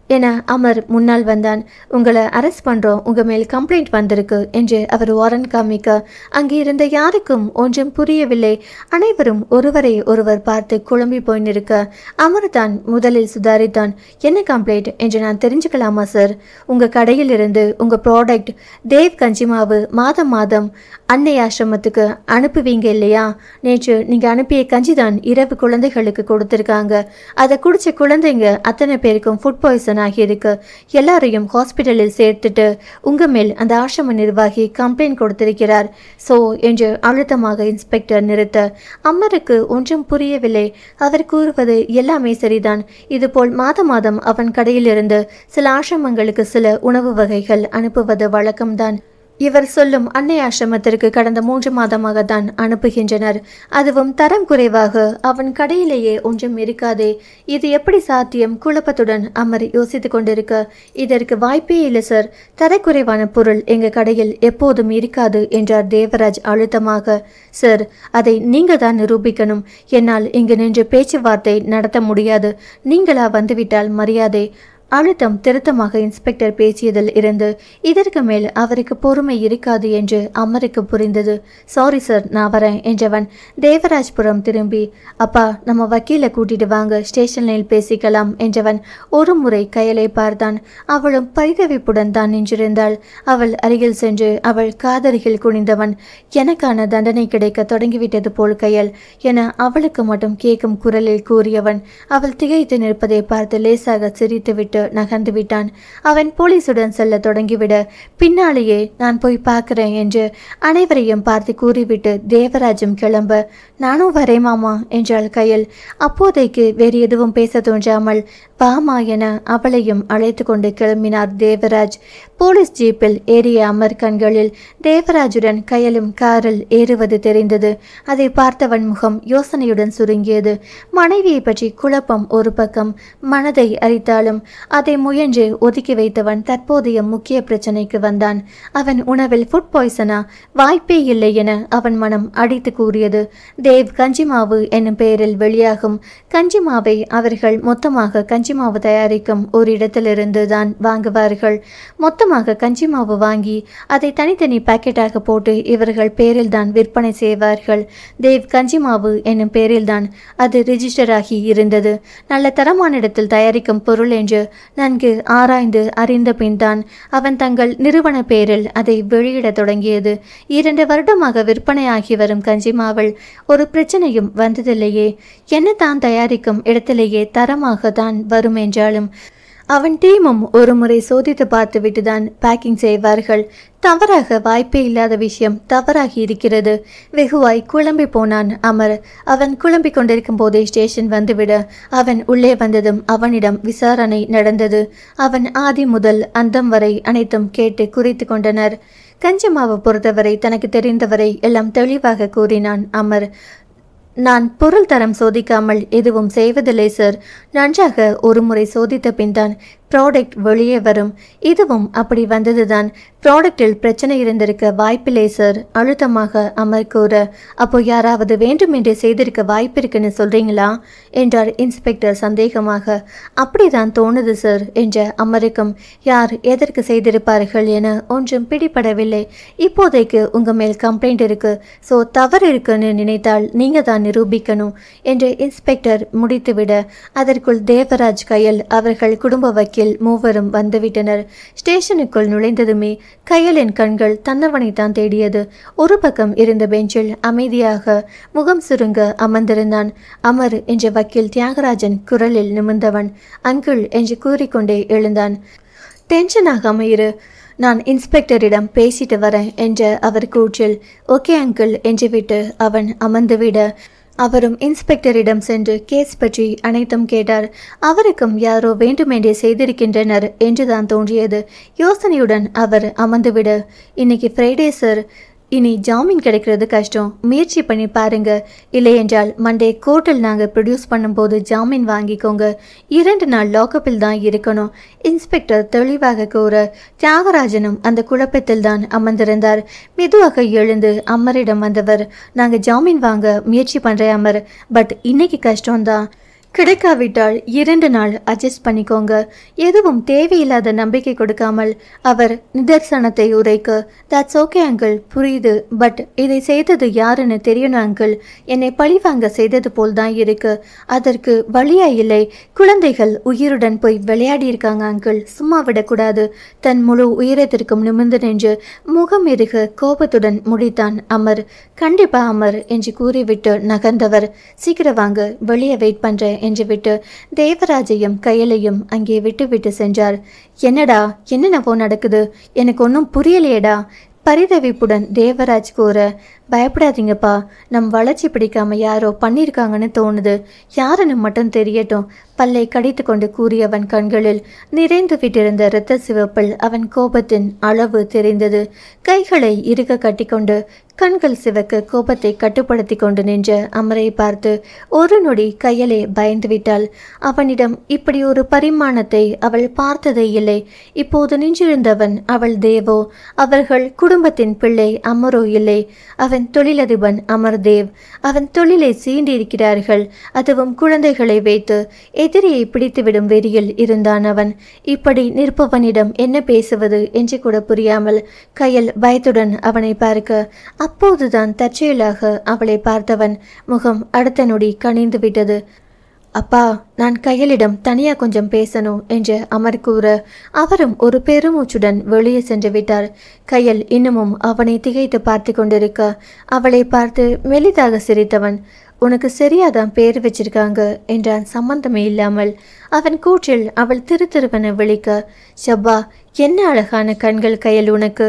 என அமர் முன்னால் வந்தான் உங்களை அரெஸ்ட் பண்றோம் உங்க மேல் கம்ப்ளைண்ட் வந்திருக்கு என்று அவர் வாரன் காமிக்க அங்கே இருந்த யாருக்கும் ஒன்றும் புரியவில்லை அனைவரும் ஒருவரை ஒருவர் பார்த்து குழம்பி போய் நிற்க அமர் தான் முதலில் சுதாரித்தான் என்ன கம்ப்ளைண்ட் என்று நான் தெரிஞ்சுக்கலாமா சார் உங்க கடையில் இருந்து உங்க ப்ராடக்ட் தேவ் கஞ்சிமாவு மாதம் மாதம் அன்னை ஆசிரமத்துக்கு அனுப்புவீங்க இல்லையா நேற்று நீங்க அனுப்பிய கஞ்சி தான் இரவு குழந்தைகளுக்கு கொடுத்திருக்காங்க அதை குடிச்ச குழந்தைங்க அத்தனை பேருக்கும் ஃபுட் பாய்சன் ஆகியிருக்கு எல்லாரையும் ஹாஸ்பிட்டலில் சேர்த்துட்டு உங்க மேல் அந்த ஆசிரம நிர்வாகி கம்ப்ளைண்ட் கொடுத்திருக்கிறார் சோ என்று அழுத்தமாக இன்ஸ்பெக்டர் நிறுத்த அம்மருக்கு ஒன்றும் புரியவில்லை அவர் கூறுவது எல்லாமே சரிதான் இதுபோல் மாதம் மாதம் அவன் கடையிலிருந்து சில ஆசிரமங்களுக்கு சில உணவு வகைகள் அனுப்புவது வழக்கம்தான் இவர் சொல்லும் அன்னை ஆசிரமத்திற்கு கடந்த மூன்று மாதமாக தான் அனுப்புகின்றனர் அதுவும் தரம் குறைவாக அவன் கடையிலேயே ஒன்றும் இருக்காதே இது எப்படி சாத்தியம் குழப்பத்துடன் அமர் யோசித்துக் கொண்டிருக்க இதற்கு வாய்ப்பே இல்லை சார் தரக்குறைவான பொருள் எங்க கடையில் எப்போதும் இருக்காது என்றார் தேவராஜ் அழுத்தமாக சார் அதை நீங்க தான் நிரூபிக்கணும் என்னால் இங்கு நின்று பேச்சுவார்த்தை நடத்த முடியாது நீங்களா வந்துவிட்டால் மரியாதை அழுத்தம் திருத்தமாக இன்ஸ்பெக்டர் பேசியதில் இருந்து இதற்கு மேல் அவருக்கு பொறுமை இருக்காது என்று அமருக்கு புரிந்தது சாரி சார் நான் வரேன் என்றவன் தேவராஜ்புரம் திரும்பி அப்பா நம்ம வக்கீலை கூட்டிட்டு வாங்க ஸ்டேஷனில் பேசிக்கலாம் என்றவன் ஒரு முறை கையலை பார்த்தான் அவளும் பரிதவிப்புடன் தான் நின்றிருந்தாள் அவள் அருகில் சென்று அவள் காதருகில் குனிந்தவன் எனக்கான தண்டனை கிடைக்க தொடங்கிவிட்டது போல் கையல் என அவளுக்கு மட்டும் கேட்கும் குரலில் கூறியவன் அவள் திகைத்து நிற்பதை பார்த்து லேசாக சிரித்துவிட்டு நகர்ந்து விட்டான் அவன் போலீசுடன் செல்ல தொடங்கிவிட பின்னாலேயே நான் போய் பார்க்கிறேன் என்று அனைவரையும் பார்த்து கூறிவிட்டு தேவராஜும் கிளம்ப நானும் வரேன் மாமா என்றாள் கையில் அப்போதைக்கு வேறு எதுவும் பேச தோன்றாமல் பாமா என அவளையும் அழைத்து கொண்டு கிளம்பினார் தேவராஜ் போலீஸ் ஜீப்பில் ஏறிய அமர் கண்களில் தேவராஜுடன் கயலும் காரில் ஏறுவது தெரிந்தது அதை பார்த்தவன் முகம் யோசனையுடன் சுருங்கியது மனைவியை பற்றி குழப்பம் ஒரு பக்கம் மனதை அரித்தாலும் அதை முயன்று ஒதுக்கி வைத்தவன் தற்போதைய முக்கிய பிரச்சனைக்கு வந்தான் அவன் உணவில் ஃபுட் பாய்சனா வாய்ப்பே இல்லை என அவன் மனம் அடித்து கூறியது தேவ் கஞ்சிமாவு என்னும் பெயரில் வெளியாகும் கஞ்சிமாவை அவர்கள் மொத்தமாக கஞ்சிமாவு தயாரிக்கும் ஒரு இடத்திலிருந்து தான் வாங்குவார்கள் மொத்தமாக கஞ்சிமாவு வாங்கி அதை தனித்தனி பாக்கெட்டாக போட்டு இவர்கள் பேரில் தான் விற்பனை செய்வார்கள் தேவ் கஞ்சிமாவு என்னும் பேரில்தான் அது ரிஜிஸ்டர் ஆகி இருந்தது நல்ல தரமான இடத்தில் தயாரிக்கும் பொருள் என்று நன்கு ஆராய்ந்து அறிந்த பின்தான் அவன் தங்கள் நிறுவன பேரில் அதை வெளியிடத் தொடங்கியது இரண்டு வருடமாக விற்பனையாகி வரும் கஞ்சிமாவில் ஒரு பிரச்சனையும் வந்ததில்லையே என்ன தான் தயாரிக்கும் இடத்திலேயே தரமாக தான் வரும் என்றாலும் அவன் டீமும் ஒரு முறை சோதித்து பார்த்துவிட்டு தான் பேக்கிங் செய்வார்கள் தவறாக வாய்ப்பே இல்லாத விஷயம் தவறாகி இருக்கிறது வெகுவாய் குழம்பி போனான் அமர் அவன் குழம்பிக் கொண்டிருக்கும் போதே ஸ்டேஷன் வந்துவிட அவன் உள்ளே வந்ததும் அவனிடம் விசாரணை நடந்தது அவன் ஆதி முதல் அந்தம் வரை அனைத்தும் கேட்டு குறித்து கொண்டனர் கஞ்சமாவை பொறுத்தவரை தனக்கு தெரிந்தவரை எல்லாம் தெளிவாக கூறினான் அமர் நான் பொருள் தரம் சோதிக்காமல் எதுவும் செய்வதில்லை சார் நன்றாக ஒரு முறை சோதித்த பின்தான் ப்ராடக்ட் வெளியே வரும் இதுவும் அப்படி வந்ததுதான் ப்ராடக்டில் பிரச்சனை இருந்திருக்க வாய்ப்பில்லை சார் அழுத்தமாக அமர் கூற அப்போ யாராவது வேண்டுமென்றே செய்திருக்க வாய்ப்பிருக்குன்னு சொல்றீங்களா என்றார் இன்ஸ்பெக்டர் சந்தேகமாக அப்படிதான் தோணுது சார் என்ற அமருக்கும் யார் எதற்கு செய்திருப்பார்கள் என ஒன்றும் பிடிபடவில்லை இப்போதைக்கு உங்க மேல் கம்ப்ளைண்ட் இருக்கு ஸோ தவறு இருக்குன்னு நினைத்தால் நீங்க தான் நிரூபிக்கணும் என்று இன்ஸ்பெக்டர் முடித்துவிட அதற்குள் தேவராஜ் கையில் அவர்கள் குடும்ப வக்கீல் மூவரும் வந்துவிட்டனர் ஸ்டேஷனுக்குள் நுழைந்ததுமே கையலின் கண்கள் தன்னவனைத்தான் தேடியது ஒரு பக்கம் இருந்த பெஞ்சில் அமைதியாக முகம் சுருங்க அமர்ந்திருந்தான் அமர் என்ற வக்கீல் தியாகராஜன் குரலில் நிமிர்ந்தவன் அங்கிள் என்று கூறிக்கொண்டே எழுந்தான் டென்ஷன் ஆகாம இரு நான் இன்ஸ்பெக்டரிடம் பேசிட்டு வரேன் என்ற அவர் கூற்றில் ஓகே அங்கிள் என்று விட்டு அவன் அமர்ந்துவிட அவரும் இன்ஸ்பெக்டரிடம் சென்று கேஸ் பற்றி அனைத்தும் கேட்டார் அவருக்கும் யாரோ வேண்டுமென்றே செய்திருக்கின்றனர் என்றுதான் தோன்றியது யோசனையுடன் அவர் அமர்ந்துவிட இன்னைக்கு ஃப்ரைடே சார் இனி ஜாமீன் கிடைக்கிறது கஷ்டம் முயற்சி பண்ணி பாருங்க இல்லையென்றால் மண்டே கோர்ட்டில் நாங்கள் ப்ரொடியூஸ் பண்ணும்போது ஜாமீன் வாங்கிக்கோங்க இரண்டு நாள் லாக்கப்பில் தான் இருக்கணும் இன்ஸ்பெக்டர் தெளிவாக கூற தியாகராஜனும் அந்த குழப்பத்தில் தான் அமர்ந்திருந்தார் மெதுவாக எழுந்து அம்மரிடம் வந்தவர் நாங்கள் ஜாமீன் வாங்க முயற்சி பண்ணுறேன் அமர் பட் இன்னைக்கு கஷ்டம்தான் கிடைக்காவிட்டால் இரண்டு நாள் அட்ஜஸ்ட் பண்ணிக்கோங்க எதுவும் தேவையில்லாத நம்பிக்கை கொடுக்காமல் அவர் நிதர்சனத்தை உரைக்க தட்ஸ் ஓகே அங்கிள் புரியுது பட் இதை செய்தது யாருன்னு தெரியணும் அங்கிள் என்னை பழிவாங்க செய்தது போல் தான் இருக்கு அதற்கு வழியா இல்லை குழந்தைகள் உயிருடன் போய் விளையாடி இருக்காங்க அங்கிள் சும்மா விடக்கூடாது தன் முழு உயரத்திற்கும் நிமிர்ந்து நின்று முகம் எருக கோபத்துடன் முடித்தான் அமர் கண்டிப்பா அமர் என்று கூறிவிட்டு நகர்ந்தவர் சீக்கிரம் வாங்க வெளியே வெயிட் பண்றேன் என்று விட்டு தேவராஜையும் கையலையும் அங்கே விட்டு விட்டு சென்றார் என்னடா என்னென்னவோ நடக்குது எனக்கு ஒன்றும் புரியலையேடா பரிதவிப்புடன் தேவராஜ் கூற பயப்படாதீங்கப்பா நம் வளர்ச்சி பிடிக்காம யாரோ பண்ணியிருக்காங்கன்னு தோணுது யாருன்னு மட்டும் தெரியட்டும் பல்லை கடித்து கொண்டு கூறியவன் கண்களில் நிறைந்து விட்டிருந்த இரத்த சிவப்பில் அவன் கோபத்தின் அளவு தெரிந்தது கைகளை இறுக கட்டிக்கொண்டு கண்கள் சிவக்க கோபத்தை கட்டுப்படுத்தி கொண்டு நின்ற அமரை பார்த்து ஒரு நொடி கையலே பயந்து விட்டாள் அவனிடம் இப்படி ஒரு பரிமாணத்தை அவள் பார்த்ததே இல்லை இப்போது நின்றிருந்தவன் அவள் தேவோ அவர்கள் குடும்பத்தின் பிள்ளை அமரோ இல்லை அவன் தொழிலதிபன் அமர்தேவ் அவன் தொழிலை சீண்டியிருக்கிறார்கள் அதுவும் குழந்தைகளை வைத்து எதிரியை பிடித்துவிடும் வெறியில் இருந்தான் அவன் இப்படி நிற்பவனிடம் என்ன பேசுவது என்று கூட புரியாமல் கையில் பயத்துடன் அவனை பார்க்க அப்போதுதான் தற்செயலாக அவளை பார்த்தவன் முகம் அடுத்த நொடி கனிந்து விட்டது அப்பா நான் கையலிடம் தனியா கொஞ்சம் பேசணும் என்று அமர் கூற அவரும் ஒரு பெருமூச்சுடன் வெளியே சென்று விட்டார் கையல் இன்னமும் அவனை திகைத்து பார்த்து கொண்டிருக்க அவளை பார்த்து மெலிதாக சிரித்தவன் உனக்கு சரியாதான் பேர் வச்சிருக்காங்க என்றான் சம்பந்தமே இல்லாமல் அவன் கூற்றில் அவள் திரு திருவென விழிக்க ஷப்பா என்ன அழகான கண்கள் கையில் உனக்கு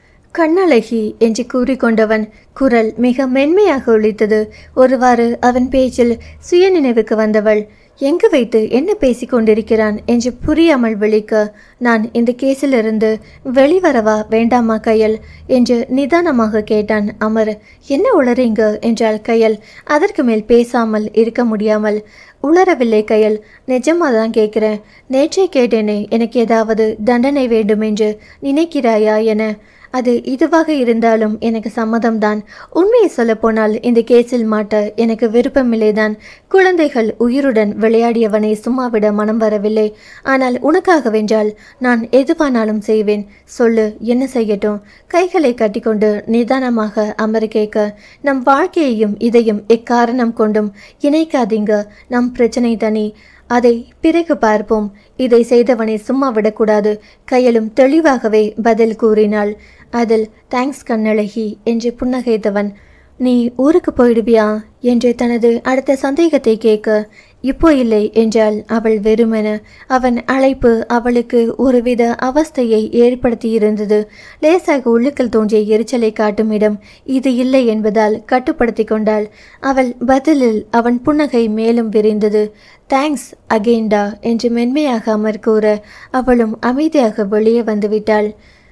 கண்ணழகி என்று கூறிக்கொண்டவன் குரல் மிக மென்மையாக ஒலித்தது ஒருவாறு அவன் பேச்சில் சுயநினைவுக்கு வந்தவள் எங்கு வைத்து என்ன பேசிக் கொண்டிருக்கிறான் என்று புரியாமல் விழிக்க நான் இந்த கேஸிலிருந்து வெளிவரவா வேண்டாமா கையல் என்று நிதானமாக கேட்டான் அமர் என்ன உளறீங்க என்றாள் கையல் அதற்கு மேல் பேசாமல் இருக்க முடியாமல் உளரவில்லை கையல் நிஜமா தான் கேட்குறேன் நேற்றே கேட்டேனே எனக்கு ஏதாவது தண்டனை வேண்டும் என்று நினைக்கிறாயா என அது இதுவாக இருந்தாலும் எனக்கு சம்மதம்தான் உண்மையை சொல்லப்போனால் இந்த கேஸில் மாட்ட எனக்கு விருப்பமில்லைதான் குழந்தைகள் உயிருடன் விளையாடியவனை சும்மாவிட மனம் வரவில்லை ஆனால் உனக்காகவென்றால் நான் எதுவானாலும் செய்வேன் சொல்லு என்ன செய்யட்டும் கைகளை கட்டிக்கொண்டு நிதானமாக அமர கேட்க நம் வாழ்க்கையையும் இதையும் எக்காரணம் கொண்டும் இணைக்காதீங்க நம் பிரச்சனை தனி அதை பிறகு பார்ப்போம் இதை செய்தவனை சும்மா விடக்கூடாது கையிலும் தெளிவாகவே பதில் கூறினாள் அதில் தேங்க்ஸ் கண்ணழகி என்று புன்னகைத்தவன் நீ ஊருக்கு போயிடுவியா என்று தனது அடுத்த சந்தேகத்தை கேட்க இப்போ இல்லை என்றால் அவள் வெறுமென அவன் அழைப்பு அவளுக்கு ஒருவித அவஸ்தையை ஏற்படுத்தியிருந்தது லேசாக உள்ளுக்குள் தோன்றிய எரிச்சலை காட்டும் இடம் இது இல்லை என்பதால் கட்டுப்படுத்தி கொண்டாள் அவள் பதிலில் அவன் புன்னகை மேலும் விரிந்தது தேங்க்ஸ் அகேண்டா என்று மென்மையாக அமர் கூற அவளும் அமைதியாக வெளியே வந்துவிட்டாள்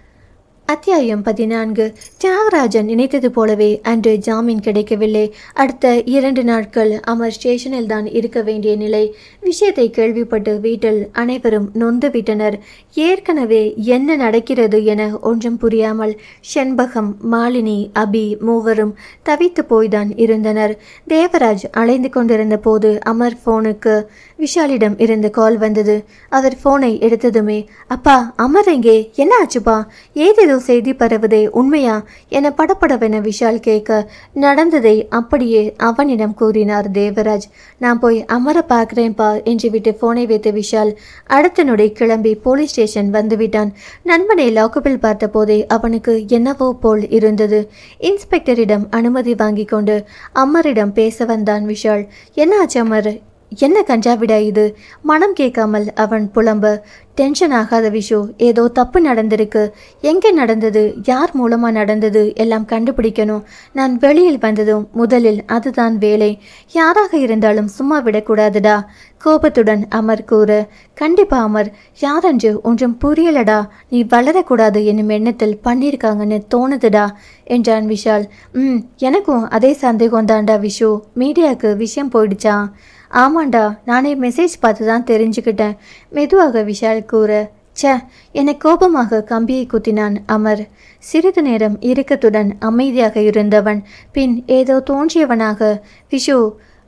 அத்தியாயம் பதினான்கு தியாகராஜன் நினைத்தது போலவே அன்று ஜாமீன் கிடைக்கவில்லை அடுத்த இரண்டு நாட்கள் அமர் ஸ்டேஷனில் தான் இருக்க வேண்டிய நிலை விஷயத்தை கேள்விப்பட்டு வீட்டில் அனைவரும் நொந்து விட்டனர் ஏற்கனவே என்ன நடக்கிறது என ஒன்றும் புரியாமல் செண்பகம் மாலினி அபி மூவரும் தவித்து போய்தான் இருந்தனர் தேவராஜ் அலைந்து கொண்டிருந்த போது அமர் போனுக்கு விஷாலிடம் இருந்து கால் வந்தது அவர் போனை எடுத்ததுமே அப்பா அமர் எங்கே என்ன ஆச்சுப்பா ஏதேதோ செய்தி பரவுதே உண்மையா என படபடவென விஷால் கேட்க நடந்ததை அப்படியே அவனிடம் கூறினார் தேவராஜ் நான் போய் அமர பார்க்குறேன்ப்பா என்று விட்டு போனை வைத்த விஷால் அடுத்த நொடி கிளம்பி போலீஸ் ஸ்டேஷன் வந்துவிட்டான் நண்பனை லாக்கப்பில் பார்த்தபோதே அவனுக்கு என்னவோ போல் இருந்தது இன்ஸ்பெக்டரிடம் அனுமதி வாங்கி கொண்டு அமரிடம் பேச வந்தான் விஷால் என்ன ஆச்சு அமர் என்ன கஞ்சாவிடா இது மனம் கேட்காமல் அவன் புலம்ப டென்ஷன் ஆகாத விஷு ஏதோ தப்பு நடந்திருக்கு எங்கே நடந்தது யார் மூலமா நடந்தது எல்லாம் கண்டுபிடிக்கணும் நான் வெளியில் வந்ததும் முதலில் அதுதான் வேலை யாராக இருந்தாலும் சும்மா விடக்கூடாதுடா கோபத்துடன் அமர் கூற கண்டிப்பா அமர் யாரென்று ஒன்றும் புரியலடா நீ வளரக்கூடாது என்னும் எண்ணத்தில் பண்ணியிருக்காங்கன்னு தோணுதுடா என்றான் விஷால் ம் எனக்கும் அதே சந்தேகம் தான்டா விஷு மீடியாவுக்கு விஷயம் போயிடுச்சா ஆமாண்டா நானே மெசேஜ் பார்த்து தான் தெரிஞ்சுக்கிட்டேன் மெதுவாக விஷால் கூற ச்சே என்னை கோபமாக கம்பியை குத்தினான் அமர் சிறிது நேரம் இறுக்கத்துடன் அமைதியாக இருந்தவன் பின் ஏதோ தோன்றியவனாக விஷு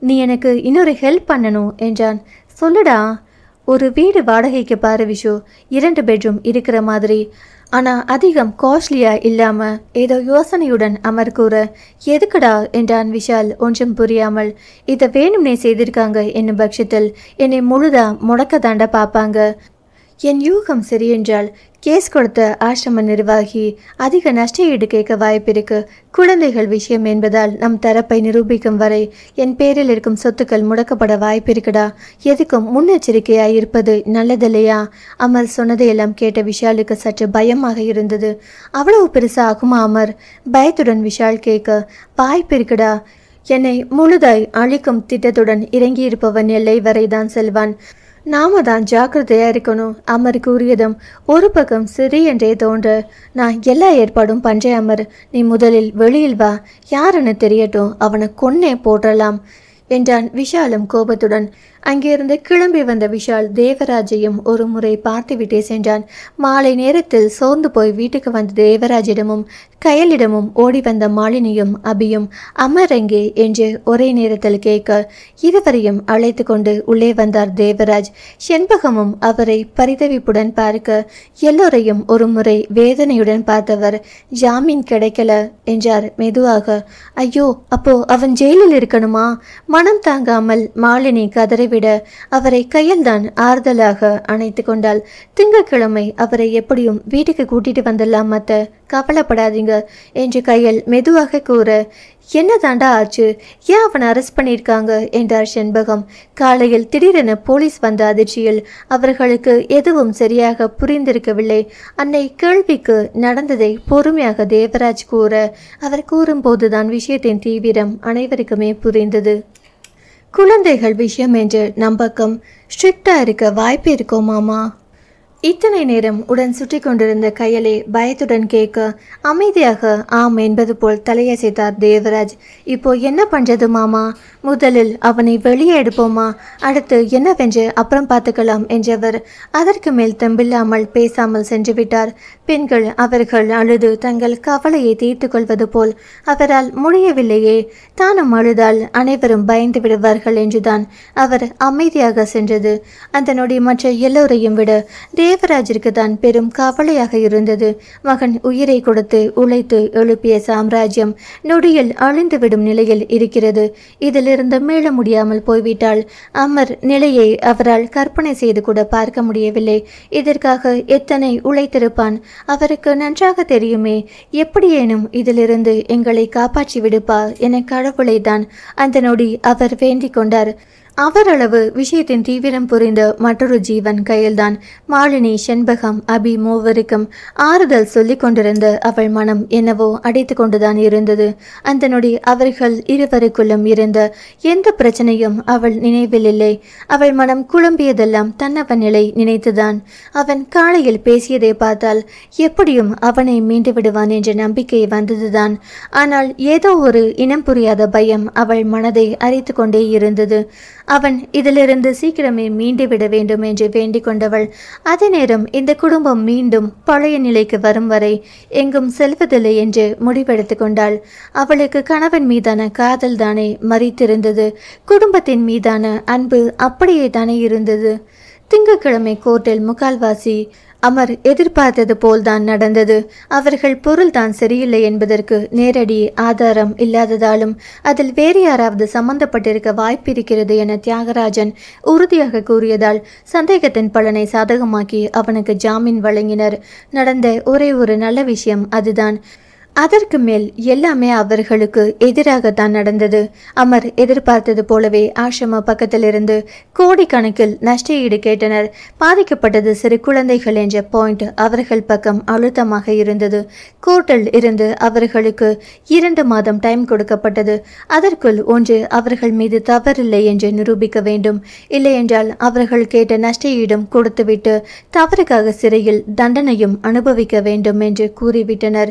நீ எனக்கு இன்னொரு ஹெல்ப் பண்ணணும் என்றான் சொல்லுடா ஒரு வீடு வாடகைக்கு பாரு விஷு இரண்டு பெட்ரூம் இருக்கிற மாதிரி ஆனால் அதிகம் காஸ்ட்லியாக இல்லாமல் ஏதோ யோசனையுடன் அமர் கூற எதுக்குடா என்றான் விஷால் ஒன்றும் புரியாமல் இதை வேணும்னே செய்திருக்காங்க என்னும் பட்சத்தில் என்னை முழுதா முடக்க தாண்ட பார்ப்பாங்க என் யூகம் சரியென்றால் கேஸ் கொடுத்த ஆசிரம நிர்வாகி அதிக நஷ்ட ஈடு கேட்க வாய்ப்பிருக்கு குழந்தைகள் விஷயம் என்பதால் நம் தரப்பை நிரூபிக்கும் வரை என் பேரில் இருக்கும் சொத்துக்கள் முடக்கப்பட வாய்ப்பிருக்குடா எதுக்கும் முன்னெச்சரிக்கையாய் இருப்பது நல்லதில்லையா அமர் சொன்னதையெல்லாம் கேட்ட விஷாலுக்கு சற்று பயமாக இருந்தது அவ்வளவு பெருசா ஆகுமா அமர் பயத்துடன் விஷால் கேட்க வாய்ப்பிருக்குடா என்னை முழுதாய் அழிக்கும் திட்டத்துடன் இறங்கியிருப்பவன் எல்லை வரைதான் செல்வான் நாம தான் ஜாக்கிரதையா இருக்கணும் அமர் கூறியதும் ஒரு பக்கம் சரி என்றே தோன்ற நான் எல்லா ஏற்பாடும் பண்றேன் அமர் நீ முதலில் வெளியில் வா யாருன்னு தெரியட்டும் அவனை கொன்னே போடலாம் என்றான் விஷாலும் கோபத்துடன் அங்கிருந்து கிளம்பி வந்த விஷால் தேவராஜையும் ஒரு முறை பார்த்துவிட்டே சென்றான் மாலை நேரத்தில் சோர்ந்து போய் வீட்டுக்கு வந்த தேவராஜிடமும் கயலிடமும் ஓடி வந்த மாலினியும் அபியும் அமர் எங்கே என்று ஒரே நேரத்தில் கேட்க இருவரையும் அழைத்து கொண்டு உள்ளே வந்தார் தேவராஜ் செண்பகமும் அவரை பரிதவிப்புடன் பார்க்க எல்லோரையும் ஒரு முறை வேதனையுடன் பார்த்தவர் ஜாமீன் கிடைக்கல என்றார் மெதுவாக ஐயோ அப்போ அவன் ஜெயிலில் இருக்கணுமா மனம் தாங்காமல் மாலினி கதறிவிட அவரை கையில்தான் ஆறுதலாக அணைத்து கொண்டாள் திங்கட்கிழமை அவரை எப்படியும் வீட்டுக்கு கூட்டிட்டு வந்துடலாம் மத்த கவலைப்படாதீங்க என்று கையில் மெதுவாக கூற என்ன தாண்டா ஆச்சு ஏன் அவனை அரெஸ்ட் பண்ணியிருக்காங்க என்றார் செண்பகம் காலையில் திடீரென போலீஸ் வந்த அதிர்ச்சியில் அவர்களுக்கு எதுவும் சரியாக புரிந்திருக்கவில்லை அன்னை கேள்விக்கு நடந்ததை பொறுமையாக தேவராஜ் கூற அவர் கூறும்போதுதான் விஷயத்தின் தீவிரம் அனைவருக்குமே புரிந்தது குழந்தைகள் விஷயம் என்று நம்பக்கம் ஸ்ட்ரிக்டா இருக்க வாய்ப்பு இருக்கோ மாமா இத்தனை நேரம் உடன் சுற்றி கொண்டிருந்த கையலே பயத்துடன் கேட்க அமைதியாக ஆம் என்பது போல் தலையசைத்தார் தேவராஜ் இப்போ என்ன பண்றது மாமா முதலில் அவனை வெளியே எடுப்போமா அடுத்து என்னவென்று அப்புறம் பார்த்துக்கலாம் என்றவர் அதற்கு மேல் தெம்பில்லாமல் பேசாமல் சென்று விட்டார் பெண்கள் அவர்கள் அழுது தங்கள் கவலையை தீர்த்து கொள்வது போல் அவரால் முடியவில்லையே தானும் அழுதால் அனைவரும் பயந்து விடுவார்கள் என்றுதான் அவர் அமைதியாக சென்றது அந்த நொடி மற்ற எல்லோரையும் விட தேவராஜிற்கு தான் பெரும் கவலையாக இருந்தது மகன் உயிரை கொடுத்து உழைத்து எழுப்பிய சாம்ராஜ்யம் நொடியில் அழிந்துவிடும் நிலையில் இருக்கிறது இதிலிருந்து மீள முடியாமல் போய்விட்டால் அமர் நிலையை அவரால் கற்பனை செய்து கூட பார்க்க முடியவில்லை இதற்காக எத்தனை உழைத்திருப்பான் அவருக்கு நன்றாக தெரியுமே எப்படியேனும் இதிலிருந்து எங்களை காப்பாற்றி விடுப்பா என கடவுளை தான் அந்த நொடி அவர் வேண்டிக் கொண்டார் அவரளவு விஷயத்தின் தீவிரம் புரிந்த மற்றொரு ஜீவன் கையில்தான் மாலினி செண்பகம் அபி மூவருக்கும் ஆறுதல் சொல்லிக் கொண்டிருந்த அவள் மனம் என்னவோ அடைத்து கொண்டுதான் இருந்தது அந்த நொடி அவர்கள் இருவருக்குள்ளும் இருந்த எந்த பிரச்சனையும் அவள் நினைவில் இல்லை அவள் மனம் குழம்பியதெல்லாம் தன்னவன் நிலை நினைத்துதான் அவன் காலையில் பேசியதை பார்த்தால் எப்படியும் அவனை மீண்டு விடுவான் என்ற நம்பிக்கை வந்ததுதான் ஆனால் ஏதோ ஒரு இனம் புரியாத பயம் அவள் மனதை அரித்து கொண்டே இருந்தது அவன் இதிலிருந்து சீக்கிரமே மீண்டு விட வேண்டும் என்று வேண்டிக் கொண்டவள் அதே நேரம் இந்த குடும்பம் மீண்டும் பழைய நிலைக்கு வரும் வரை எங்கும் செல்வதில்லை என்று முடிவெடுத்து கொண்டாள் அவளுக்கு கணவன் மீதான காதல் தானே மறித்திருந்தது குடும்பத்தின் மீதான அன்பு அப்படியே தானே இருந்தது திங்கட்கிழமை கோர்ட்டில் முக்கால்வாசி அமர் எதிர்பார்த்தது போல்தான் நடந்தது அவர்கள் பொருள்தான் சரியில்லை என்பதற்கு நேரடி ஆதாரம் இல்லாததாலும் அதில் வேறு யாராவது சம்பந்தப்பட்டிருக்க வாய்ப்பிருக்கிறது என தியாகராஜன் உறுதியாக கூறியதால் சந்தேகத்தின் பலனை சாதகமாக்கி அவனுக்கு ஜாமீன் வழங்கினர் நடந்த ஒரே ஒரு நல்ல விஷயம் அதுதான் அதற்கு மேல் எல்லாமே அவர்களுக்கு எதிராகத்தான் நடந்தது அமர் எதிர்பார்த்தது போலவே ஆசிரம பக்கத்திலிருந்து கோடிக்கணக்கில் நஷ்ட ஈடு கேட்டனர் பாதிக்கப்பட்டது சிறு குழந்தைகள் என்ற பாயிண்ட் அவர்கள் பக்கம் அழுத்தமாக இருந்தது கோர்ட்டில் இருந்து அவர்களுக்கு இரண்டு மாதம் டைம் கொடுக்கப்பட்டது அதற்குள் ஒன்று அவர்கள் மீது தவறில்லை என்று நிரூபிக்க வேண்டும் இல்லையென்றால் அவர்கள் கேட்ட நஷ்ட ஈடும் கொடுத்துவிட்டு தவறுக்காக சிறையில் தண்டனையும் அனுபவிக்க வேண்டும் என்று கூறிவிட்டனர்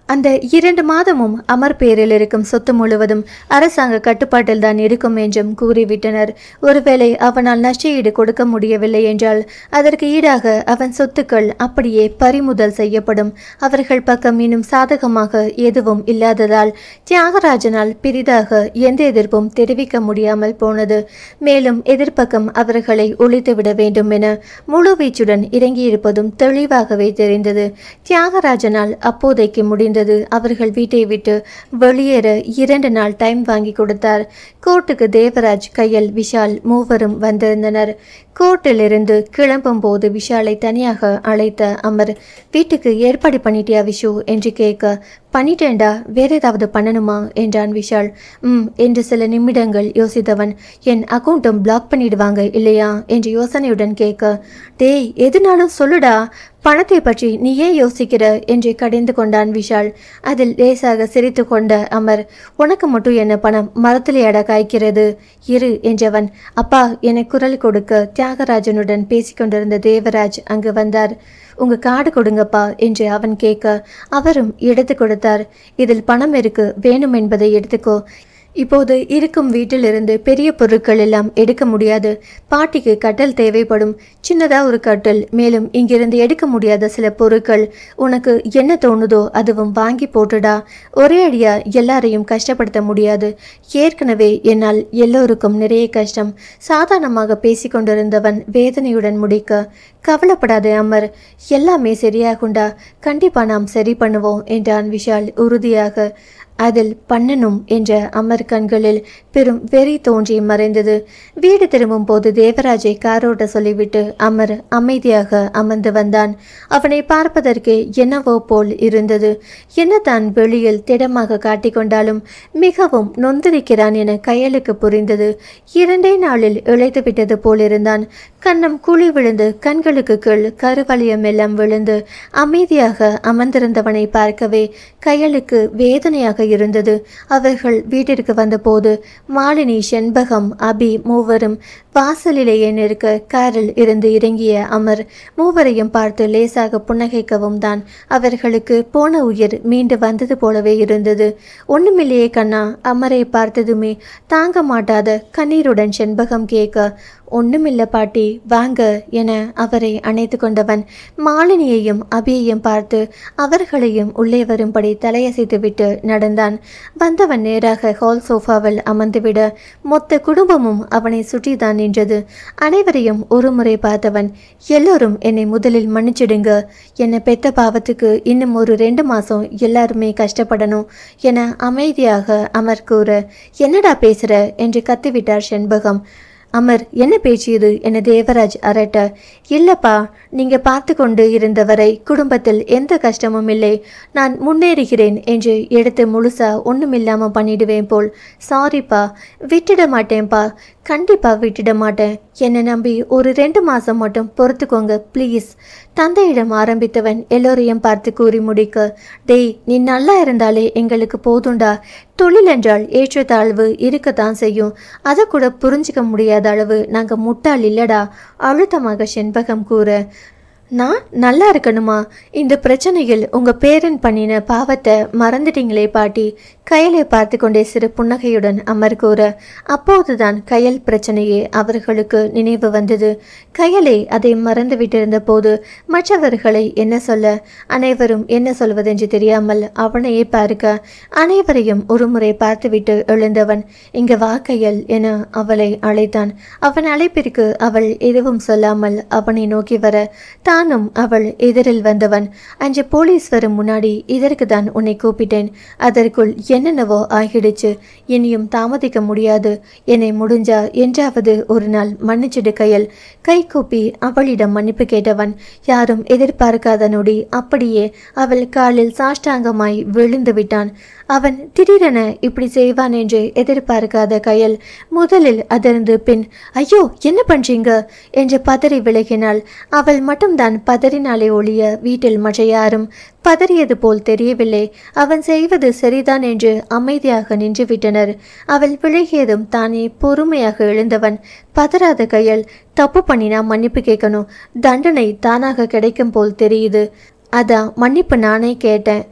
அந்த இரண்டு மாதமும் அமர் பேரில் இருக்கும் சொத்து முழுவதும் அரசாங்க கட்டுப்பாட்டில் தான் இருக்கும் என்றும் கூறிவிட்டனர் ஒருவேளை அவனால் நஷ்டஈடு கொடுக்க முடியவில்லை என்றால் அதற்கு ஈடாக அவன் சொத்துக்கள் அப்படியே பறிமுதல் செய்யப்படும் அவர்கள் பக்கம் இன்னும் சாதகமாக எதுவும் இல்லாததால் தியாகராஜனால் பெரிதாக எந்த எதிர்ப்பும் தெரிவிக்க முடியாமல் போனது மேலும் எதிர்ப்பக்கம் அவர்களை ஒழித்துவிட வேண்டும் என முழுவீச்சுடன் இறங்கியிருப்பதும் தெளிவாகவே தெரிந்தது தியாகராஜனால் அப்போதைக்கு முடிந்தது அவர்கள் வீட்டை விட்டு வெளியேற இரண்டு நாள் டைம் வாங்கி கொடுத்தார் கோர்ட்டுக்கு தேவராஜ் கையல் விஷால் மூவரும் வந்திருந்தனர் கோர்ட்டிலிருந்து கிளம்பும் போது விஷாலை தனியாக அழைத்த அமர் வீட்டுக்கு ஏற்பாடு பண்ணிட்டியா விஷு என்று கேட்க பண்ணிட்டேன்டா வேற ஏதாவது பண்ணணுமா என்றான் விஷால் ம் என்று சில நிமிடங்கள் யோசித்தவன் என் அக்கௌண்ட்டும் பிளாக் பண்ணிடுவாங்க இல்லையா என்று யோசனையுடன் கேட்க டேய் எதுனாலும் சொல்லுடா பணத்தை பற்றி நீ ஏன் யோசிக்கிற என்று கடிந்து கொண்டான் விஷால் அதில் லேசாக சிரித்து கொண்ட அமர் உனக்கு மட்டும் என்ன பணம் மரத்திலேயடா காய்க்கிறது இரு என்றவன் அப்பா என குரல் கொடுக்க தியாகராஜனுடன் பேசிக்கொண்டிருந்த தேவராஜ் அங்கு வந்தார் உங்க கார்டு கொடுங்கப்பா என்று அவன் கேட்க அவரும் எடுத்து கொடுத்தார் இதில் பணம் இருக்கு வேணும் என்பதை எடுத்துக்கோ இப்போது இருக்கும் வீட்டிலிருந்து பெரிய பொருட்கள் எல்லாம் எடுக்க முடியாது பாட்டிக்கு கட்டல் தேவைப்படும் சின்னதா ஒரு கட்டல் மேலும் இங்கிருந்து எடுக்க முடியாத சில பொருட்கள் உனக்கு என்ன தோணுதோ அதுவும் வாங்கி போட்டுடா ஒரே அடியா எல்லாரையும் கஷ்டப்படுத்த முடியாது ஏற்கனவே என்னால் எல்லோருக்கும் நிறைய கஷ்டம் சாதாரணமாக பேசிக்கொண்டிருந்தவன் வேதனையுடன் முடிக்க கவலைப்படாதே அமர் எல்லாமே சரியாகுண்டா கண்டிப்பா நாம் சரி பண்ணுவோம் என்றான் விஷால் உறுதியாக அதில் பண்ணணும் என்ற அமர் கண்களில் பெரும் வெறி தோன்றி மறைந்தது வீடு திரும்பும் போது தேவராஜை காரோட்ட சொல்லிவிட்டு அமர் அமைதியாக அமர்ந்து வந்தான் அவனை பார்ப்பதற்கே என்னவோ போல் இருந்தது என்னதான் வெளியில் திடமாக காட்டிக்கொண்டாலும் மிகவும் நொந்திருக்கிறான் என கையலுக்கு புரிந்தது இரண்டே நாளில் இழைத்து விட்டது போலிருந்தான் கன்னம் குழி விழுந்து கண்களுக்கு கீழ் கருவலியம் எல்லாம் விழுந்து அமைதியாக அமர்ந்திருந்தவனை பார்க்கவே கையலுக்கு வேதனையாக இருந்தது அவர்கள் வீட்டிற்கு வந்தபோது மாலினி செண்பகம் அபி மூவரும் வாசலிலேயே நிற்க காரில் இருந்து இறங்கிய அமர் மூவரையும் பார்த்து லேசாக புன்னகைக்கவும் தான் அவர்களுக்கு போன உயிர் மீண்டு வந்தது போலவே இருந்தது ஒண்ணுமில்லையே கண்ணா அமரை பார்த்ததுமே தாங்க மாட்டாத கண்ணீருடன் செண்பகம் கேட்க ஒண்ணுமில்ல பாட்டி வாங்க என அவரை அணைத்து கொண்டவன் மாலினியையும் அபியையும் பார்த்து அவர்களையும் உள்ளே வரும்படி தலையசைத்துவிட்டு நடந்தான் வந்தவன் நேராக ஹால் சோஃபாவில் அமர்ந்துவிட மொத்த குடும்பமும் அவனை சுற்றிதான் நின்றது அனைவரையும் ஒருமுறை பார்த்தவன் எல்லோரும் என்னை முதலில் மன்னிச்சிடுங்க என்னை பெத்த பாவத்துக்கு இன்னும் ஒரு ரெண்டு மாசம் எல்லாருமே கஷ்டப்படணும் என அமைதியாக அமர் கூற என்னடா பேசுற என்று கத்திவிட்டார் செண்பகம் அமர் என்ன பேச்சு இது என தேவராஜ் அரட்ட இல்லப்பா நீங்க பார்த்து கொண்டு இருந்தவரை குடும்பத்தில் எந்த கஷ்டமும் இல்லை நான் முன்னேறுகிறேன் என்று எடுத்து முழுசா ஒண்ணுமில்லாம பண்ணிடுவேன் போல் சாரிப்பா விட்டுட மாட்டேன்ப்பா கண்டிப்பா விட்டுட மாட்டேன் என்னை நம்பி ஒரு ரெண்டு மாசம் மட்டும் பொறுத்துக்கோங்க ப்ளீஸ் தந்தையிடம் ஆரம்பித்தவன் எல்லோரையும் பார்த்து கூறி முடிக்க டேய் நீ நல்லா இருந்தாலே எங்களுக்கு போதும்டா தொழில் என்றால் ஏற்றத்தாழ்வு இருக்கத்தான் செய்யும் அதை கூட புரிஞ்சுக்க முடியாத அளவு நாங்கள் முட்டாள் இல்லடா அழுத்தமாக செண்பகம் கூற நான் நல்லா இருக்கணுமா இந்த பிரச்சனையில் உங்க பேரன் பண்ணின பாவத்தை மறந்துட்டீங்களே பாட்டி கயலை பார்த்து கொண்டே சிறு புன்னகையுடன் அமர் கூற அப்போதுதான் கயல் பிரச்சனையே அவர்களுக்கு நினைவு வந்தது கயலை அதை மறந்து விட்டிருந்த போது மற்றவர்களை என்ன சொல்ல அனைவரும் என்ன சொல்வதென்று தெரியாமல் அவனையே பார்க்க அனைவரையும் ஒருமுறை பார்த்துவிட்டு எழுந்தவன் இங்க வா கையல் என அவளை அழைத்தான் அவன் அழைப்பிற்கு அவள் எதுவும் சொல்லாமல் அவனை நோக்கி வர தானும் அவள் எதிரில் வந்தவன் அன்று போலீஸ் வரும் முன்னாடி இதற்கு தான் உன்னை கூப்பிட்டேன் அதற்குள் என்னென்னவோ ஆகிடுச்சு இனியும் தாமதிக்க முடியாது என்னை முடிஞ்சா என்றாவது ஒரு நாள் மன்னிச்சிடு கையல் கை கூப்பி அவளிடம் மன்னிப்பு கேட்டவன் யாரும் எதிர்பார்க்காத நொடி அப்படியே அவள் காலில் சாஷ்டாங்கமாய் விழுந்து விட்டான் அவன் திடீரென இப்படி செய்வான் என்று எதிர்பார்க்காத கயல் முதலில் அதிர்ந்து பின் ஐயோ என்ன பண்றீங்க என்று பதறி விலகினாள் அவள் மட்டும்தான் பதறினாலே ஒழிய வீட்டில் மற்ற யாரும் பதறியது போல் தெரியவில்லை அவன் செய்வது சரிதான் என்று அமைதியாக நின்றுவிட்டனர் அவள் விலகியதும் தானே பொறுமையாக எழுந்தவன் பதறாத கையல் தப்பு பண்ணினா மன்னிப்பு கேட்கணும் தண்டனை தானாக கிடைக்கும் போல் தெரியுது அதான் மன்னிப்பு நானே கேட்டேன்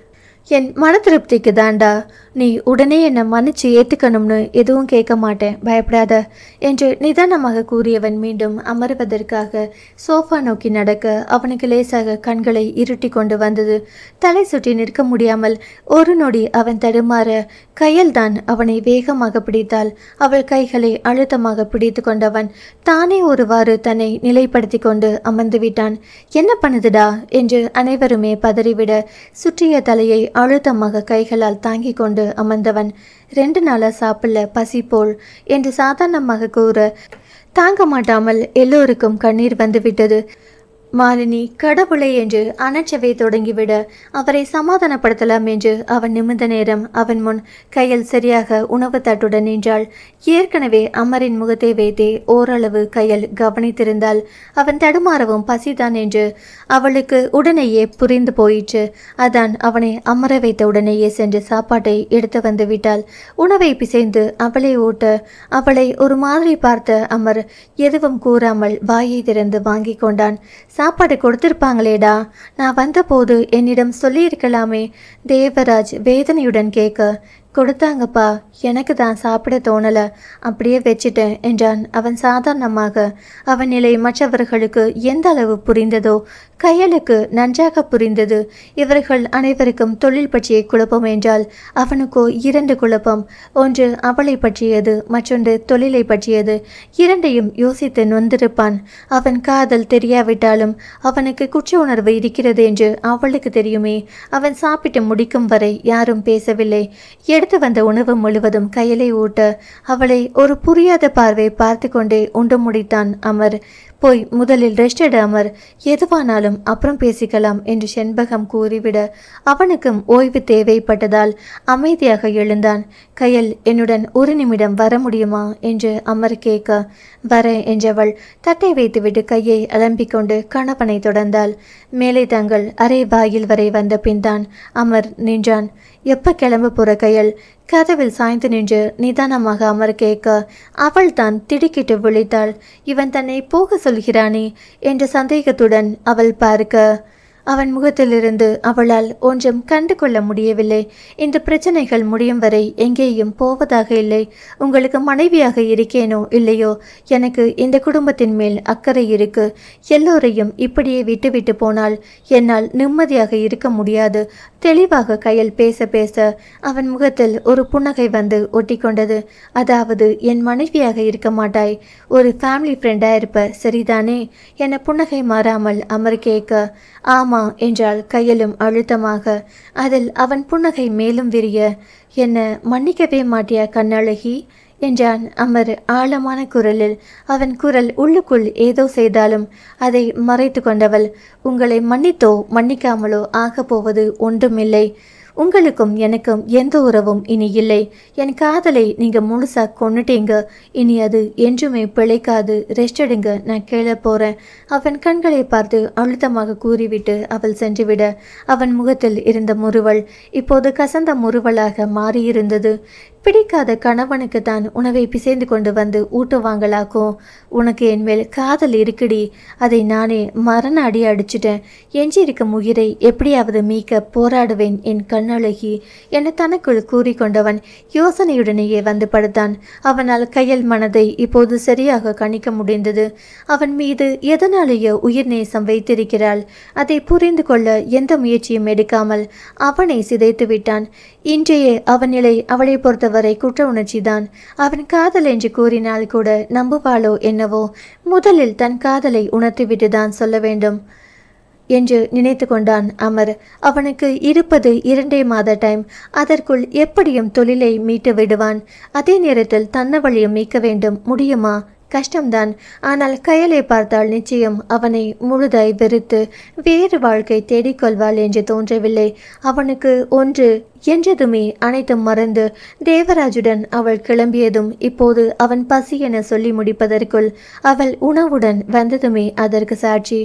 என் மன திருப்திக்கு தாண்டா நீ உடனே என்னை மன்னிச்சு ஏற்றுக்கணும்னு எதுவும் கேட்க மாட்டேன் பயப்படாத என்று நிதானமாக கூறியவன் மீண்டும் அமர்வதற்காக சோஃபா நோக்கி நடக்க அவனுக்கு லேசாக கண்களை இருட்டி கொண்டு வந்தது தலை சுற்றி நிற்க முடியாமல் ஒரு நொடி அவன் தடுமாற கையல்தான் அவனை வேகமாக பிடித்தாள் அவள் கைகளை அழுத்தமாக பிடித்து கொண்டவன் தானே ஒருவாறு தன்னை நிலைப்படுத்தி கொண்டு அமர்ந்து விட்டான் என்ன பண்ணுதுடா என்று அனைவருமே பதறிவிட சுற்றிய தலையை அழுத்தமாக கைகளால் தாங்கிக் கொண்டு அமர்ந்தவன் ரெண்டு நாளா சாப்பிடல பசி போல் என்று சாதாரணமாக கூற தாங்க மாட்டாமல் எல்லோருக்கும் கண்ணீர் வந்துவிட்டது மாலினி கடவுளை என்று அனச்சவை தொடங்கிவிட அவரை சமாதானப்படுத்தலாம் என்று அவன் நிமிர்ந்த நேரம் அவன் முன் கையில் சரியாக உணவு தட்டுடன் நின்றாள் ஏற்கனவே அமரின் முகத்தை வைத்தே ஓரளவு கையில் கவனித்திருந்தாள் அவன் தடுமாறவும் பசிதான் என்று அவளுக்கு உடனேயே புரிந்து போயிற்று அதான் அவனை அமர வைத்த உடனேயே சென்று சாப்பாட்டை எடுத்து வந்து விட்டாள் உணவை பிசைந்து அவளை ஊட்ட அவளை ஒரு மாதிரி பார்த்த அமர் எதுவும் கூறாமல் வாயை திறந்து வாங்கி கொண்டான் சாப்பாடு கொடுத்திருப்பாங்களேடா நான் வந்தபோது என்னிடம் சொல்லியிருக்கலாமே தேவராஜ் வேதனையுடன் கேட்க கொடுத்தாங்கப்பா எனக்கு தான் சாப்பிட தோணல அப்படியே வச்சிட்டேன் என்றான் அவன் சாதாரணமாக அவன் நிலை மற்றவர்களுக்கு எந்த அளவு புரிந்ததோ கையலுக்கு நன்றாக புரிந்தது இவர்கள் அனைவருக்கும் தொழில் பற்றிய குழப்பம் என்றால் அவனுக்கோ இரண்டு குழப்பம் ஒன்று அவளை பற்றியது மற்றொன்று தொழிலை பற்றியது இரண்டையும் யோசித்து நொந்திருப்பான் அவன் காதல் தெரியாவிட்டாலும் அவனுக்கு குற்ற உணர்வு இருக்கிறது என்று அவளுக்கு தெரியுமே அவன் சாப்பிட்டு முடிக்கும் வரை யாரும் பேசவில்லை எடுத்து வந்த உணவு முழுவதும் கையிலே ஊட்ட அவளை ஒரு புரியாத பார்வை பார்த்து கொண்டே உண்டு முடித்தான் அமர் போய் முதலில் ரெஸ்ட் எடு அமர் எதுவானாலும் அப்புறம் பேசிக்கலாம் என்று செண்பகம் கூறிவிட அவனுக்கும் ஓய்வு தேவைப்பட்டதால் அமைதியாக எழுந்தான் கையல் என்னுடன் ஒரு நிமிடம் வர முடியுமா என்று அமர் கேட்க வர என்றவள் தட்டை வைத்துவிட்டு கையை அலம்பிக் கொண்டு கணவனை தொடர்ந்தாள் மேலே தங்கள் அரை வாயில் வரை வந்த பின்தான் அமர் நின்றான் எப்ப கிளம்ப போற கையல் கதவில் சாய்ந்து நின்று நிதானமாக அமர் கேட்க அவள் தான் திடுக்கிட்டு விழித்தாள் இவன் தன்னை போக சொல்கிறானே என்ற சந்தேகத்துடன் அவள் பார்க்க அவன் முகத்திலிருந்து அவளால் ஒன்றும் கண்டு கொள்ள முடியவில்லை இந்த பிரச்சனைகள் முடியும் வரை எங்கேயும் போவதாக இல்லை உங்களுக்கு மனைவியாக இருக்கேனோ இல்லையோ எனக்கு இந்த குடும்பத்தின் மேல் அக்கறை இருக்கு எல்லோரையும் இப்படியே விட்டுவிட்டு போனால் என்னால் நிம்மதியாக இருக்க முடியாது தெளிவாக கையில் பேச பேச அவன் முகத்தில் ஒரு புன்னகை வந்து ஒட்டிக்கொண்டது அதாவது என் மனைவியாக இருக்க மாட்டாய் ஒரு ஃபேமிலி ஃப்ரெண்டாக இருப்ப சரிதானே என புன்னகை மாறாமல் அமர் கேட்க ஆமா என்றாள் கையிலும் அழுத்தமாக அதில் அவன் புன்னகை மேலும் விரிய என்ன மன்னிக்கவே மாட்டியா கண்ணழகி என்றான் அமர் ஆழமான குரலில் அவன் குரல் உள்ளுக்குள் ஏதோ செய்தாலும் அதை மறைத்து கொண்டவள் உங்களை மன்னித்தோ மன்னிக்காமலோ ஆகப் போவது ஒன்றுமில்லை உங்களுக்கும் எனக்கும் எந்த உறவும் இனி இல்லை என் காதலை நீங்க முழுசா கொன்னுட்டீங்க இனி அது என்றுமே பிழைக்காது ரெஸ்ட் எடுங்க நான் கீழே போறேன் அவன் கண்களை பார்த்து அழுத்தமாக கூறிவிட்டு அவள் சென்றுவிட அவன் முகத்தில் இருந்த முறுவல் இப்போது கசந்த முறுவலாக மாறியிருந்தது பிடிக்காத கணவனுக்கு தான் உணவை பிசைந்து கொண்டு வந்து ஊட்டுவாங்களாக்கும் உனக்கு என் மேல் காதல் இருக்குடி அதை நானே மரண அடி அடிச்சிட்டேன் எஞ்சி இருக்கும் உயிரை எப்படியாவது மீட்க போராடுவேன் என் கண்ணழகி என தனக்குள் கூறிக்கொண்டவன் யோசனையுடனேயே வந்து படுத்தான் அவனால் கையல் மனதை இப்போது சரியாக கணிக்க முடிந்தது அவன் மீது எதனாலேயோ உயிர் நேசம் வைத்திருக்கிறாள் அதை புரிந்து கொள்ள எந்த முயற்சியும் எடுக்காமல் அவனை சிதைத்து விட்டான் இன்றைய அவன் நிலை அவளை பொறுத்தவரை குற்ற உணர்ச்சிதான் அவன் காதல் என்று கூறினால் கூட நம்புவாளோ என்னவோ முதலில் தன் காதலை உணர்த்திவிட்டுதான் சொல்ல வேண்டும் என்று நினைத்து கொண்டான் அமர் அவனுக்கு இருப்பது இரண்டே மாத டைம் அதற்குள் எப்படியும் தொழிலை மீட்டு விடுவான் அதே நேரத்தில் தன்னவழியும் மீட்க வேண்டும் முடியுமா கஷ்டம்தான் ஆனால் கயலை பார்த்தால் நிச்சயம் அவனை முழுதாய் வெறுத்து வேறு வாழ்க்கை தேடிக்கொள்வாள் என்று தோன்றவில்லை அவனுக்கு ஒன்று என்றதுமே அனைத்தும் மறந்து தேவராஜுடன் அவள் கிளம்பியதும் இப்போது அவன் பசி என சொல்லி முடிப்பதற்குள் அவள் உணவுடன் வந்ததுமே அதற்கு சாட்சி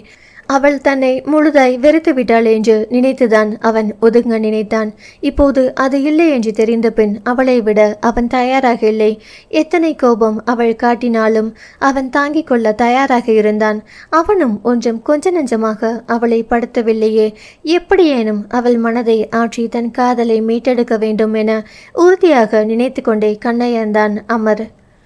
அவள் தன்னை முழுதாய் வெறுத்து விட்டாள் என்று நினைத்துதான் அவன் ஒதுங்க நினைத்தான் இப்போது அது இல்லை என்று தெரிந்த பின் அவளை விட அவன் தயாராக இல்லை எத்தனை கோபம் அவள் காட்டினாலும் அவன் தாங்கிக் கொள்ள தயாராக இருந்தான் அவனும் ஒன்றும் கொஞ்ச நஞ்சமாக அவளை படுத்தவில்லையே எப்படியேனும் அவள் மனதை ஆற்றி தன் காதலை மீட்டெடுக்க வேண்டும் என உறுதியாக நினைத்து கொண்டே கண்ணையர்ந்தான் அமர்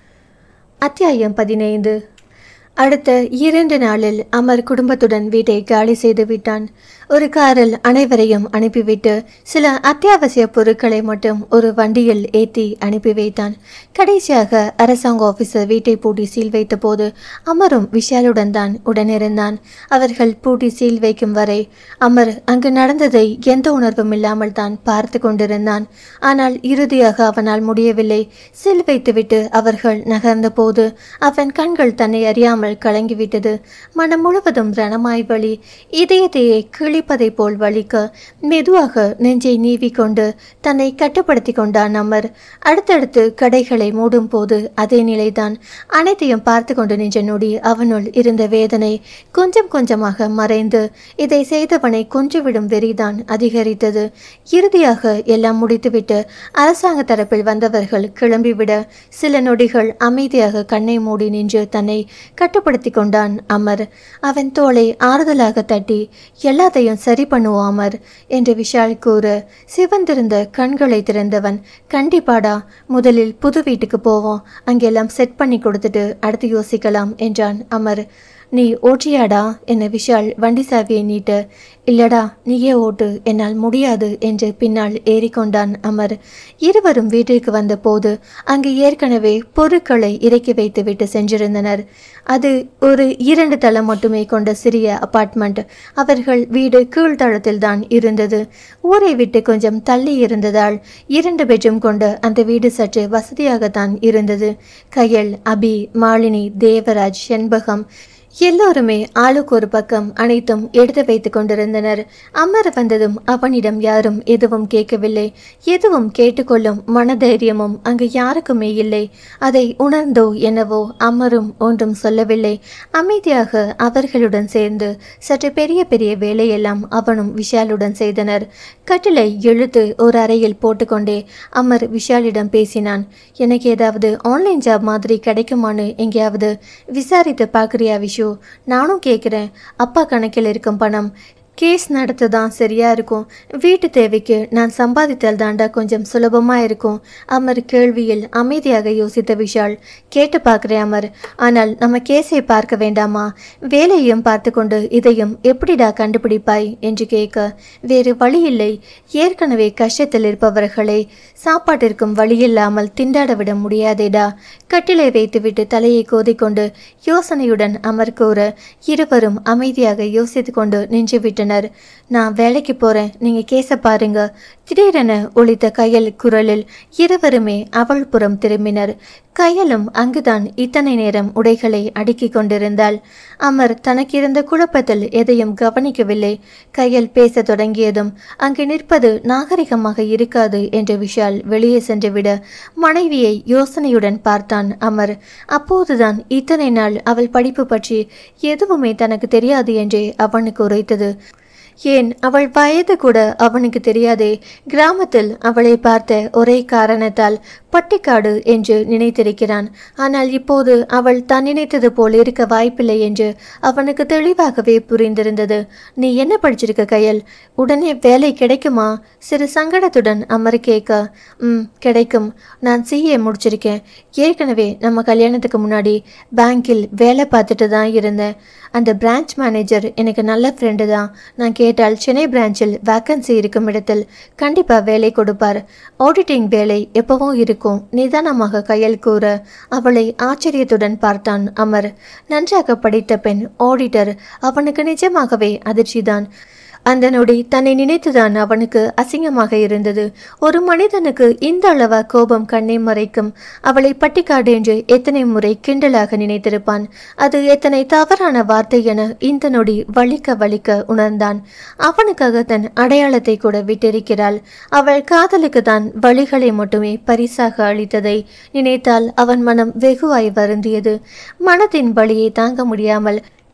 அத்தியாயம் பதினைந்து அடுத்த இரண்டு நாளில் அமர் குடும்பத்துடன் வீட்டை காலி செய்து விட்டான் ஒரு காரில் அனைவரையும் அனுப்பிவிட்டு சில அத்தியாவசிய பொருட்களை மட்டும் ஒரு வண்டியில் ஏற்றி அனுப்பி வைத்தான் கடைசியாக அரசாங்க ஆபீசர் வீட்டை பூட்டி சீல் வைத்த போது அமரும் விஷாலுடன் தான் உடனிருந்தான் அவர்கள் பூட்டி சீல் வைக்கும் வரை அமர் அங்கு நடந்ததை எந்த உணர்வும் இல்லாமல் தான் பார்த்து கொண்டிருந்தான் ஆனால் இறுதியாக அவனால் முடியவில்லை சீல் வைத்துவிட்டு அவர்கள் நகர்ந்த போது அவன் கண்கள் தன்னை அறியாமல் கலங்கிவிட்டது மனம் முழுவதும் ரணமாய் வலி இதயத்தையே கிழிப்பதைப் போல் வலிக்க மெதுவாக நெஞ்சை நீவிக்கொண்டு தன்னை கட்டுப்படுத்தி கொண்டான் அமர் அடுத்தடுத்து கடைகளை மூடும் போது அதே நிலைதான் அனைத்தையும் பார்த்து கொண்டு நின்ற நொடி அவனுள் இருந்த வேதனை கொஞ்சம் கொஞ்சமாக மறைந்து இதை செய்தவனை கொன்றுவிடும் வெறிதான் அதிகரித்தது இறுதியாக எல்லாம் முடித்துவிட்டு அரசாங்க தரப்பில் வந்தவர்கள் கிளம்பிவிட சில நொடிகள் அமைதியாக கண்ணை மூடி நின்று தன்னை கட்டுப்படுத்தி கொண்டான் அமர் அவன் தோளை ஆறுதலாக தட்டி எல்லாத்தையும் சரி பண்ணுவோம் அமர் என்று விஷால் கூற சிவந்திருந்த கண்களை திறந்தவன் கண்டிப்பாடா முதலில் புது வீட்டுக்கு போவோம் அங்கெல்லாம் செட் பண்ணி கொடுத்துட்டு அடுத்து யோசிக்கலாம் என்றான் அமர் நீ ஓட்டியாடா என விஷால் வண்டி சாவியை நீட்ட இல்லடா நீயே ஓட்டு என்னால் முடியாது என்று பின்னால் ஏறிக்கொண்டான் அமர் இருவரும் வீட்டிற்கு வந்தபோது அங்கு ஏற்கனவே பொருட்களை இறக்கி வைத்துவிட்டு சென்றிருந்தனர் அது ஒரு இரண்டு தளம் மட்டுமே கொண்ட சிறிய அபார்ட்மெண்ட் அவர்கள் வீடு கீழ்த்தளத்தில் தான் இருந்தது ஊரை விட்டு கொஞ்சம் தள்ளி இருந்ததால் இரண்டு பெட்ரூம் கொண்ட அந்த வீடு சற்று வசதியாகத்தான் இருந்தது கையல் அபி மாலினி தேவராஜ் செண்பகம் எல்லோருமே ஆளுக்கு ஒரு பக்கம் அனைத்தும் எடுத்து வைத்துக் கொண்டிருந்தனர் அமர் வந்ததும் அவனிடம் யாரும் எதுவும் கேட்கவில்லை எதுவும் கேட்டுக்கொள்ளும் மனதைரியமும் அங்கு யாருக்குமே இல்லை அதை உணர்ந்தோ என்னவோ அமரும் ஒன்றும் சொல்லவில்லை அமைதியாக அவர்களுடன் சேர்ந்து சற்று பெரிய பெரிய வேலையெல்லாம் அவனும் விஷாலுடன் செய்தனர் கட்டிலை இழுத்து ஒரு அறையில் போட்டுக்கொண்டே அமர் விஷாலிடம் பேசினான் எனக்கு ஏதாவது ஆன்லைன் ஜாப் மாதிரி கிடைக்குமான்னு எங்கேயாவது விசாரித்து பார்க்குறியா விஷு நானும் கேட்குறேன் அப்பா கணக்கில் இருக்கும் பணம் கேஸ் நடத்த தான் சரியா இருக்கும் வீட்டு தேவைக்கு நான் சம்பாதித்தால் தாண்டா கொஞ்சம் சுலபமா இருக்கும் அமர் கேள்வியில் அமைதியாக யோசித்த விஷால் கேட்டு பார்க்கிறேன் அமர் ஆனால் நம்ம கேஸை பார்க்க வேண்டாமா வேலையும் பார்த்து கொண்டு இதையும் எப்படிடா கண்டுபிடிப்பாய் என்று கேட்க வேறு வழி இல்லை ஏற்கனவே கஷ்டத்தில் இருப்பவர்களை சாப்பாட்டிற்கும் வழியில்லாமல் திண்டாட விட முடியாதேடா கட்டிலை வைத்துவிட்டு தலையை கோதிக்கொண்டு யோசனையுடன் அமர் கூற இருவரும் அமைதியாக யோசித்துக் கொண்டு நின்று விட்டனர் நான் வேலைக்கு போறேன் நீங்க கேச பாருங்க திடீரென ஒலித்த கையல் குரலில் இருவருமே அவள் புறம் திரும்பினர் கையலும் அங்குதான் இத்தனை நேரம் உடைகளை அடுக்கிக் கொண்டிருந்தாள் அமர் தனக்கிருந்த குழப்பத்தில் எதையும் கவனிக்கவில்லை கையல் பேசத் தொடங்கியதும் அங்கு நிற்பது நாகரிகமாக இருக்காது என்று விஷால் வெளியே சென்றுவிட மனைவியை யோசனையுடன் பார்த்தான் அமர் அப்போதுதான் இத்தனை நாள் அவள் படிப்பு பற்றி எதுவுமே தனக்கு தெரியாது என்றே அவனுக்கு உரைத்தது ஏன் அவள் வயது கூட அவனுக்கு தெரியாதே கிராமத்தில் அவளை பார்த்த ஒரே காரணத்தால் பட்டிக்காடு என்று நினைத்திருக்கிறான் ஆனால் இப்போது அவள் தான் நினைத்தது போல் இருக்க வாய்ப்பில்லை என்று அவனுக்கு தெளிவாகவே புரிந்திருந்தது நீ என்ன படிச்சிருக்க கையல் உடனே வேலை கிடைக்குமா சிறு சங்கடத்துடன் அமர் கேட்க ம் கிடைக்கும் நான் சிஏ முடிச்சிருக்கேன் ஏற்கனவே நம்ம கல்யாணத்துக்கு முன்னாடி பேங்கில் வேலை பார்த்துட்டு தான் இருந்தேன் அந்த பிரான்ச் மேனேஜர் எனக்கு நல்ல ஃப்ரெண்டு தான் நான் கேட்டால் சென்னை பிரான்ச்சில் வேக்கன்சி இருக்கும் இடத்தில் கண்டிப்பாக வேலை கொடுப்பார் ஆடிட்டிங் வேலை எப்பவும் இருக்கும் நிதானமாக கையல் கூற அவளை ஆச்சரியத்துடன் பார்த்தான் அமர் நன்றாக படித்த பெண் ஆடிட்டர் அவனுக்கு நிஜமாகவே அதிர்ச்சிதான் அந்த நொடி தன்னை நினைத்துதான் அவனுக்கு அசிங்கமாக இருந்தது ஒரு மனிதனுக்கு இந்த அளவா கோபம் கண்ணை மறைக்கும் அவளை பட்டிக்காடு என்று எத்தனை முறை கிண்டலாக நினைத்திருப்பான் அது எத்தனை தவறான வார்த்தை என இந்த நொடி வலிக்க வலிக்க உணர்ந்தான் அவனுக்காக தன் அடையாளத்தை கூட விட்டிருக்கிறாள் அவள் காதலுக்கு தான் வழிகளை மட்டுமே பரிசாக அளித்ததை நினைத்தால் அவன் மனம் வெகுவாய் வருந்தியது மனத்தின் வலியை தாங்க முடியாமல்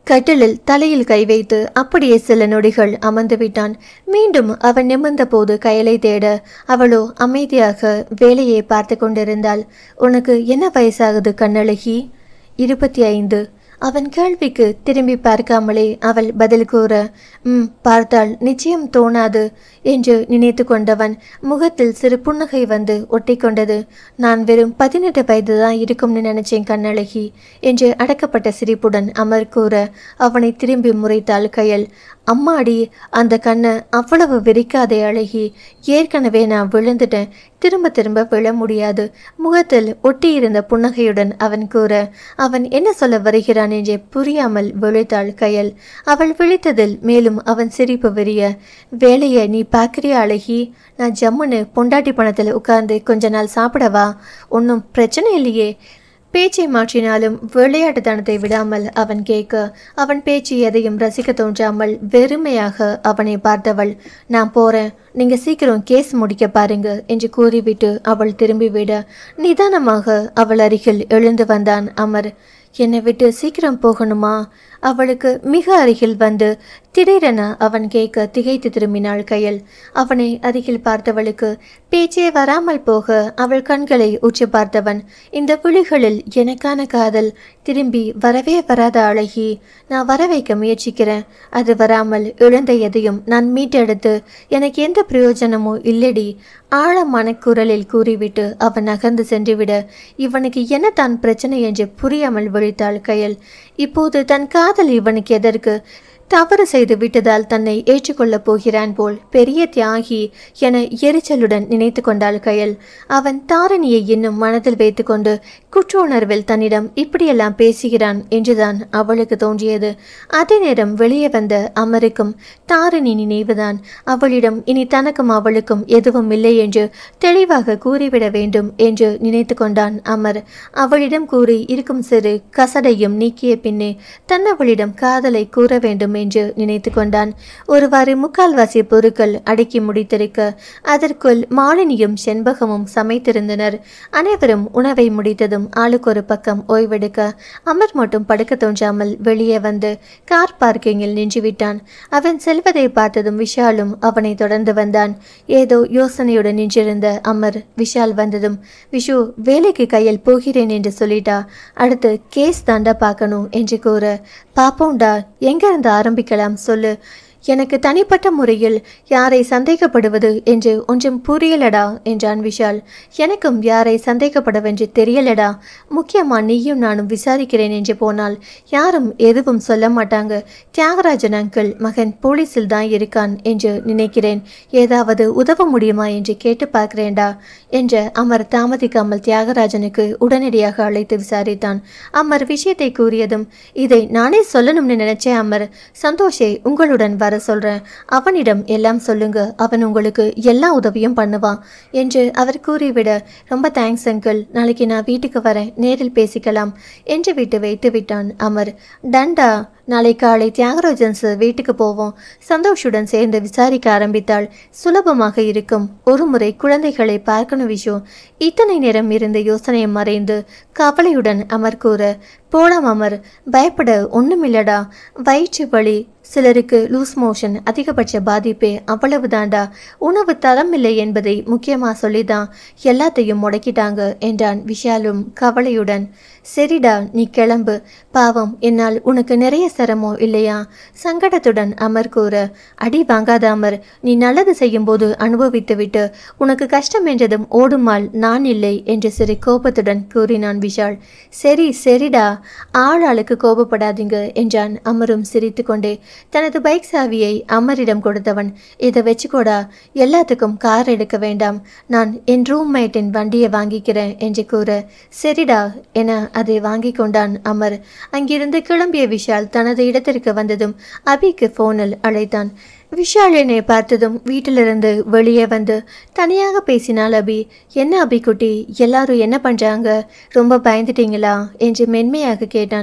கட்டிலில் தலையில் கை வைத்து அப்படியே சில நொடிகள் அமர்ந்து விட்டான் மீண்டும் அவன் நிமிர்ந்த போது கையலை தேட அவளோ அமைதியாக வேலையை பார்த்து கொண்டிருந்தாள் உனக்கு என்ன வயசாகுது கண்ணழகி இருபத்தி ஐந்து அவன் கேள்விக்கு திரும்பி பார்க்காமலே அவள் பதில் கூற ம் பார்த்தால் நிச்சயம் தோணாது என்று நினைத்து கொண்டவன் முகத்தில் சிறு புன்னகை வந்து ஒட்டிக்கொண்டது நான் வெறும் பதினெட்டு வயது தான் இருக்கும்னு நினைச்சேன் கண்ணழகி என்று அடக்கப்பட்ட சிரிப்புடன் அமர் கூற அவனை திரும்பி முறைத்தாள் கையல் அம்மாடி அந்த கண்ணை அவ்வளவு விரிக்காதே அழகி ஏற்கனவே நான் விழுந்துட்டேன் திரும்ப திரும்ப விழ முடியாது முகத்தில் ஒட்டியிருந்த புன்னகையுடன் அவன் கூற அவன் என்ன சொல்ல வருகிறான் என்றே புரியாமல் விழித்தாள் கையல் அவள் விழித்ததில் மேலும் அவன் சிரிப்பு விரிய வேலையை நீ பார்க்குறியா அழகி நான் ஜம்முன்னு பொண்டாட்டி பணத்தில் உட்கார்ந்து கொஞ்ச நாள் சாப்பிடவா ஒன்றும் பிரச்சனை இல்லையே பேச்சை மாற்றினாலும் விளையாட்டுத்தனத்தை விடாமல் அவன் கேட்க அவன் பேச்சு எதையும் ரசிக்க தோன்றாமல் வெறுமையாக அவனை பார்த்தவள் நான் போறேன் நீங்க சீக்கிரம் கேஸ் முடிக்க பாருங்க என்று கூறிவிட்டு அவள் திரும்பிவிட நிதானமாக அவள் அருகில் எழுந்து வந்தான் அமர் என்னை விட்டு சீக்கிரம் போகணுமா அவளுக்கு மிக அருகில் வந்து திடீரென அவன் கேட்க திகைத்து திரும்பினாள் கையல் அவனை அருகில் பார்த்தவளுக்கு பேச்சே வராமல் போக அவள் கண்களை உற்று பார்த்தவன் இந்த விழிகளில் எனக்கான காதல் திரும்பி வரவே வராத அழகி நான் வர வைக்க முயற்சிக்கிறேன் அது வராமல் இழந்த எதையும் நான் மீட்டெடுத்து எனக்கு எந்த பிரயோஜனமோ இல்லடி ஆழமான குரலில் கூறிவிட்டு அவன் நகர்ந்து சென்றுவிட இவனுக்கு என்ன தான் பிரச்சனை என்று புரியாமல் விழித்தாள் கையல் இப்போது தன் காதல் இவனுக்கு எதற்கு தவறு செய்து விட்டதால் தன்னை ஏற்றுக்கொள்ளப் போகிறான் போல் பெரிய தியாகி என எரிச்சலுடன் நினைத்து கொண்டாள் கையல் அவன் தாரணியை இன்னும் மனதில் வைத்துக்கொண்டு குற்ற உணர்வில் தன்னிடம் இப்படியெல்லாம் பேசுகிறான் என்றுதான் அவளுக்கு தோன்றியது அதே நேரம் வெளியே வந்த அமருக்கும் தாரணி நினைவுதான் அவளிடம் இனி தனக்கும் அவளுக்கும் எதுவும் இல்லை என்று தெளிவாக கூறிவிட வேண்டும் என்று நினைத்து கொண்டான் அமர் அவளிடம் கூறி இருக்கும் சிறு கசடையும் நீக்கிய பின்னே தன் அவளிடம் காதலை கூற வேண்டும் என்று நினைத்து கொண்டான் ஒருவாறு முக்கால்வாசி பொருட்கள் அடுக்கி முடித்திருக்க அதற்குள் மாலினியும் செண்பகமும் சமைத்திருந்தனர் அனைவரும் உணவை முடித்ததும் ஆளுக்கு ஒரு பக்கம் ஓய்வெடுக்க அமர் மட்டும் படுக்க தோன்றாமல் வெளியே வந்து கார் பார்க்கிங்கில் நின்றுவிட்டான் அவன் செல்வதை பார்த்ததும் விஷாலும் அவனை தொடர்ந்து வந்தான் ஏதோ யோசனையுடன் நின்றிருந்த அமர் விஷால் வந்ததும் விஷு வேலைக்கு கையில் போகிறேன் என்று சொல்லிட்டா அடுத்து கேஸ் தாண்டா பார்க்கணும் என்று கூற பாப்போண்டா எங்கிருந்து ஆரம்பிக்கலாம் சொல்லு எனக்கு தனிப்பட்ட முறையில் யாரை சந்தேகப்படுவது என்று ஒன்றும் புரியலடா என்றான் விஷால் எனக்கும் யாரை சந்தேகப்படவென்று தெரியலடா முக்கியமா நீயும் நானும் விசாரிக்கிறேன் என்று போனால் யாரும் எதுவும் சொல்ல மாட்டாங்க தியாகராஜன் அங்கிள் மகன் போலீஸில் தான் இருக்கான் என்று நினைக்கிறேன் ஏதாவது உதவ முடியுமா என்று கேட்டு பார்க்கிறேன்டா என்ற அமர் தாமதிக்காமல் தியாகராஜனுக்கு உடனடியாக அழைத்து விசாரித்தான் அமர் விஷயத்தை கூறியதும் இதை நானே சொல்லணும்னு நினைச்சேன் அமர் சந்தோஷே உங்களுடன் வர சொல்றேன் அவனிடம் எல்லாம் சொல்லுங்க அவன் உங்களுக்கு எல்லா உதவியும் பண்ணுவான் என்று அவர் கூறிவிட ரொம்ப தேங்க்ஸ் அங்கிள் நாளைக்கு நான் வீட்டுக்கு வரேன் நேரில் பேசிக்கலாம் என்று விட்டு வைத்து விட்டான் அமர் டண்டா நாளை காலை தியாகராஜன் சார் வீட்டுக்கு போவோம் சந்தோஷுடன் சேர்ந்து விசாரிக்க ஆரம்பித்தாள் சுலபமாக இருக்கும் ஒரு முறை குழந்தைகளை பார்க்கணும் விஷயம் இத்தனை நேரம் இருந்த யோசனையை மறைந்து கவலையுடன் அமர் கூற போலாம் அமர் பயப்பட ஒண்ணுமில்லடா வயிற்று வலி சிலருக்கு லூஸ் மோஷன் அதிகபட்ச பாதிப்பே அவ்வளவுதான்டா உணவு தரம் இல்லை என்பதை முக்கியமா சொல்லிதான் எல்லாத்தையும் முடக்கிட்டாங்க என்றான் விஷாலும் கவலையுடன் சரிடா நீ கிளம்பு பாவம் என்னால் உனக்கு நிறைய சிரமம் இல்லையா சங்கடத்துடன் அமர் கூற அடி வாங்காத அமர் நீ நல்லது செய்யும்போது அனுபவித்துவிட்டு உனக்கு கஷ்டம் என்றதும் ஓடுமாள் நான் இல்லை என்று சிறு கோபத்துடன் கூறினான் விஷால் சரி சரிடா ஆள் ஆளுக்கு கோபப்படாதீங்க என்றான் அமரும் சிரித்துக்கொண்டே தனது பைக் சாவியை அமரிடம் கொடுத்தவன் இதை வச்சுக்கோடா எல்லாத்துக்கும் கார் எடுக்க வேண்டாம் நான் என் ரூம்மேட்டின் வண்டியை வாங்கிக்கிறேன் என்று கூற சரிடா என அதை வாங்கி கொண்டான் அமர் அங்கிருந்து கிளம்பிய விஷால் தனது இடத்திற்கு வந்ததும் அபிக்கு போனில் அழைத்தான் விஷால் என்னை பார்த்ததும் வீட்டிலிருந்து வெளியே வந்து தனியாக பேசினாள் அபி என்ன அபி குட்டி எல்லாரும் என்ன பண்றாங்க ரொம்ப பயந்துட்டீங்களா என்று மென்மையாக கேட்டான்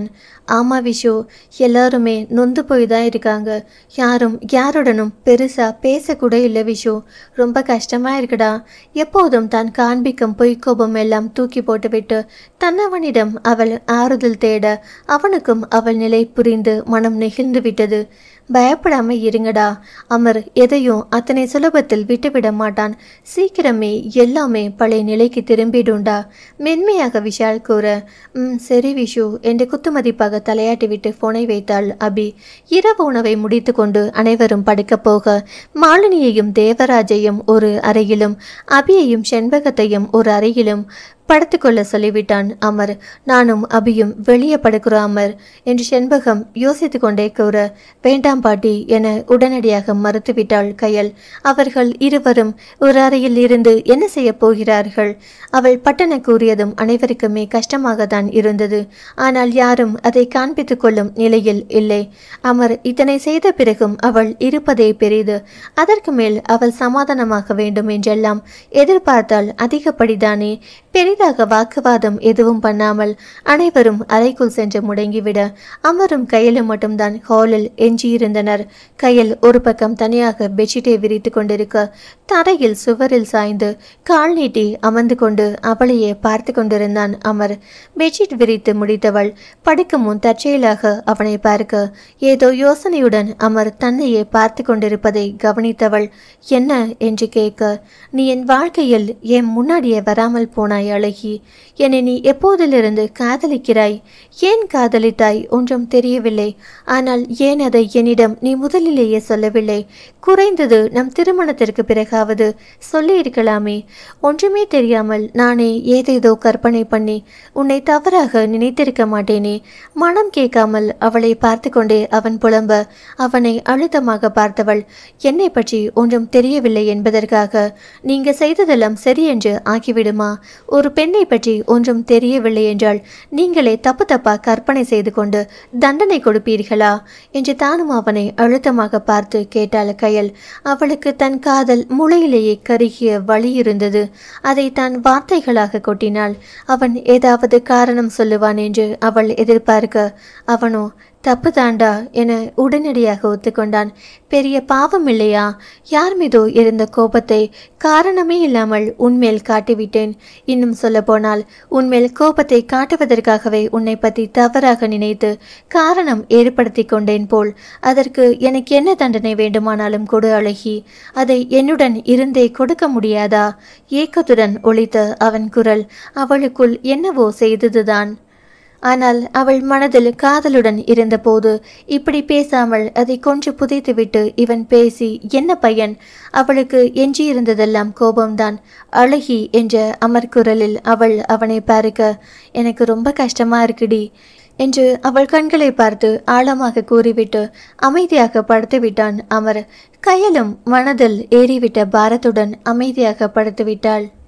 ஆமா விஷு எல்லாருமே நொந்து போய் தான் இருக்காங்க யாரும் யாருடனும் பெருசா பேசக்கூட இல்லை விஷு ரொம்ப கஷ்டமா இருக்குடா எப்போதும் தான் காண்பிக்கும் பொய்க்கோபம் எல்லாம் தூக்கி போட்டுவிட்டு தன்னவனிடம் அவள் ஆறுதல் தேட அவனுக்கும் அவள் நிலை புரிந்து மனம் நெகிழ்ந்து விட்டது பயப்படாம இருங்கடா அமர் எதையும் அத்தனை சுலபத்தில் விட்டுவிட மாட்டான் சீக்கிரமே எல்லாமே பழைய நிலைக்கு திரும்பிடுண்டா மென்மையாக விஷால் கூற ம் சரி விஷு என்று குத்துமதிப்பாக தலையாட்டி விட்டு போனை வைத்தாள் அபி இரவு உணவை முடித்துக்கொண்டு அனைவரும் படுக்கப் போக மாலினியையும் தேவராஜையும் ஒரு அறையிலும் அபியையும் செண்பகத்தையும் ஒரு அறையிலும் படுத்துக்கொள்ள சொல்லிவிட்டான் அமர் நானும் அபியும் வெளியே படுக்கிறோம் அமர் என்று செண்பகம் யோசித்து கொண்டே கூற வேண்டாம் பாட்டி என உடனடியாக மறுத்துவிட்டாள் கயல் அவர்கள் இருவரும் ஒரு அறையில் இருந்து என்ன செய்ய போகிறார்கள் அவள் பட்டன கூறியதும் அனைவருக்குமே கஷ்டமாகத்தான் இருந்தது ஆனால் யாரும் அதை காண்பித்துக் கொள்ளும் நிலையில் இல்லை அமர் இதனை செய்த பிறகும் அவள் இருப்பதே பெரிது அதற்கு மேல் அவள் சமாதானமாக வேண்டும் என்றெல்லாம் எதிர்பார்த்தால் அதிகப்படிதானே பெரிதாக வாக்குவாதம் எதுவும் பண்ணாமல் அனைவரும் அறைக்குள் சென்று முடங்கிவிட அமரும் கையிலும் மட்டும்தான் ஹாலில் எஞ்சியிருந்தனர் கையில் ஒரு பக்கம் தனியாக பெட்ஷீட்டை விரித்து கொண்டிருக்க தரையில் சுவரில் சாய்ந்து கால் நீட்டி அமர்ந்து கொண்டு அவளையே பார்த்து கொண்டிருந்தான் அமர் பெட்ஷீட் விரித்து முடித்தவள் படுக்கும் முன் தற்செயலாக அவனை பார்க்க ஏதோ யோசனையுடன் அமர் தன்னையே பார்த்து கொண்டிருப்பதை கவனித்தவள் என்ன என்று கேட்க நீ என் வாழ்க்கையில் என் முன்னாடியே வராமல் போனாய் அழகி என்னை நீ எப்போதிலிருந்து காதலிக்கிறாய் ஏன் காதலித்தாய் ஒன்றும் தெரியவில்லை ஆனால் ஏன் அதை என்னிடம் நீ முதலிலேயே சொல்லவில்லை குறைந்தது நம் திருமணத்திற்கு பிறகாவது சொல்லி இருக்கலாமே ஒன்றுமே தெரியாமல் நானே ஏதேதோ கற்பனை பண்ணி உன்னை தவறாக நினைத்திருக்க மாட்டேனே மனம் கேட்காமல் அவளை பார்த்து கொண்டே அவன் புலம்ப அவனை அழுத்தமாக பார்த்தவள் என்னை பற்றி ஒன்றும் தெரியவில்லை என்பதற்காக நீங்க செய்ததெல்லாம் சரி என்று ஆகிவிடுமா ஒரு பெண்ணை பற்றி ஒன்றும் தெரியவில்லை என்றால் நீங்களே தப்பு தப்பா கற்பனை செய்து கொண்டு தண்டனை கொடுப்பீர்களா என்று தானும் அவனை அழுத்தமாக பார்த்து கேட்டாள் கயல் அவளுக்கு தன் காதல் முளையிலேயே கருகிய வழி இருந்தது அதை தான் வார்த்தைகளாக கொட்டினாள் அவன் ஏதாவது காரணம் சொல்லுவான் என்று அவள் எதிர்பார்க்க அவனோ தப்பு தாண்டா என உடனடியாக ஒத்துக்கொண்டான் பெரிய பாவம் இல்லையா யார் மீதோ இருந்த கோபத்தை காரணமே இல்லாமல் உன்மேல் காட்டிவிட்டேன் இன்னும் சொல்லப்போனால் உன்மேல் கோபத்தை காட்டுவதற்காகவே உன்னை பற்றி தவறாக நினைத்து காரணம் ஏற்படுத்தி கொண்டேன் போல் அதற்கு எனக்கு என்ன தண்டனை வேண்டுமானாலும் கொடு அழகி அதை என்னுடன் இருந்தே கொடுக்க முடியாதா ஏக்கத்துடன் ஒலித்த அவன் குரல் அவளுக்குள் என்னவோ செய்ததுதான் ஆனால் அவள் மனதில் காதலுடன் இருந்தபோது இப்படி பேசாமல் அதை கொன்று புதைத்துவிட்டு இவன் பேசி என்ன பையன் அவளுக்கு எஞ்சியிருந்ததெல்லாம் கோபம்தான் அழகி என்ற அமர்குரலில் அவள் அவனை பார்க்க எனக்கு ரொம்ப கஷ்டமா இருக்குடி என்று அவள் கண்களை பார்த்து ஆழமாக கூறிவிட்டு அமைதியாக படுத்து விட்டான் அமர் கையலும் மனதில் ஏறிவிட்ட பாரத்துடன் அமைதியாக படுத்து விட்டாள்